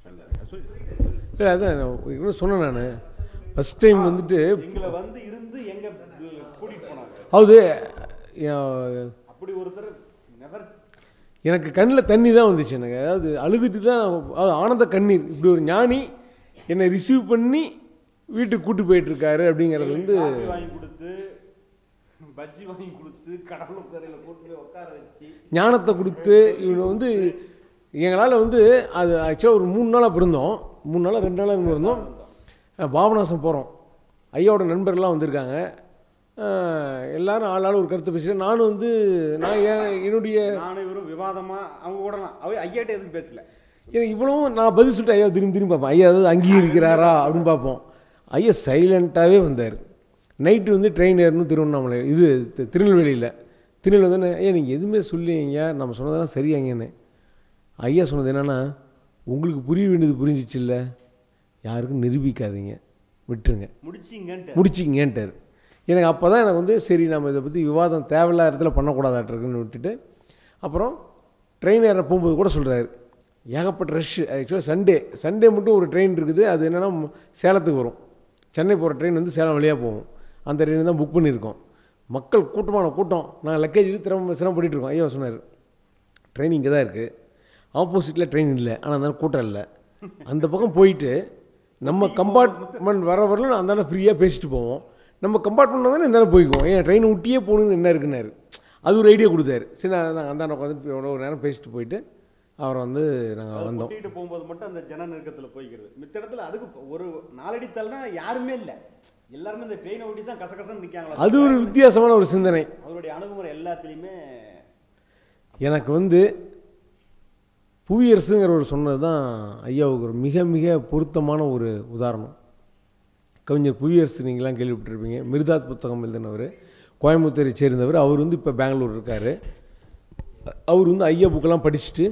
இல்லை அதான் நான் இன்னும் சொன்னேன் நான் ஃபஸ்ட் டைம் வந்துட்டு எங்களை வந்து இருந்து எங்க கூட்டிகிட்டு போனாங்க அது என் அப்படி ஒருத்தர் நெவர் எனக்கு கண்ணில் தண்ணி தான் வந்துச்சு எனக்கு அதாவது அழுதுட்டு தான் அதாவது ஆனந்த கண்ணீர் இப்படி ஒரு ஞானி என்னை ரிசீவ் பண்ணி வீட்டுக்கு கூட்டி போயிட்டுருக்காரு அப்படிங்கிறது வந்து காஃபி வாங்கி கொடுத்து பஜ்ஜி வாங்கி கொடுத்து கடலுக்கரையில் கூட்டு போய் உட்கார வச்சு ஞானத்தை கொடுத்து இவனை வந்து எங்களால் வந்து அது ஆக்சுவலாக ஒரு மூணு நாளாக பிறந்தோம் மூணு நாளாக ரெண்டு நாளாக இங்கே இருந்தோம் அஹ் பாபநாசம் போகிறோம் ஐயாவோட நண்பர்லாம் வந்திருக்காங்க அஹ் எல்லாரும் ஆளாளும் ஒரு கருத்தை பேசுகிறேன் நானும் வந்து நான் என் என்னுடைய நானும் இவரும் விவாதமா அவங்க கூட அவ ஐயாட்ட எதுவும் பேசல எனக்கு இவ்வளவும் நான் பதில் சொல்லிட்டு ஐயா திரும்பி திரும்பி பார்ப்பேன் ஐயா ஏதாவது அங்கீகரிக்கிறாரா அப்படின்னு பார்ப்போம் ஐயா சைலண்ட்டாகவே வந்தார் நைட்டு வந்து ட்ரெயின் ஏறணும் திருவண்ணாமலை இது தி- திருநெல்வேலியில் திருநெல்வேலி வந்து ஐயா நீங்கள் எதுவுமே சொல்லிங்க நம்ம சொன்னதெல்லாம் சரியாங்கன்னு ஐயா சொன்னது என்னென்னா உங்களுக்கு புரிய வேண்டியது புரிஞ்சிச்சு இல்லை யாருக்கும் நிரூபிக்காதீங்க விட்டுருங்க முடிச்சிங்கன்ட்டு முடிச்சிங்கன்ட்டார் எனக்கு அப்போ தான் எனக்கு வந்து சரி நம்ம இதை பற்றி விவாதம் தேவையில்லாத இடத்துல பண்ணக்கூடாதாட்டிருக்குன்னு விட்டுட்டு அப்புறம் ட்ரெயின் ஏற போகும்போது கூட சொல்கிறாரு ஏகப்பட்ட ரஷ் ஆக்சுவலாக சண்டே சண்டே மட்டும் ஒரு ட்ரெயின் இருக்குது அது என்னென்னா சேலத்துக்கு வரும் சென்னை போகிற ட்ரெயின் வந்து சேலம் வழியாக போகும் அந்த ட்ரெயின் தான் புக் பண்ணியிருக்கோம் மக்கள் கூட்டமான கூட்டம் நான் லக்கேஜ் திறம சிரமப்பட்டு இருக்கோம் ஐயா சொன்னார் ட்ரெயின் இங்கே தான் இருக்குது ஆப்போசிட்டில் ட்ரெயின் இல்லை ஆனால் அந்த கூட்டம் இல்லை அந்த பக்கம் போயிட்டு நம்ம கம்பார்ட்மெண்ட் வர வரலும் அந்த ஃப்ரீயாக பேசிட்டு போவோம் நம்ம கம்பார்ட்மெண்ட் வந்தாலும் இந்த போய்க்குவோம் ஏன் ட்ரெயின் விட்டியே போகணுன்னு என்ன இருக்குன்னாரு அது ஒரு ஐடியா கொடுத்தாரு சரி நான் நாங்கள் அந்த உட்காந்து எவ்வளோ ஒரு நேரம் பேசிட்டு போயிட்டு அவரை வந்து நாங்கள் அதாவது வந்தோம் கூட்டிகிட்டு போகும்போது மட்டும் அந்த ஜன நெருக்கத்தில் போய்க்கிறது மித்த இடத்துல அதுக்கு ஒரு நாலடி தள்ளினா யாருமே இல்லை எல்லாருமே இந்த ட்ரெயினை ஓட்டி தான் கசகசன்னு நிற்காங்களா அது ஒரு வித்தியாசமான ஒரு சிந்தனை அவருடைய அணுகுமுறை எல்லாத்துலேயுமே எனக்கு வந்து புவியரசுங்கிறவர் சொன்னது தான் ஐயாவுக்கு ஒரு மிக மிக பொருத்தமான ஒரு உதாரணம் கவிஞர் புவியரசு நீங்களாம் கேள்விப்பட்டிருப்பீங்க மிருதாத் புத்தகம் எழுதினவர் கோயம்புத்தூரை சேர்ந்தவர் அவர் வந்து இப்போ பெங்களூர் இருக்கார் அவர் வந்து ஐயா புக்கெல்லாம் படிச்சுட்டு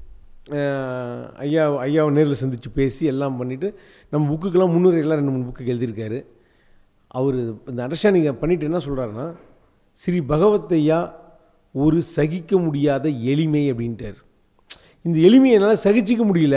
அஹ், ஐயா ஐயாவை நேரில் சந்தித்து பேசி எல்லாம் பண்ணிவிட்டு நம்ம புக்குக்கெல்லாம் முன்னுரையெல்லாம் ரெண்டு மூணு புக்கு எழுதியிருக்காரு அவர் இந்த அண்டர்ஸ்டாண்டிங் பண்ணிட்டு என்ன சொல்கிறாருன்னா ஸ்ரீ பகவத் ஐயா ஒரு சகிக்க முடியாத எளிமை அப்படின்ட்டார் இந்த எளிமையை என்னால் சகிச்சிக்க முடியல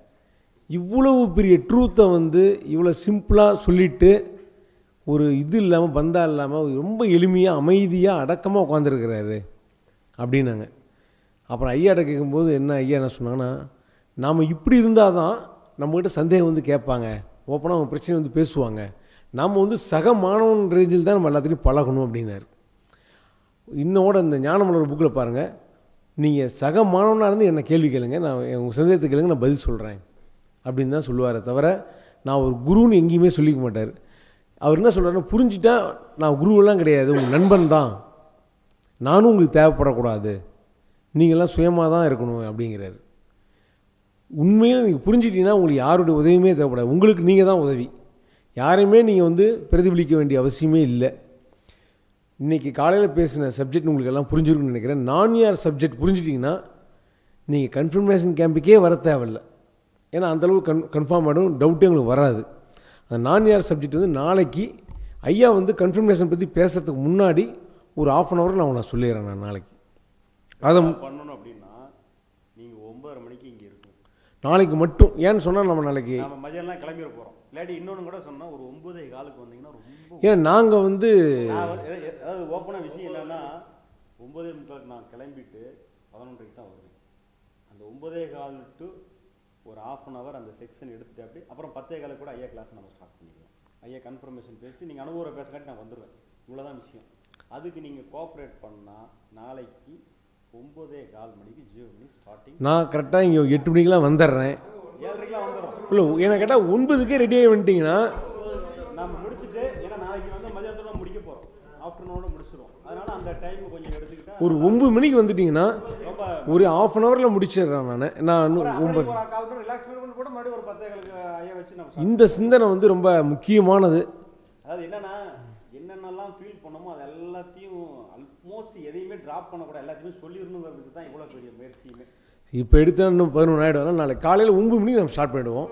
இவ்வளவு பெரிய ட்ரூத்தை வந்து இவ்வளோ சிம்பிளாக சொல்லிட்டு ஒரு இது இல்லாமல் பந்தா இல்லாமல் ரொம்ப எளிமையாக அமைதியாக அடக்கமாக உட்காந்துருக்கிறாரு அப்படின்னாங்க அப்புறம் ஐயாட்ட கேட்கும்போது என்ன ஐயா என்ன சொன்னாங்கன்னா நாம் இப்படி இருந்தால் தான் நம்மக்கிட்ட சந்தேகம் வந்து கேட்பாங்க ஓப்பனாக அவங்க பிரச்சனை வந்து பேசுவாங்க நாம் வந்து சக மாணவன் ரேஞ்சில் தான் நம்ம எல்லாத்துலேயும் பழகணும் அப்படின்னாரு இன்னோட இந்த ஞானமலர் புக்கில் பாருங்கள் நீங்கள் சக மாணவனாக இருந்து என்ன கேள்வி கேளுங்க நான் உங்கள் சந்தேகத்தை கேளுங்க நான் பதில் சொல்கிறேன் அப்படின்னு தான் சொல்லுவாரே தவிர நான் ஒரு குருன்னு எங்கேயுமே சொல்லிக்க மாட்டார் அவர் என்ன சொல்கிறாருன்னா புரிஞ்சுட்டா நான் குருவெல்லாம் கிடையாது உங்கள் நண்பன் தான் நானும் உங்களுக்கு தேவைப்படக்கூடாது நீங்கள்லாம் சுயமாக தான் இருக்கணும் அப்படிங்கிறாரு உண்மையில் நீங்கள் புரிஞ்சிட்டீங்கன்னா உங்களுக்கு யாருடைய உதவியுமே தேவைப்படாது உங்களுக்கு நீங்கள் தான் உதவி யாரையுமே நீங்கள் வந்து பிரதிபலிக்க வேண்டிய அவசியமே இல்லை இன்றைக்கி காலையில் பேசின சப்ஜெக்ட் உங்களுக்கு எல்லாம் புரிஞ்சிருக்குன்னு நினைக்கிறேன் நான் யார் சப்ஜெக்ட் புரிஞ்சிட்டிங்கன்னா நீங்கள் கன்ஃபர்மேஷன் கேம்புக்கே வர தேவையில்ல ஏன்னா அந்தளவு கன் கன்ஃபார்ம் ஆகிடும் டவுட்டே உங்களுக்கு வராது அந்த நான் யார் சப்ஜெக்ட் வந்து நாளைக்கு ஐயா வந்து கன்ஃபர்மேஷன் பற்றி பேசுகிறதுக்கு முன்னாடி ஒரு ஆஃப் அன் ஹவரில் நான் உனக்கு சொல்லிடுறேன் நான் நாளைக்கு அதை பண்ணணும் அப்படின்னா நீங்கள் ஒன்பதரை மணிக்கு இங்கே இருக்கும் நாளைக்கு மட்டும் ஏன்னு சொன்னால் நம்ம நாளைக்கு நம்ம மதியம்லாம் கிளம்பிட போகிறோம் இல்லாட்டி இன்னொன்று கூட சொன்னால் ஒரு ஒன்பதே காலுக்கு வந்தீங்கன்னா ரொம்ப ஏன்னா நாங்கள் வந்து நான் வந்து- எ- எ- அதாவது ஓப்பனாக விஷயம் என்னன்னா ஒன்பதே முக்காலுக்கு நான் கிளம்பிட்டு பதினொன்றைக்கு தான் வருவேன் அந்த ஒன்பதே கால் டு ஒரு ஆஃப் அன் ஹவர் அந்த செக்ஷன் எடுத்துட்டு அப்படி அப்புறம் பத்தே காலுக்கு கூட ஐயா கிளாஸ் நம்ம ஸ்டார்ட் பண்ணிக்கலாம் ஐயா கன்ஃபர்மேஷன் பேசிட்டு நீங்கள் அனுபவம் பேசுறக்காட்டி நான் வந்துடுவேன் இவ்வளோதான் விஷயம் அதுக்கு நீங்கள் கோஆப்ரேட் பண்ணால் நாளைக்கு ஒன்பதே கால் மணிக்கு ஜியோ மணி ஸ்டார்டிங் நான் கரெக்டாக இங்கே எட்டு மணிக்கெலாம் வந்துடுறேன் ஏழரைக்கெலாம் வந்துடும் இல்லை என்ன கேட்டால் ஒன்பதுக்கே ரெடி ஆகி வந்துட்டிங்கன்னா நம்ம முடிச்சுட்டு ஏன்னா நாளைக்கு வந்து மதியானத்தோட முடிக்க போகிறோம் ஆஃப்டர்நூனோட முடிச்சிருவோம் அதனால அந்த டைம் கொஞ்சம் எடுத்துக்கிட்டா ஒரு ஒம்பது மணிக்கு வந்துட்டிங்கன்னா ரொம்ப ஒரு ஆஃப் அன் ஹவரில் முடிச்சிடுறேன் நான் நான் இன்னும் ஒரு ஒன்பது ஒரு கால் மணி ரிலாக்ஸ் பண்ணி கூட மறுபடியும் ஒரு பத்தே காலுக்கு ஐயா வச்சு நம்ம சாப்பிடுவோம். இந்த சிந்தனை வந்து ரொம்ப முக்கியமானது அதாவது என்னன்னா என்னென்னலாம் ஃபீல் பண்ணோமோ அது எல்லாத்தையும் ஆல்மோஸ்ட் எதையுமே ட்ராப் பண்ணக்கூடாது எல்லாத்தையுமே சொல்லிடணுங்கிறதுக்கு தான் இவ்வளோ பெரிய முயற்சியுமே இப்போ எடுத்தா இன்னும் பதினொன்று ஆகிடும் அதனால் நாளைக்கு காலையில் ஒம்பது மணிக்கு நம்ம ஸ்டார்ட் பண்ணிவிடுவோம்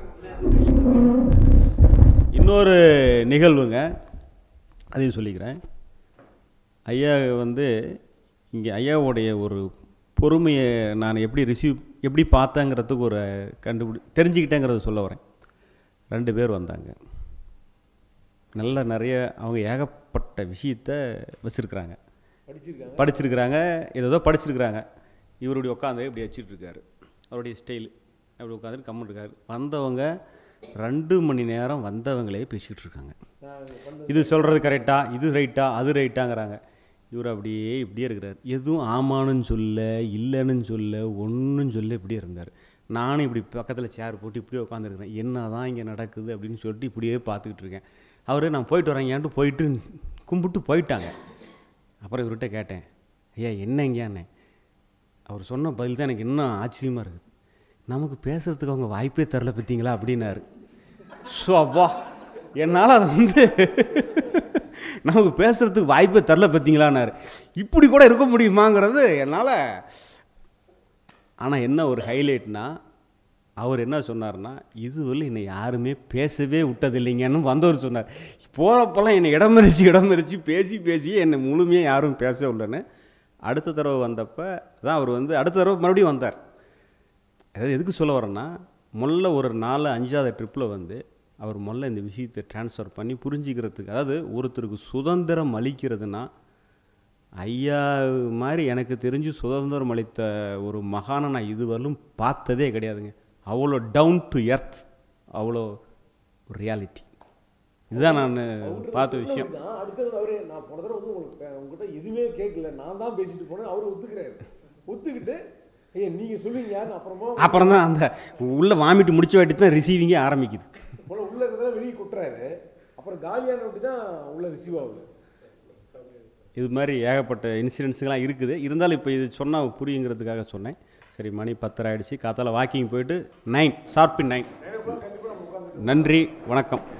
இன்னொரு நிகழ்வுங்க அதையும் சொல்லிக்கிறேன் ஐயா வந்து இங்கே ஐயாவுடைய ஒரு பொறுமையை நான் எப்படி ரிசீவ் எப்படி பார்த்தேங்கிறதுக்கு ஒரு கண்டுபிடி தெரிஞ்சுக்கிட்டேங்கிறத சொல்ல வரேன் ரெண்டு பேர் வந்தாங்க நல்ல நிறைய அவங்க ஏகப்பட்ட விஷயத்த வச்சுருக்குறாங்க படிச்சிருக்காங்க படிச்சிருக்கிறாங்க ஏதோ படிச்சிருக்கிறாங்க இவருடைய உட்காந்து இப்படி வச்சுட்டு இருக்காரு அவருடைய ஸ்டைல் அப்படி உட்காந்து கம்மன் இருக்காரு வந்தவங்க ரெண்டு மணி நேரம் வந்தவங்களே பேசிக்கிட்டு இருக்காங்க இது சொல்கிறது கரெக்டா இது ரைட்டா அது ரைட்டாங்கிறாங்க இவர் அப்படியே இப்படியே இருக்கிறார் எதுவும் ஆமான்னு சொல்ல இல்லைன்னு சொல்ல ஒன்றும் சொல்ல இப்படியே இருந்தார் நானும் இப்படி பக்கத்தில் சேர் போட்டு இப்படியே உட்காந்துருக்கிறேன் என்ன தான் இங்கே நடக்குது அப்படின்னு சொல்லிட்டு இப்படியே பார்த்துக்கிட்டு இருக்கேன் அவர் நான் போயிட்டு வரேன் ஏன்ட்டு போயிட்டு கும்பிட்டு போயிட்டாங்க அப்புறம் இவர்கிட்ட கேட்டேன் ஐயா என்னங்கயாண்ணே அவர் சொன்ன பதில் தான் எனக்கு இன்னும் ஆச்சரியமாக இருக்குது நமக்கு பேசுறதுக்கு அவங்க வாய்ப்பே தரல பார்த்தீங்களா அப்படின்னாரு ஸோ அப்பா என்னால் அதை வந்து நமக்கு பேசுறதுக்கு வாய்ப்பே தரல பார்த்தீங்களான்னாரு இப்படி கூட இருக்க முடியுமாங்கிறது என்னால் ஆனால் என்ன ஒரு ஹைலைட்னா அவர் என்ன சொன்னார்னா இதுவரை என்னை யாருமே பேசவே விட்டதில்லைங்கன்னு வந்தவர் சொன்னார் போகிறப்பெல்லாம் என்னை இடமறிச்சு இடமறிச்சு பேசி பேசி என்னை முழுமையாக யாரும் பேச விடலன்னு அடுத்த தடவை வந்தப்போ தான் அவர் வந்து அடுத்த தடவை மறுபடியும் வந்தார் அதாவது எதுக்கு சொல்ல வரேன்னா முதல்ல ஒரு நாலு அஞ்சாவது ட்ரிப்பில் வந்து அவர் முதல்ல இந்த விஷயத்தை ட்ரான்ஸ்ஃபர் பண்ணி புரிஞ்சிக்கிறதுக்கு அதாவது ஒருத்தருக்கு சுதந்திரம் அளிக்கிறதுனா ஐயா மாதிரி எனக்கு தெரிஞ்சு சுதந்திரம் அளித்த ஒரு மகானை நான் இதுவரையிலும் பார்த்ததே கிடையாதுங்க அவ்வளோ டவுன் டு எர்த் அவ்வளோ ரியாலிட்டி இதுதான் நான் பார்த்த விஷயம் அடுத்தது அவரு நான் போன தடவை வந்து உங்களுக்கு உங்ககிட்ட எதுவுமே கேட்கல நான் தான் பேசிட்டு போனேன் அவர் ஒத்துக்கிறாரு ஒத்துக்கிட்டு ஐயா நீங்கள் சொல்லுவீங்க யாருன்னு அப்புறமா அப்புறம் தான் அந்த உள்ள வாமிட்டு முடிச்ச வாட்டி தான் ரிசீவிங்கே ஆரம்பிக்குது போல உள்ள இருக்கிறதெல்லாம் வெளியே கொட்டுறாரு அப்புறம் காலியான அப்படி தான் உள்ள ரிசீவ் ஆகுது இது மாதிரி ஏகப்பட்ட இன்சிடென்ட்ஸுங்கெல்லாம் இருக்குது இருந்தாலும் இப்போ இது சொன்னால் புரியுங்கிறதுக்காக சொன்னேன் சரி மணி பத்தரை ஆயிடுச்சு காத்தால வாக்கிங் போயிட்டு நைன் ஷார்ப்பின் நைன் நன்றி வணக்கம்